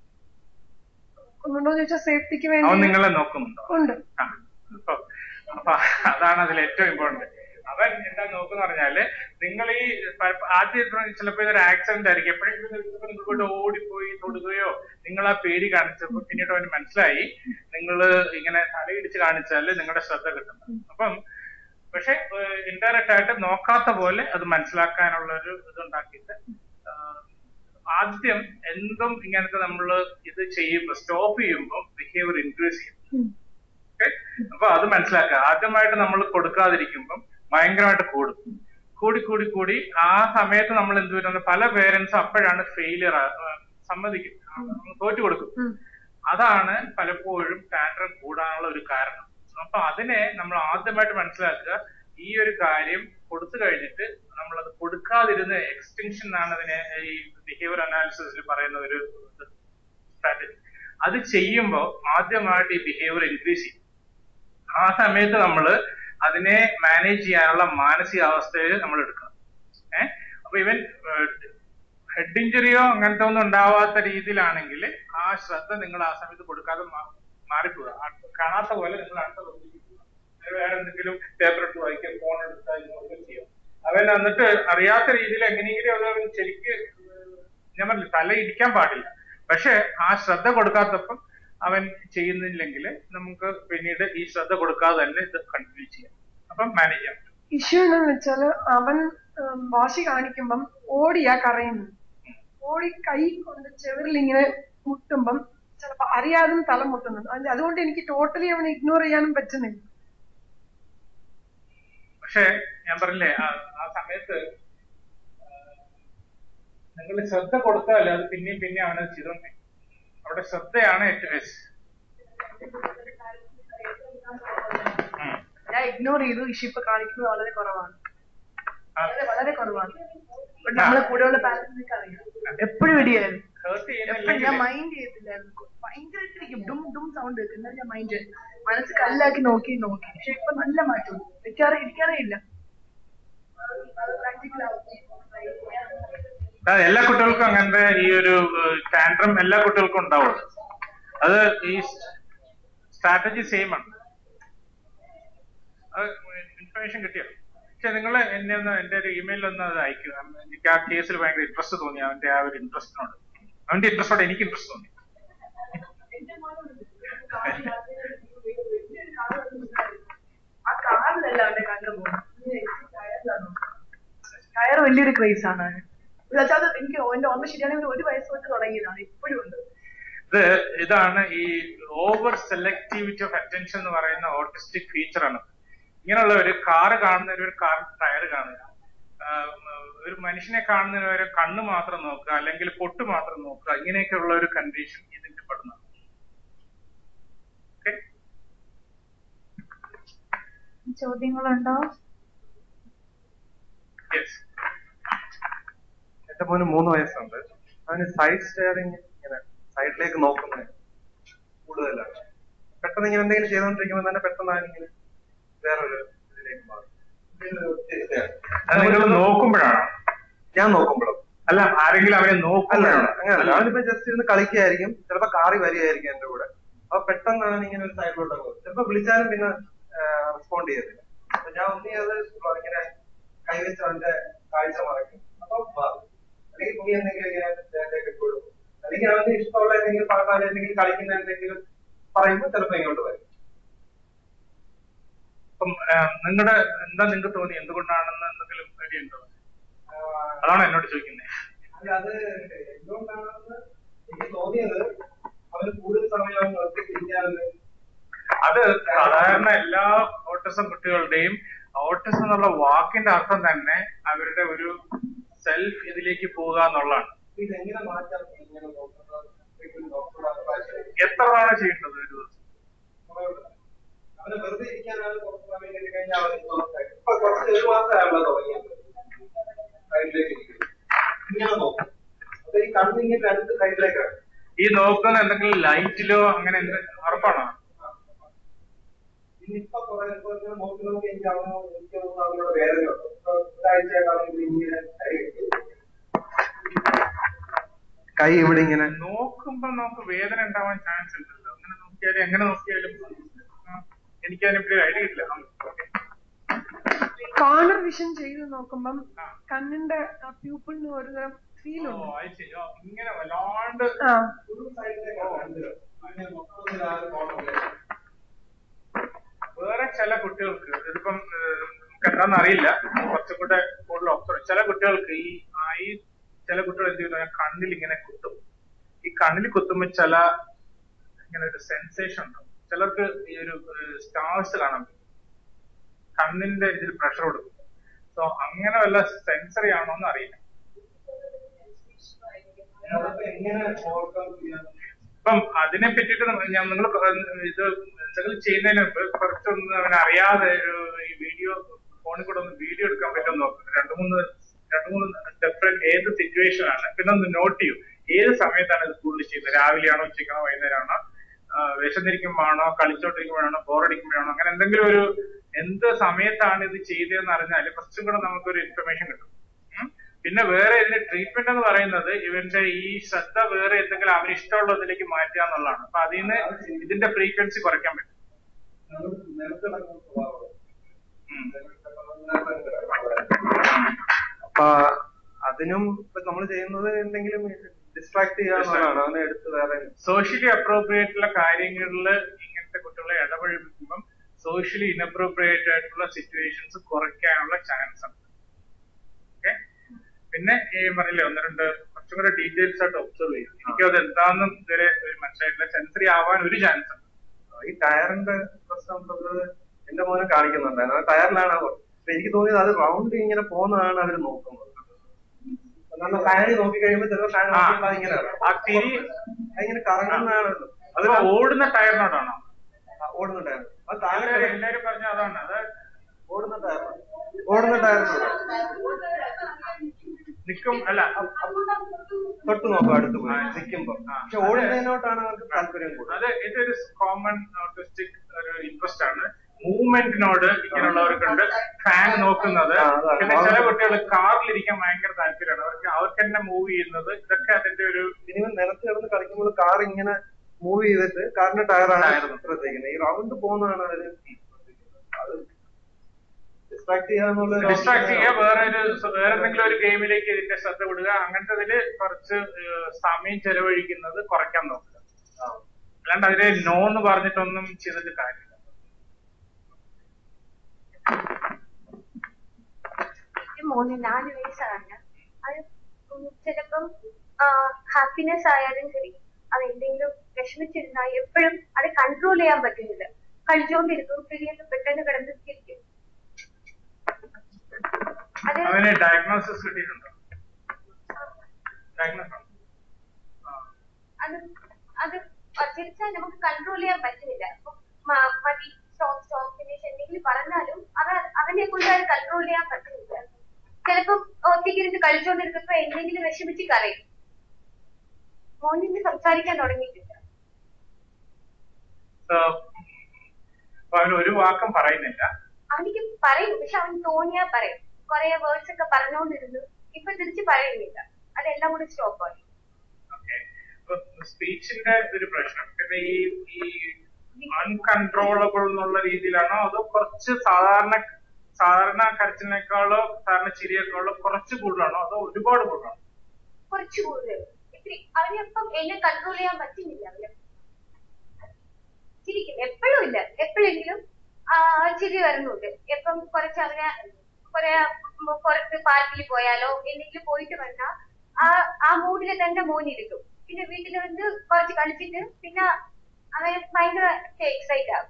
[SPEAKER 12] ഒന്നുണ്ടോ ചോദിച്ചാൽ സേഫ്റ്റിക്ക്
[SPEAKER 1] അവൻ
[SPEAKER 12] വേണ്ടി
[SPEAKER 1] നിങ്ങളെ നോക്കുന്നുണ്ടോ
[SPEAKER 12] ഉണ്ട്
[SPEAKER 1] ആ, അപ്പൊ അപ്പൊ അതാണ് അതിൽ ഏറ്റവും ഇമ്പോർട്ടന്റ് അവൻ എന്താ നോക്കുന്ന പറഞ്ഞാല് നിങ്ങൾ ഈ പ- ആദ്യം ചിലപ്പോ ഇതൊരു ആക്സിഡന്റ് ആയിരിക്കും എപ്പോഴെങ്കിലും നിങ്ങൾ ഇങ്ങോട്ട് ഓടിപ്പോയി തൊടുകയോ നിങ്ങൾ ആ പേടി കാണിച്ചപ്പോ പിന്നീട് അവന് മനസ്സിലായി നിങ്ങൾ ഇങ്ങനെ തലയിടിച്ച് കാണിച്ചാല് നിങ്ങളുടെ ശ്രദ്ധ കിട്ടും അപ്പം പക്ഷെ ഇൻഡയറക്റ്റ് ആയിട്ട് നോക്കാത്ത പോലെ അത് മനസ്സിലാക്കാനുള്ള ഒരു ഇതുണ്ടാക്കിയിട്ട് ആ, ആദ്യം എന്തും ഇങ്ങനത്തെ നമ്മൾ ഇത് ചെയ്യുമ്പോൾ സ്റ്റോപ്പ് ചെയ്യുമ്പോൾ ബിഹേവിയർ ഇൻക്രീസ് ചെയ്യും ഓക്കെ അപ്പൊ അത് മനസ്സിലാക്കുക ആദ്യമായിട്ട് നമ്മൾ കൊടുക്കാതിരിക്കുമ്പം ഭയങ്കരമായിട്ട് കൂടും കൂടി കൂടി കൂടി ആ സമയത്ത് നമ്മൾ എന്ത് വരുന്നത് പല പേരൻസും അപ്പോഴാണ് ഫെയിലിയർ സമ്മതിക്കും ആ, തോറ്റു കൊടുക്കും അതാണ് പലപ്പോഴും ടാൻഡ്രം കൂടാനുള്ള ഒരു കാരണം അപ്പൊ അതിനെ നമ്മൾ ആദ്യമായിട്ട് മനസ്സിലാക്കുക ഈ ഒരു കാര്യം കൊടുത്തു കഴിഞ്ഞിട്ട് നമ്മൾ അത് കൊടുക്കാതിരുന്ന എക്സ്റ്റൻഷൻ എന്നാണ് അതിനെ ഈ ബിഹേവിയർ അനാലിസിസിൽ പറയുന്ന ഒരു സ്ട്രാറ്റജി അത് ചെയ്യുമ്പോൾ ആദ്യമായിട്ട് ഈ ബിഹേവിയർ ഇൻക്രീസ് ചെയ്യും ആ സമയത്ത് നമ്മൾ അതിനെ മാനേജ് ചെയ്യാനുള്ള മാനസികാവസ്ഥയിൽ നമ്മൾ എടുക്കണം ഏഹ് അപ്പൊ ഇവൻ ഹെഡ് ഇഞ്ചുറിയോ അങ്ങനത്തെ ഒന്നും ഉണ്ടാവാത്ത രീതിയിലാണെങ്കിൽ ആ ശ്രദ്ധ നിങ്ങൾ ആ സമയത്ത് കൊടുക്കാതെ മാ- മാറിപ്പോവുക ആ കാണാത്ത പോലെ നിങ്ങൾ അടുത്ത ദിവസത്തേക്ക് പോവുക. അല്ലെങ്കിൽ വേറെ എന്തെങ്കിലും പേപ്പർ എടുത്ത് വായിക്കുക ഫോൺ എടുത്താൽ ഇതൊക്കെ ചെയ്യാം അവൻ എന്നിട്ട് അറിയാത്ത രീതിയിൽ എങ്ങനെയെങ്കിലും അത് അവൻ ശരിക്ക് ഞാൻ പറഞ്ഞില്ല തല ഇടിക്കാൻ പാടില്ല പക്ഷെ ആ ശ്രദ്ധ കൊടുക്കാത്തപ്പം അവൻ ചെയ്യുന്നില്ലെങ്കിൽ നമുക്ക് പിന്നീട് ഈ ശ്രദ്ധ കൊടുക്കാതെ തന്നെ ഇത് കണ്ടിന്യൂ ചെയ്യാം അപ്പം മാനേജ് ചെയ്യാം
[SPEAKER 12] ഇഷ്യൂ എന്താന്ന് വെച്ചാല് അവൻ ഉം, വാശി കാണിക്കുമ്പം ഓടിയാ കരയുന്നു ഓടി കൈ കൊണ്ട് ചെവിറിൽ ഇങ്ങനെ മുട്ടുമ്പം ചിലപ്പോ അറിയാതെ തല മുട്ടുന്നുണ്ട് അത് അതുകൊണ്ട് എനിക്ക് ടോട്ടലി അവനെ ഇഗ്നോർ ചെയ്യാനും പറ്റുന്നില്ല
[SPEAKER 1] പക്ഷെ ഞാൻ പറഞ്ഞില്ലേ ആ ആ സമയത്ത് നിങ്ങൾ ശ്രദ്ധ കൊടുത്താൽ അത് പിന്നെയും പിന്നെയും അവനത് ചെയ്തോണ്ടേ അവിടെ ശ്രദ്ധയാണ് ഏറ്റവും ബെസ്റ്റ്
[SPEAKER 13] ഞാൻ ഇഗ്നോർ ചെയ്തു ഇഷ് ഇപ്പൊ കാണിക്കുന്നത് വളരെ കുറവാണ് വളരെ വളരെ കുറവാണ് But നമ്മളെ കൂടെയുള്ള പാരന്റ്സിനൊക്കെ അറിയാം എപ്പോഴും ഇടിയായിരുന്നു
[SPEAKER 1] ഹേർട്ട്
[SPEAKER 13] എപ്പോഴും ഞാൻ മൈൻഡ് ചെയ്യത്തില്ലായിരുന്നു ഭയങ്കരമായിട്ടിരിക്കും ഡും ഡും സൗണ്ട് എന്നാലും ഞാൻ മൈൻഡ് മനസ്സ് കല്ലാക്കി നോക്കി നോക്കി പക്ഷെ ഇപ്പൊ നല്ല മാറ്റം മിക്കവാറും ഇരിക്കാറേ ഇല്ല പ്രാക്ടിക്കൽ
[SPEAKER 1] അതായത് എല്ലാ കുട്ടികൾക്കും അങ്ങനത്തെ ഈ ഒരു ടാൻഡ്രം എല്ലാ കുട്ടികൾക്കും ഉണ്ടാവും അത് ഈ സ്ട്രാറ്റജി സെയിം ആണ് അത് ഇൻഫർമേഷൻ കിട്ടിയോ പക്ഷെ നിങ്ങൾ എന്നെ ഒന്ന് എന്റെ ഒരു ഇമെയിലിൽ ഒന്ന് അത് അയക്കുക എനിക്ക് ആ കേസിൽ ഭയങ്കര ഇൻട്രസ്റ്റ് തോന്നി അവന്റെ ആ ഒരു ഇൻട്രസ്റ്റിനോട് അവന്റെ ഇൻട്രസ്റ്റോട് എനിക്ക് ഇൻട്രസ്റ്റ് തോന്നി
[SPEAKER 13] ആ കാറിലല്ല അവന്റെ കണ്ണ് പോകുന്നത് കയർ വലിയൊരു ക്രേസ് ആണ് അവന്. എന്നുവെച്ചാ അത് എനിക്ക് എന്റെ ഓർമ്മ ശരിയാണെങ്കിൽ ഒരു വയസ്സ് തൊട്ട് തുടങ്ങിയതാണ് ഇപ്പോഴും ഉണ്ട്
[SPEAKER 1] ഇത് ഇതാണ് ഈ ഓവർ സെലക്ടിവിറ്റി ഓഫ് അറ്റൻഷൻ എന്ന് പറയുന്ന ഓട്ടിസ്റ്റിക് ഫീച്ചറാണ് ഇങ്ങനെയുള്ള ഒരു കാറ് കാണുന്ന ഒരു കാർ ടയർ കാണുക ആഹ് ഒരു മനുഷ്യനെ കാണുന്നതിന് വരെ കണ്ണ് മാത്രം നോക്കുക അല്ലെങ്കിൽ പൊട്ട് മാത്രം നോക്കുക ഇങ്ങനെയൊക്കെയുള്ള ഒരു കണ്ടീഷൻ ഇതിന്റെ പെടുന്നതാണ് ഓക്കെ
[SPEAKER 3] ചോദ്യങ്ങളുണ്ടോ
[SPEAKER 1] യെസ്
[SPEAKER 14] എന്റെ മോന് മൂന്ന് വയസ്സുണ്ട് അവന് സൈഡ് സ്റ്റെയറിങ് ഇങ്ങനെ സൈഡിലേക്ക് നോക്കുന്നത് കൂടുതലാണ് പെട്ടെന്ന് ഇങ്ങനെ എന്തെങ്കിലും ചെയ്തുകൊണ്ടിരിക്കുമ്പോൾ തന്നെ പെട്ടെന്ന് അവനിങ്ങനെ വേറൊരു ഇതിലേക്ക് മാറും ഇതൊരു ഇതാണ്.
[SPEAKER 1] അത് നിങ്ങൾ നോക്കുമ്പോഴാണോ
[SPEAKER 14] ഞാൻ നോക്കുമ്പോഴും
[SPEAKER 1] അല്ല ആരെങ്കിലും അവനെ
[SPEAKER 14] അല്ല
[SPEAKER 1] നോക്കുമ്പോഴാണോ
[SPEAKER 14] അങ്ങനല്ല അവനിപ്പോ ജസ്റ്റ് ഇരുന്ന് കളിക്കുകയായിരിക്കും ചിലപ്പോ കാറി വരികയായിരിക്കും എന്റെ കൂടെ അപ്പൊ പെട്ടെന്ന് അവൻ ഇങ്ങനെ ഒരു സൈഡിലോട്ട് പോകും ചിലപ്പോ വിളിച്ചാലും പിന്നെ റെസ്പോണ്ട് ചെയ്യത്തില്ല അപ്പൊ ഞാൻ ഒന്നി അത് ഇങ്ങനെ കൈവച്ച് അവന്റെ കാഴ്ച മറയ്ക്കും അപ്പൊ മാറും അല്ലെങ്കിൽ പുള്ളി എന്തെങ്കിലും ഇങ്ങനെ ദേഹത്തേക്ക് ഇട്ട് കൊടുക്കും അല്ലെങ്കിൽ അവന് ഇഷ്ടമുള്ള എന്തെങ്കിലും പറഞ്ഞാൽ എന്തെങ്കിലും കളിക്കുന്ന എന്തെങ്കിലും പറയുമ്പോൾ ചിലപ്പോ ഇങ്ങോട്ട് വരും
[SPEAKER 1] അപ്പം നിങ്ങളുടെ എന്താ നിങ്ങൾക്ക് തോന്നി എന്തുകൊണ്ടാണെന്ന് എന്തെങ്കിലും ഐഡിയ ഉണ്ടോ അതാണ് എന്നോട് ചോദിക്കുന്നത്
[SPEAKER 14] അല്ല അത് എന്തുകൊണ്ടാണെന്ന് എനിക്ക് തോന്നിയത് അവന് കൂടുതൽ സമയം അവൻ നിർത്തിപ്പിടിക്കാറുണ്ട്
[SPEAKER 1] അത് സാധാരണ എല്ലാ ഓട്ടിസം കുട്ടികളുടെയും ഓട്ടിസം എന്നുള്ള വാക്കിന്റെ അർത്ഥം തന്നെ അവരുടെ ഒരു സെൽഫ് ഇതിലേക്ക് പോവുക എന്നുള്ളതാണ്
[SPEAKER 14] ഇതെങ്ങനെ മാറ്റാം ഇങ്ങനെ നോക്കുന്നത് ഡോക്ടറോട് പ്രാവശ്യം
[SPEAKER 1] എത്ര തവണ ചെയ്യേണ്ടത് ഒരു ദിവസം
[SPEAKER 14] അവന് വെറുതെ ഇരിക്കാനാണ് കുറച്ച് സമയം കിട്ടി കഴിഞ്ഞാൽ അവന് നോക്കാം ഇപ്പൊ കുറച്ച് ഒരു മാസമായുള്ള തുടങ്ങിയത് സൈഡിലേക്ക് ഇരിക്കും ഇങ്ങനെ നോക്കും അപ്പൊ ഈ കണ്ണിങ്ങനെ രണ്ട് സൈഡിലേക്കാണ്
[SPEAKER 1] ഈ നോക്കുന്ന എന്തെങ്കിലും ലൈറ്റിലോ അങ്ങനെ എന്ത് ഉറപ്പാണോ
[SPEAKER 14] ഇന്നിപ്പോ കുറെ ഇപ്പൊ ഇങ്ങനെ നോക്കി നോക്കി എനിക്ക് അവന് എനിക്ക് തോന്നുന്നു അവനോട് വേദനയുണ്ട് ഇപ്പൊ ഒരാഴ്ചയായിട്ട് അവൻ ഇങ്ങനെ കൈ കെട്ടി. കൈ ഇവിടെ ഇങ്ങനെ
[SPEAKER 1] നോക്കുമ്പോ നമുക്ക് വേദന ഉണ്ടാവാൻ ചാൻസ് ഉണ്ടല്ലോ അങ്ങനെ നോക്കിയാലും എങ്ങനെ നോക്കിയാലും ആ, എനിക്ക് അതിനെപ്പറ്റി ഐഡിയ ഇല്ല ഓക്കെ
[SPEAKER 12] കോർണർ വിഷൻ ചെയ്ത് നോക്കുമ്പം കണ്ണിന്റെ പ്യൂപ്പിളിന് ഒരു തരം ഫീൽ
[SPEAKER 1] ഓ
[SPEAKER 12] ഉണ്ട്
[SPEAKER 1] അത് ശരി ഓ, ഇങ്ങനെ വല്ലാണ്ട്
[SPEAKER 12] ആ
[SPEAKER 14] ഒരു സൈഡിലേക്കാണ് കണ്ടത് അങ്ങനെ മൊത്തത്തിൽ ആ ഒരു കോർണറിലേക്ക്
[SPEAKER 1] വേറെ ചില കുട്ടികൾക്ക് ഇതിപ്പം ഏഹ്, നമുക്ക് എന്താണെന്ന് അറിയില്ല കുറച്ചും കൂടെ കൂടുതൽ ഒബ്സർവ് ചില കുട്ടികൾക്ക് ഈ ആ, ഈ ചില കുട്ടികൾ എന്ത് ചെയ്യുന്ന കണ്ണിൽ ഇങ്ങനെ കുത്തും ഈ കണ്ണിൽ കുത്തുമ്പോൾ ചില ഇങ്ങനെ ഒരു സെൻസേഷൻ ഉണ്ടാവും ചിലർക്ക് ഈ ഒരു സ്റ്റാർസ് കാണാൻ പറ്റും കണ്ണിന്റെ ഇതിൽ പ്രഷർ കൊടുക്കും സോ അങ്ങനെ വല്ല സെൻസറി ആണോ എന്ന് അറിയില്ല
[SPEAKER 14] അതൊക്കെ എങ്ങനെ ഓവർകം ചെയ്യാൻ
[SPEAKER 1] അപ്പം അതിനെ പറ്റിയിട്ട് ഞാൻ നിങ്ങൾ ഇത് എന്തെങ്കിലും ചെയ്യുന്നതിന് മുമ്പ് കുറച്ചൊന്ന് അവനെ അറിയാതെ ഒരു ഈ വീഡിയോ ഫോണിൽ കൂടെ ഒന്ന് വീഡിയോ എടുക്കാൻ പറ്റുമെന്ന് നോക്കും രണ്ട് മൂന്ന് രണ്ട് മൂന്ന് ഡിഫറെന്റ് ഏത് സിറ്റുവേഷൻ ആണ് പിന്നെ ഒന്ന് നോട്ട് ചെയ്യും ഏത് സമയത്താണ് ഇത് കൂടുതൽ ചെയ്യുന്നത് രാവിലെയാണോ ഉച്ചയ്ക്കാണോ വൈകുന്നേരമാണോ വിശന്നിരിക്കുമ്പോഴാണോ കളിച്ചോണ്ടിരിക്കുമ്പോഴാണോ ബോറടിക്കുമ്പോഴാണോ അങ്ങനെ എന്തെങ്കിലും ഒരു എന്ത് സമയത്താണ് ഇത് ചെയ്തതെന്ന് അറിഞ്ഞാൽ കുറച്ചും കൂടെ നമുക്കൊരു ഇൻഫർമേഷൻ കിട്ടും ഉം. പിന്നെ വേറെ ഇതിന്റെ ട്രീറ്റ്മെന്റ് എന്ന് പറയുന്നത് ഇവന്റെ ഈ ശ്രദ്ധ വേറെ എന്തെങ്കിലും അവന് ഇഷ്ടമുള്ളതിലേക്ക് മാറ്റുക എന്നുള്ളതാണ് അപ്പൊ അതിൽ നിന്ന് ഇതിന്റെ ഫ്രീക്വൻസി കുറയ്ക്കാൻ പറ്റും
[SPEAKER 14] നിലത്ത് നടക്കുന്ന സ്വഭാവം
[SPEAKER 1] ഉം.
[SPEAKER 14] അപ്പൊ അതിനും ഇപ്പൊ നമ്മൾ ചെയ്യുന്നത് എന്തെങ്കിലും ഡിസ്ട്രാക്ട് ചെയ്യാന്നുള്ളതാണ് അവനെ എടുത്ത് വേറെ
[SPEAKER 1] സോഷ്യലി അപ്രോപ്രിയേറ്റ് ഉള്ള കാര്യങ്ങളിൽ ഇങ്ങനത്തെ കുട്ടികളെ ഇടപഴകിക്കുമ്പം സോഷ്യലി ഇനപ്രോപ്രിയേറ്റ് ആയിട്ടുള്ള സിറ്റുവേഷൻസ് കുറയ്ക്കാനുള്ള ചാൻസ് ഉണ്ട് ഓക്കെ പിന്നെ ഈ പറഞ്ഞില്ലേ ഒന്ന് രണ്ട് കുറച്ചും കൂടെ ഡീറ്റെയിൽസ് ആയിട്ട് ഒബ്സർവ് ചെയ്യും എനിക്കും അത് എന്താണെന്നും ഇതുവരെ ഒരു മനസ്സിലായിട്ടില്ല സെൻസറി ആവാൻ ഒരു ചാൻസ് ഉണ്ട്
[SPEAKER 14] ഈ ടയറിന്റെ പ്രശ്നം നമ്മള് എന്റെ മോനെ കാണിക്കുന്നുണ്ടായിരുന്നു ആ ടയറിലാണ് അവർ അപ്പൊ എനിക്ക് തോന്നിയത് അത് റൗണ്ട് ഇങ്ങനെ പോകുന്നതാണ് അവർ നോക്കുന്നത് നമ്മൾ ഫാനിൽ നോക്കി കഴിയുമ്പോൾ ചിലപ്പോൾ ഫാൻ നോക്കിയപ്പോൾ അതിങ്ങനെ
[SPEAKER 1] ആ തിരി
[SPEAKER 14] അതിങ്ങനെ കറങ്ങുന്നതാണ്
[SPEAKER 1] അത് ഓടുന്ന ടയറിനോടാണോ
[SPEAKER 14] ഓടുന്ന ടയർ അത് താഴെ
[SPEAKER 1] എല്ലാവരും എല്ലാവരും പറഞ്ഞ അതാണ് അത്
[SPEAKER 14] ഓടുന്ന ടയർ ഓടുന്ന ടയറിനോട്
[SPEAKER 1] നിൽക്കും അല്ല
[SPEAKER 14] തൊട്ട് നോക്കും അടുത്ത് പോയി നിൽക്കുമ്പോ പക്ഷെ ഓടുന്നതിനോട്ടാണ് അവർക്ക് താല്പര്യം കൂടുതൽ
[SPEAKER 1] അത് ഇതൊരു കോമൺ ഓട്ടിസ്റ്റിക് ഒരു ഇൻട്രസ്റ്റ് ആണ് മൂവ്മെന്റിനോട് ഇങ്ങനെയുള്ളവർക്കുണ്ട് ഫാൻ നോക്കുന്നത്
[SPEAKER 14] ആ, അതാണ്.
[SPEAKER 1] പിന്നെ ചില കുട്ടികൾ കാറിലിരിക്കാൻ ഭയങ്കര താല്പര്യമാണ് അവർക്ക് അവർക്ക് തന്നെ മൂവ് ചെയ്യുന്നത് ഇതൊക്കെ അതിന്റെ ഒരു
[SPEAKER 14] ഇനി നിലത്ത് കിടന്ന് കളിക്കുമ്പോൾ കാർ ഇങ്ങനെ മൂവ് ചെയ്തിട്ട് കാറിന്റെ ടയറാണ്
[SPEAKER 1] ടയർ
[SPEAKER 14] ശ്രദ്ധിക്കുന്നത് ഈ റൗണ്ട് പോകുന്നതാണ് അവര് അത് ഡിസ്ട്രാക്ട് ചെയ്യാന്നുള്ള
[SPEAKER 1] ഡിസ്ട്രാക്ട് ചെയ്യുക വേറെ ഒരു വേറെ എന്തെങ്കിലും ഒരു ഗെയിമിലേക്ക് ഇതിന്റെ ശ്രദ്ധ വിടുക അങ്ങനത്തെ കുറച്ച് ഏഹ്, സമയം ചെലവഴിക്കുന്നത് കുറയ്ക്കാൻ നോക്കുക അല്ലാണ്ട് അതിന് നോ എന്ന് പറഞ്ഞിട്ടൊന്നും ചെയ്തിട്ട് കാര്യമില്ല
[SPEAKER 15] എന്റെ മോന് നാല് വയസ്സാണ് അത് ഉം ചിലപ്പം ഹാപ്പിനെസ് ആയാലും ശരി അത് എന്തെങ്കിലും വിഷമിച്ചിരുന്നാൽ എപ്പോഴും അത് കൺട്രോൾ ചെയ്യാൻ പറ്റുന്നില്ല കളിച്ചുകൊണ്ടിരിക്കും പിരിയുന്ന പെട്ടെന്ന് കിടന്ന് ചിരിക്കും
[SPEAKER 3] അത്
[SPEAKER 1] അവന് ഡയഗ്നോസിസ് കിട്ടിയിട്ടുണ്ടോ ഡയഗ്നോസ്
[SPEAKER 15] അത് അത് ചിരിച്ചാൽ നമുക്ക് കൺട്രോൾ ചെയ്യാൻ പറ്റുന്നില്ല ഇപ്പൊ മ- മതി സ്റ്റോപ്പ് സ്റ്റോപ്പ് ഫിനിഷ് എന്തെങ്കിലും പറഞ്ഞാലും അത് അവനെ കൊണ്ട് അത് കൺട്രോൾ ചെയ്യാൻ പറ്റുന്നില്ല ചിലപ്പം ഒറ്റയ്ക്ക് ഇരുന്ന് കളിച്ചോണ്ടിരുന്നപ്പോ എന്തെങ്കിലും വിഷമിച്ച് കരയും മോനിന്ന് സംസാരിക്കാൻ തുടങ്ങിയിട്ടില്ല
[SPEAKER 1] അപ്പൊ അവന് ഒരു വാക്കും പറയുന്നില്ല
[SPEAKER 15] അവനിക്ക് പറയും പക്ഷെ അവൻ തോന്നിയാ പറയും കുറെ വേർഡ്സ് ഒക്കെ പറഞ്ഞുകൊണ്ടിരുന്നു ഇപ്പൊ തിരിച്ച് പറയുന്നില്ല അതെല്ലാം കൂടി സ്റ്റോപ്പ് ആയി
[SPEAKER 1] സ്പീച്ചിന്റെ ഒരു പ്രശ്നം പിന്നെ ഈ ഈ അൺകൺട്രോളബിൾ എന്നുള്ള രീതിയിലാണോ അതോ കുറച്ച് സാധാരണ സാധാരണ കരച്ചിലിനേക്കാളോ സാധാരണ ചിരിയേക്കാളോ കുറച്ച് കൂടുതലാണോ അതോ ഒരുപാട് കൂടുതലാണോ
[SPEAKER 15] കുറച്ച് കൂടുതൽ ഇത്തിരി അവനിപ്പം എന്നെ കൺട്രോൾ ചെയ്യാൻ പറ്റുന്നില്ല അവന് ചിരിക്കും എപ്പോഴും ഇല്ല എപ്പോഴെങ്കിലും ആ ചിരി വരുന്നുണ്ട് എപ്പം കുറച്ച് അവനെ കുറെ പുറത്ത് പാർക്കിൽ പോയാലോ എന്തെങ്കിലും പോയിട്ട് വന്നാ ആ ആ മൂഡിൽ തന്നെ മോനിരിക്കും പിന്നെ വീട്ടിൽ വന്ന് കുറച്ച് കളിച്ചിട്ട് പിന്നെ അവൻ ഭയങ്കര എക്സൈറ്റ് ആകും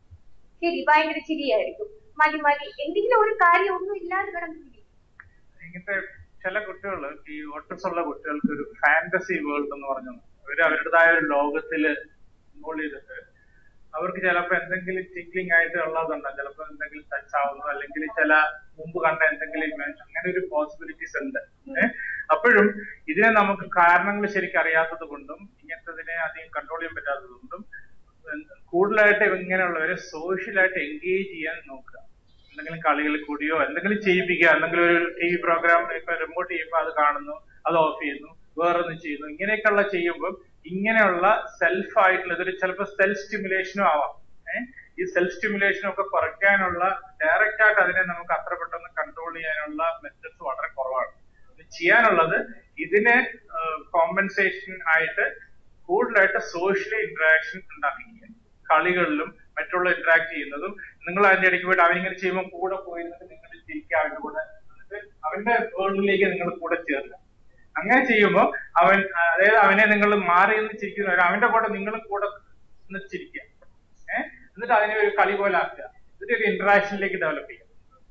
[SPEAKER 15] ചിരി ഭയങ്കര ചിരിയായിരിക്കും മതി മതി എന്തെങ്കിലും ഒരു കാര്യം ഒന്നും ഇല്ലാതെ കിടന്ന് ചിരി
[SPEAKER 1] ഇങ്ങനത്തെ ചില കുട്ടികൾ ഈ ഓട്ടിസം ഉള്ള കുട്ടികൾക്ക് ഒരു ഫാന്റസി വേൾഡ് എന്ന് പറഞ്ഞു അവര് അവരുടേതായ ഒരു ലോകത്തില് ഇൻവോൾവ് ചെയ്തിട്ട് അവർക്ക് ചിലപ്പോ എന്തെങ്കിലും ടിക്ലിംഗ് ആയിട്ട് ഉള്ളതുണ്ടാവും ചിലപ്പോ എന്തെങ്കിലും ടച്ച് ആവുന്നു അല്ലെങ്കിൽ ചില മുമ്പ് കണ്ട എന്തെങ്കിലും ഇമേജ് അങ്ങനെ ഒരു പോസിബിലിറ്റീസ് ഉണ്ട് ഏഹ് അപ്പോഴും ഇതിനെ നമുക്ക് കാരണങ്ങൾ ശരിക്കും അറിയാത്തത് കൊണ്ടും ഇങ്ങനത്തതിനെ അധികം കൺട്രോൾ ചെയ്യാൻ പറ്റാത്തത് കൊണ്ടും കൂടുതലായിട്ട് ഇങ്ങനെയുള്ളവരെ സോഷ്യലായിട്ട് എൻഗേജ് ചെയ്യാൻ നോക്കുക എന്തെങ്കിലും കളികളിൽ കൂടിയോ എന്തെങ്കിലും ചെയ്യിപ്പിക്കുക എന്തെങ്കിലും ഒരു ടി വി പ്രോഗ്രാം ഇപ്പൊ റിമോട്ട് ചെയ്യുമ്പോൾ അത് കാണുന്നു അത് ഓഫ് ചെയ്യുന്നു വേറൊന്നും ചെയ്യുന്നു ഇങ്ങനെയൊക്കെയുള്ള ചെയ്യുമ്പോൾ ഇങ്ങനെയുള്ള സെൽഫ് ആയിട്ടുള്ള ഇതൊരു ചിലപ്പോൾ സെൽഫ് സ്റ്റിമുലേഷനും ആവാം ഏഹ് ഈ സെൽഫ് സ്റ്റിമുലേഷനും ഒക്കെ കുറയ്ക്കാനുള്ള ഡയറക്റ്റ് ആയിട്ട് അതിനെ നമുക്ക് അത്ര പെട്ടെന്ന് കൺട്രോൾ ചെയ്യാനുള്ള മെത്തേഡ്സ് വളരെ കുറവാണ് ഇത് ചെയ്യാനുള്ളത് ഇതിനെ കോമ്പൻസേഷൻ ആയിട്ട് കൂടുതലായിട്ട് സോഷ്യൽ ഇന്ററാക്ഷൻ ഉണ്ടാക്കിക്കുക കളികളിലും മറ്റുള്ള ഇന്ററാക്ട് ചെയ്യുന്നതും നിങ്ങൾ അതിന്റെ ഇടയ്ക്ക് പോയിട്ട് അവനിങ്ങനെ ചെയ്യുമ്പോൾ കൂടെ പോയിരുന്നിട്ട് നിങ്ങൾ ചിരിക്കുക അവന്റെ കൂടെ എന്നിട്ട് അവന്റെ വേൾഡിലേക്ക് നിങ്ങൾ കൂടെ ചേർക്കുക അങ്ങനെ ചെയ്യുമ്പോൾ അവൻ അതായത് അവനെ നിങ്ങൾ മാറി നിന്ന് ചിരിക്കുന്ന അവന്റെ കൂടെ നിങ്ങളും കൂടെ നിന്ന് ചിരിക്കുക ഏഹ് എന്നിട്ട് അതിനെ ഒരു കളി പോലെ ആക്കുക എന്നിട്ട് ഒരു ഇന്ററാക്ഷനിലേക്ക് ഡെവലപ്പ് ചെയ്യുക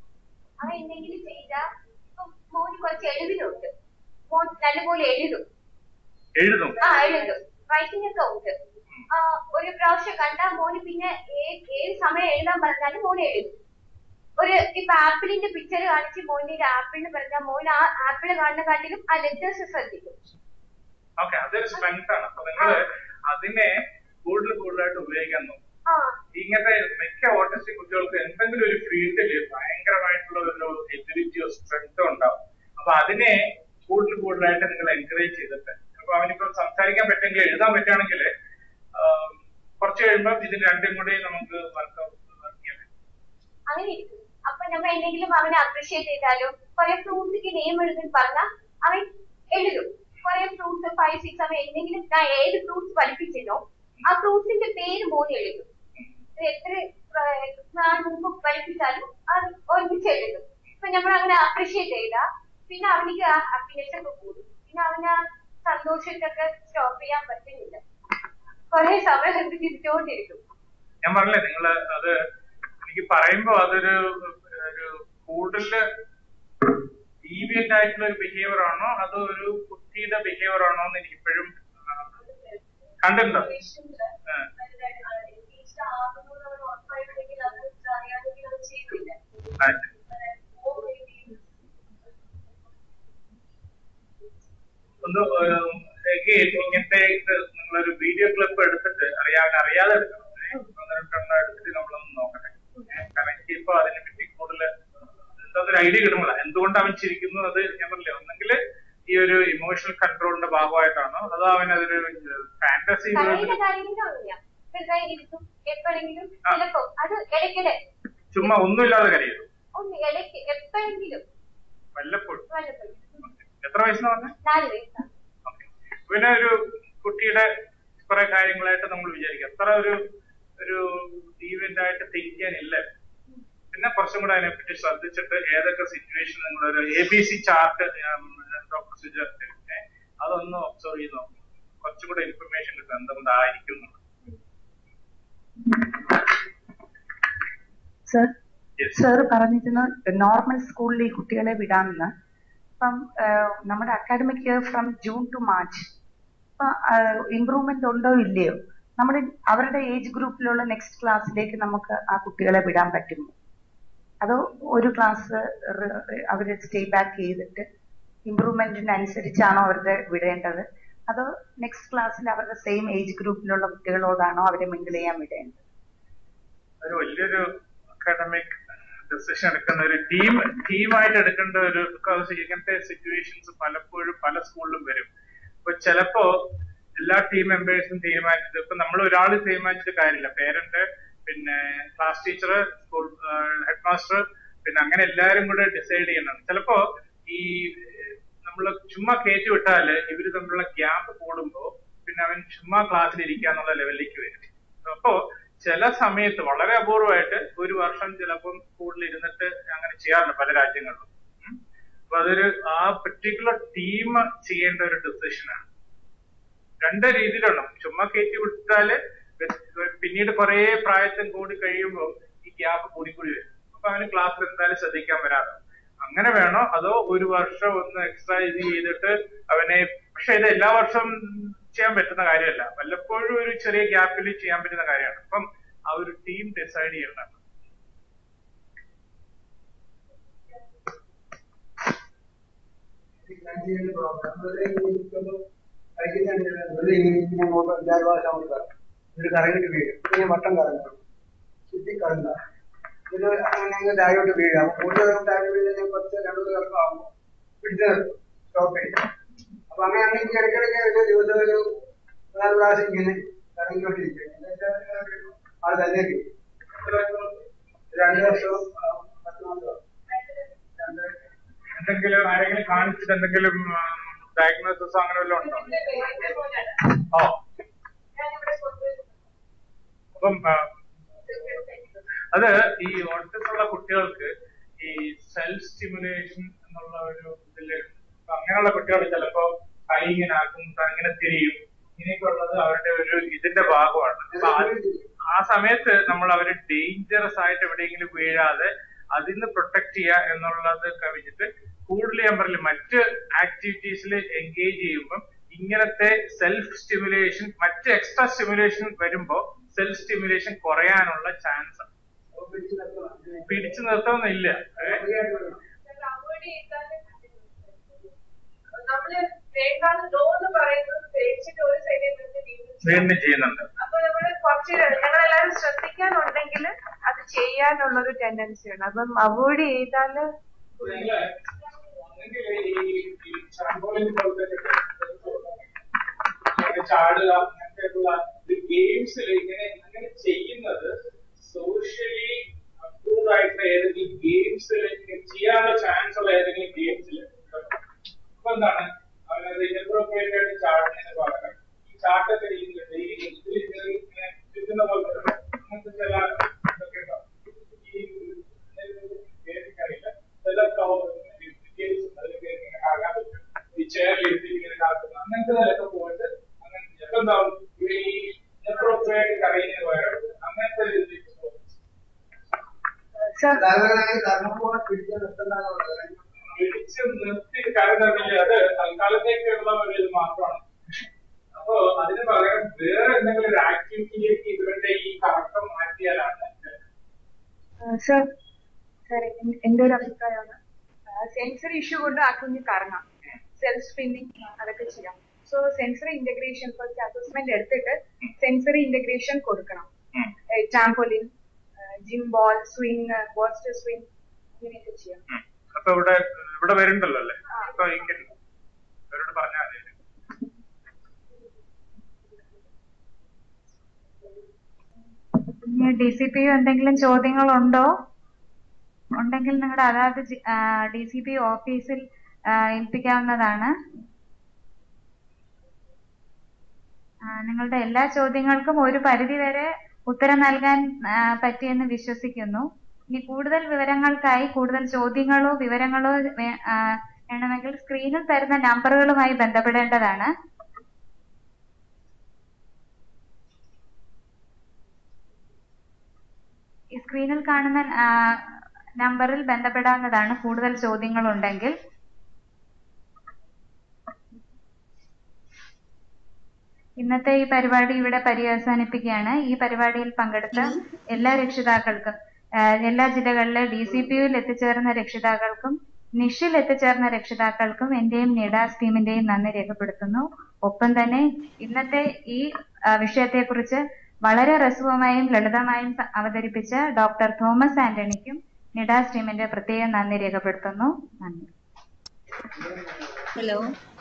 [SPEAKER 15] അവൻ എന്തെങ്കിലും ചെയ്താ ഇപ്പം മോന് കുറച്ച് എഴുതിലുണ്ട് മോൻ നല്ലപോലെ എഴുതും
[SPEAKER 1] എഴുതും
[SPEAKER 15] ആ എഴുതും റൈറ്റിംഗ് ഒക്കെ ഉണ്ട് ആ, ഒരു പ്രാവശ്യം കണ്ടാ മോന് പിന്നെ ഏ- ഏത് സമയം എഴുതാൻ പറഞ്ഞാലും മോൻ എഴുതും ഒരു ഇപ്പൊ ആപ്പിളിന്റെ പിക്ചർ കാണിച്ച് മോന്റെ ഒരു ആപ്പിളിന് പറഞ്ഞാൽ മോൻ ആ ആപ്പിൾ കാണുന്ന കാട്ടിലും ആ ലെറ്റേഴ്സ് ശ്രദ്ധിക്കും
[SPEAKER 1] ഓക്കെ അതൊരു സ്ട്രെങ്ത് ആണ് അപ്പൊ നിങ്ങൾ അതിനെ കൂടുതൽ കൂടുതലായിട്ട് ഉപയോഗിക്കാൻ നോക്കും
[SPEAKER 15] ആ
[SPEAKER 1] ഇങ്ങനത്തെ മിക്ക ഓട്ടിസ്റ്റിക് കുട്ടികൾക്ക് എന്തെങ്കിലും ഒരു ഫീൽഡിൽ ഭയങ്കരമായിട്ടുള്ള ഒരു എബിലിറ്റിയോ സ്ട്രെങ്തോ ഉണ്ടാവും അപ്പൊ അതിനെ കൂടുതൽ കൂടുതലായിട്ട് നിങ്ങൾ എൻകറേജ് ചെയ്തിട്ട് അപ്പൊ അവനിപ്പോ സംസാരിക്കാൻ പറ്റുമെങ്കിൽ എഴുതാൻ പറ്റുകയാണെങ്കിൽ കുറച്ച് കഴിയുമ്പോൾ ഇതിന് രണ്ടും കൂടി നമുക്ക് വർക്ക് ചെയ്യാൻ പറ്റും
[SPEAKER 15] അങ്ങനെ ഇരിക്കും അപ്പൊ നമ്മൾ എന്തെങ്കിലും അവനെ അപ്രീഷിയേറ്റ് ചെയ്താലോ കുറെ ഫ്രൂട്ട്സിക്ക് നെയിം എഴുതാൻ പറഞ്ഞാൽ അവൻ എഴുതും കുറെ ഫ്രൂട്ട്സ് ഫൈവ് സിക്സ് അവൻ എന്തെങ്കിലും ഞാൻ ഏത് ഫ്രൂട്ട്സ് പഠിപ്പിച്ചല്ലോ ആ ഫ്രൂട്ട്സിന്റെ പേര് മോനെ എഴുതും ഇത് എത്ര ഏർ, നാൾ മുമ്പ് പഠിപ്പിച്ചാലും അത് ഒരുമിച്ച് എഴുതും ഇപ്പൊ നമ്മൾ അങ്ങനെ അപ്രീഷിയേറ്റ് ചെയ്താ പിന്നെ അവനിക്ക് ആ ഹാപ്പിനെസ് ഒക്കെ കൂടും പിന്നെ അവന് ആ സന്തോഷത്തൊക്കെ സ്റ്റോപ്പ് ചെയ്യാൻ പറ്റുന്നില്ല കുറെ സമയം എന്ത് ചിരിച്ചോണ്ടിരിക്കും
[SPEAKER 1] ഞാൻ പറഞ്ഞില്ലേ നിങ്ങൾ അത് എനിക്ക് പറയുമ്പോ അതൊരു ഒരു കൂടുതൽ ഡീവിയന്റ് ആയിട്ടുള്ള ഒരു ബിഹേവിയർ ആണോ അതോ ഒരു കുട്ടിയുടെ ബിഹേവിയർ ആണോ എന്ന് എനിക്ക് ഇപ്പോഴും കണ്ടിട്ടുണ്ടോ ആ. ആ. ഒന്ന് ഏഹ്, again ഇങ്ങനത്തെ ഇത് നിങ്ങളൊരു വീഡിയോ ക്ലിപ്പ് എടുത്തിട്ട് അറിയാൻ അറിയാതെ എടുക്കണം ഏഹ്, ഒന്ന് രണ്ടെണ്ണം എടുത്തിട്ട് നമ്മളൊന്ന് നോക്കട്ടെ ഏഹ്, കാരണം എനിക്ക് ഇപ്പൊ അതിനെ പറ്റി കൂടുതൽ ഒരു ഐഡിയ കിട്ടുന്നില്ല എന്തുകൊണ്ട് അവൻ ചിരിക്കുന്നു അത് ഞാൻ പറഞ്ഞില്ലേ ഒന്നെങ്കിൽ ഈ ഒരു ഇമോഷണൽ കൺട്രോളിന്റെ ഭാഗമായിട്ടാണോ അതോ അവൻ അതൊരു ഫാന്റസി
[SPEAKER 15] കരയുടെ കാര്യങ്ങളൊന്നുമില്ല ചെറുതായിരിക്കും എപ്പോഴെങ്കിലും ചിലപ്പോ അത് ഇടയ്ക്കിടെ
[SPEAKER 1] ചുമ്മാ ഒന്നുമില്ലാതെ കരയുന്നു
[SPEAKER 15] ഒന്ന് ഇടയ്ക്ക് എപ്പോഴെങ്കിലും
[SPEAKER 1] വല്ലപ്പോഴും
[SPEAKER 15] വല്ലപ്പോഴും
[SPEAKER 1] എത്ര വയസ്സെന്ന് പറഞ്ഞ
[SPEAKER 15] നാല് വയസ്സാണ്
[SPEAKER 1] പിന്നെ ഒരു കുട്ടിയുടെ കുറെ കാര്യങ്ങളായിട്ട് നമ്മൾ വിചാരിക്കും അത്ര ഒരു ഒരു ഈവന്റ് ആയിട്ട് തിങ്ക് ചെയ്യാനില്ല പിന്നെ കുറച്ചും കൂടെ അതിനെപ്പറ്റി ശ്രദ്ധിച്ചിട്ട് ഏതൊക്കെ സിറ്റുവേഷൻ നിങ്ങളൊരു A B C chart doctor സുജാത്ത് അതൊന്ന് ഒബ്സർവ് ചെയ്ത് നോക്കും കുറച്ചും കൂടെ ഇൻഫർമേഷൻ കിട്ടും എന്തുകൊണ്ടായിരിക്കും എന്നുള്ളത്.
[SPEAKER 12] സർ
[SPEAKER 16] സാർ പറഞ്ഞിരുന്നു നോർമൽ സ്കൂളിൽ ഈ കുട്ടികളെ വിടാമെന്ന് അപ്പം ആഹ് നമ്മുടെ academic year from June to March അപ്പൊ ഇമ്പ്രൂവ്മെന്റ് ഉണ്ടോ ഇല്ലയോ നമ്മുടെ അവരുടെ ഏജ് ഗ്രൂപ്പിലുള്ള നെക്സ്റ്റ് ക്ലാസ്സിലേക്ക് നമുക്ക് ആ കുട്ടികളെ വിടാൻ പറ്റുമോ അതോ ഒരു ക്ലാസ് അവർ സ്റ്റേ ബാക്ക് ചെയ്തിട്ട് ഇമ്പ്രൂവ്മെന്റിനനുസരിച്ചാണോ അവരുടെ വിടേണ്ടത് അതോ നെക്സ്റ്റ് ക്ലാസ്സിൽ അവരുടെ സെയിം ഏജ് ഗ്രൂപ്പിലുള്ള കുട്ടികളോടാണോ അവരെ മിങ്കിൾ ചെയ്യാൻ വിടേണ്ടത്
[SPEAKER 1] ഒരു വലിയൊരു അക്കാഡമിക് ഡെസിഷൻ എടുക്കുന്ന ഒരു ടീം ടീമായിട്ട് എടുക്കേണ്ട ഒരു because ഇങ്ങനത്തെ സിറ്റുവേഷൻസ് പലപ്പോഴും പല സ്കൂളിലും വരും അപ്പൊ ചിലപ്പോ എല്ലാ ടീം മെമ്പേഴ്സും തീരുമാനിച്ചത് ഇപ്പൊ നമ്മൾ ഒരാൾ തീരുമാനിച്ചിട്ട് കാര്യമില്ല പേരന്റ് പിന്നെ class teacher school headmaster പിന്നെ അങ്ങനെ എല്ലാവരും കൂടെ ഡിസൈഡ് ചെയ്യണം ചിലപ്പോ ഈ നമ്മൾ ചുമ്മാ കയറ്റി വിട്ടാല് ഇവര് തമ്മിലുള്ള ഗ്യാപ്പ് കൂടുമ്പോ പിന്നെ അവൻ ചുമ്മാ ക്ലാസ്സിൽ ഇരിക്കുക എന്നുള്ള ലെവലിലേക്ക് വരും അപ്പോ ചില സമയത്ത് വളരെ അപൂർവമായിട്ട് ഒരു വർഷം ചിലപ്പം സ്കൂളിൽ ഇരുന്നിട്ട് അങ്ങനെ ചെയ്യാറുണ്ട് പല രാജ്യങ്ങളിലും ഉം. അപ്പൊ അതൊരു ആ പെർട്ടിക്കുലർ ടീം ചെയ്യേണ്ട ഒരു ഡെസിഷനാണ് രണ്ട് രീതിയിലുണ്ട് ചുമ്മാ കയറ്റി വിട്ടാല് പിന്നീട് കുറെ പ്രായത്തിൽ കൂടി കഴിയുമ്പോൾ ഈ ഗ്യാപ്പ് കൂടി കൂടി വരും അപ്പൊ അവന് ക്ലാസ്സിൽ എന്തായാലും ശ്രദ്ധിക്കാൻ വരാതെ അങ്ങനെ വേണോ അതോ ഒരു വർഷം ഒന്ന് എക്സ്ട്രാ ഇത് ചെയ്തിട്ട് അവനെ പക്ഷെ ഇത് എല്ലാ വർഷവും ചെയ്യാൻ പറ്റുന്ന കാര്യമല്ല വല്ലപ്പോഴും ഒരു ചെറിയ ഗ്യാപ്പിൽ ചെയ്യാൻ പറ്റുന്ന കാര്യമാണ് അപ്പം ആ ഒരു ടീം ഡിസൈഡ് ചെയ്യണം
[SPEAKER 8] ഒരു കറങ്ങിട്ട് വീഴും ഇങ്ങനെ വട്ടം കറങ്ങണം ചുറ്റി കറങ്ങുക ഇത് അങ്ങനെ അങ്ങ് താഴോട്ട് വീഴുക അപ്പൊ കൂടുതൽ താഴെ വീഴുന്ന കുറച്ച് രണ്ടു മൂന്ന് കറക്കമാകുമ്പോൾ പിടിച്ച് സ്റ്റോപ്പ് ചെയ്യും അപ്പൊ അങ്ങനെയാണെങ്കിൽ ഇടയ്ക്കിടയ്ക്ക് ഒരു ദിവസം ഒരു നാല് പ്രാവശ്യം ഇങ്ങനെ കറങ്ങിക്കൊണ്ടിരിക്കും ആൾ തന്നെ വീഴും രണ്ട് വർഷവും ആ, പത്ത് മാസവും
[SPEAKER 1] എന്തെങ്കിലും ആരെങ്കിലും കാണിച്ചിട്ട് എന്തെങ്കിലും ഡയഗ്നോസിസ് അങ്ങനെ വല്ലതും ഉണ്ടോ ഓ അപ്പം ആ, അത് ഈ ഓട്ടിസം ഉള്ള കുട്ടികൾക്ക് ഈ സെൽഫ് സ്റ്റിമുലേഷൻ എന്നുള്ള ഒരു ഇതില് അപ്പൊ അങ്ങനെയുള്ള കുട്ടികൾ ചിലപ്പോ കൈ ഇങ്ങനെ ആക്കും ഇങ്ങനെ തിരിയും ഇങ്ങനെയൊക്കെ ഉള്ളത് അവരുടെ ഒരു ഇതിന്റെ ഭാഗമാണ് അപ്പൊ ആ- ആ സമയത്ത് നമ്മൾ അവര് ഡേഞ്ചറസ് ആയിട്ട് എവിടെയെങ്കിലും വീഴാതെ അതിന്ന് പ്രൊട്ടക്ട് ചെയ്യുക എന്നുള്ളത് കവിഞ്ഞിട്ട് കൂടുതൽ ഞാൻ പറഞ്ഞില്ല മറ്റ് ആക്ടിവിറ്റീസിൽ എൻഗേജ് ചെയ്യുമ്പം ഇങ്ങനത്തെ സെൽഫ് സ്റ്റിമുലേഷൻ മറ്റ് എക്സ്ട്രാ സ്റ്റിമുലേഷൻ വരുമ്പോ സെൽഫ് സ്റ്റിമുലേഷൻ കുറയാനുള്ള ചാൻസ് പിടിച്ചു നിർത്തുന്നില്ല
[SPEAKER 12] നമ്മള് വേണ്ടാന്ന് നോ എന്ന് പറയുന്നത് പേടിച്ചിട്ട് ഒരു സൈഡിൽ നിന്ന് വീണ്ടും
[SPEAKER 1] വീണ്ടും ചെയ്യുന്നുണ്ട്
[SPEAKER 12] അപ്പൊ നമ്മള് കുറച്ച് ഞങ്ങളെല്ലാരും ശ്രദ്ധിക്കാനുണ്ടെങ്കിൽ അത് ചെയ്യാനുള്ളൊരു ടെൻഡൻസി ഉണ്ട് അപ്പം അവോയ്ഡ് ചെയ്താല്
[SPEAKER 1] ചാടുക അങ്ങനത്തെയുള്ള ഗെയിംസിൽ ഇങ്ങനെ അങ്ങനെ ചെയ്യുന്നത് സോഷ്യലി അപ്രൂവ്ഡ് ആയിട്ടുള്ള ഏതെങ്കിലും ഗെയിംസിൽ ചെയ്യാനുള്ള ചാൻസ് ഉള്ള ഏതെങ്കിലും ഗെയിംസിൽ അപ്പൊ എന്താണ് അവനത് ഇൻഅപ്രോപ്രിയേറ്റ് ആയിട്ട് ചാടുന്നതിന് പകരം ഈ ചാട്ടത്തെ രീതിയിൽ ഡെയിലി ഇങ്ങനെ ചുറ്റുന്ന പോലത്തെ അങ്ങനത്തെ ചില ഇതൊക്കെ ഉണ്ടാവും ഈ എനിക്കറിയില്ല ചില ഗെയിംസ് അതിലൊക്കെ ഇങ്ങനെ ആകാൻ പറ്റും ഈ ചെയറിൽ ഇരുത്തി ഇങ്ങനെ കാക്കുന്ന അങ്ങനത്തെ പോയിട്ട് അങ്ങനെ ചിലപ്പോ എന്താവും ഈ ഇൻഅപ്രോപ്രിയേറ്റ് കറിയുന്നതിന് പകരം അങ്ങനത്തെ ഒരു ഇതിലേക്ക് പോകും പിടിച്ച് നിർത്തി കരുതണമെങ്കിൽ അത് തൽക്കാലത്തേക്കുള്ള ഒരു ഇത് മാത്രമാണ് അപ്പോ അതിന് പകരം വേറെ എന്തെങ്കിലും ഒരു ആക്ടിവിറ്റിയിലേക്ക് ഇവരുടെ ഈ കറക്കം മാറ്റിയാലാണ്
[SPEAKER 3] സർ സർ എന്റെ ഒരു അഭിപ്രായമാണ് സെൻസറി ഇഷ്യൂ കൊണ്ട് ആ കുഞ്ഞ് കറങ്ങാം സെൽഫ് സ്പിന്നിങ് അതൊക്കെ ചെയ്യാം so sensory integration first assessment എടുത്തിട്ട് സെൻസറി ഇന്റഗ്രേഷൻ കൊടുക്കണം trampoline gym ball swing booster swing ഇങ്ങനെയൊക്കെ ചെയ്യാം
[SPEAKER 1] അപ്പൊ ഇവിടെ ഇവിടെ വരുന്നുണ്ടല്ലോ അല്ലേ അപ്പൊ ഇങ്ങനെ അവരോട് പറഞ്ഞാൽ മതി
[SPEAKER 3] ഇനി ഡി സി പി എന്തെങ്കിലും ചോദ്യങ്ങളുണ്ടോ ഉണ്ടെങ്കിൽ നിങ്ങളുടെ അതാത് ഡി സി പി ഓഫീസിൽ ആ, ഏൽപ്പിക്കാവുന്നതാണ് ആ, നിങ്ങളുടെ എല്ലാ ചോദ്യങ്ങൾക്കും ഒരു പരിധി വരെ ഉത്തരം നൽകാൻ ആ, പറ്റിയെന്ന് വിശ്വസിക്കുന്നു ഇനി കൂടുതൽ വിവരങ്ങൾക്കായി കൂടുതൽ ചോദ്യങ്ങളോ വിവരങ്ങളോ വേ- ആ, വേണമെങ്കിൽ സ്ക്രീനിൽ തരുന്ന നമ്പറുകളുമായി ബന്ധപ്പെടേണ്ടതാണ് ഈ സ്ക്രീനിൽ കാണുന്ന ആ,
[SPEAKER 17] നമ്പറിൽ ബന്ധപ്പെടാവുന്നതാണ് കൂടുതൽ ചോദ്യങ്ങളുണ്ടെങ്കിൽ ഇന്നത്തെ ഈ പരിപാടി ഇവിടെ പര്യവസാനിപ്പിക്കുകയാണ് ഈ പരിപാടിയിൽ പങ്കെടുത്ത എല്ലാ രക്ഷിതാക്കൾക്കും ആഹ് എല്ലാ ജില്ലകളിലെ ഡി സി പി യുവിൽ എത്തിച്ചേർന്ന രക്ഷിതാക്കൾക്കും നിഷിൽ എത്തിച്ചേർന്ന രക്ഷിതാക്കൾക്കും എന്റെയും നിഡാസ് ടീമിന്റെയും നന്ദി രേഖപ്പെടുത്തുന്നു ഒപ്പം തന്നെ ഇന്നത്തെ ഈ ആഹ് വിഷയത്തെക്കുറിച്ച് വളരെ റസവുമായും ലളിതമായും സ- അവതരിപ്പിച്ച ഡോക്ടർ തോമസ് ആന്റണിക്കും നിഡാസ് ടീമിന്റെ പ്രത്യേകം നന്ദി രേഖപ്പെടുത്തുന്നു നന്ദി
[SPEAKER 4] ഹലോ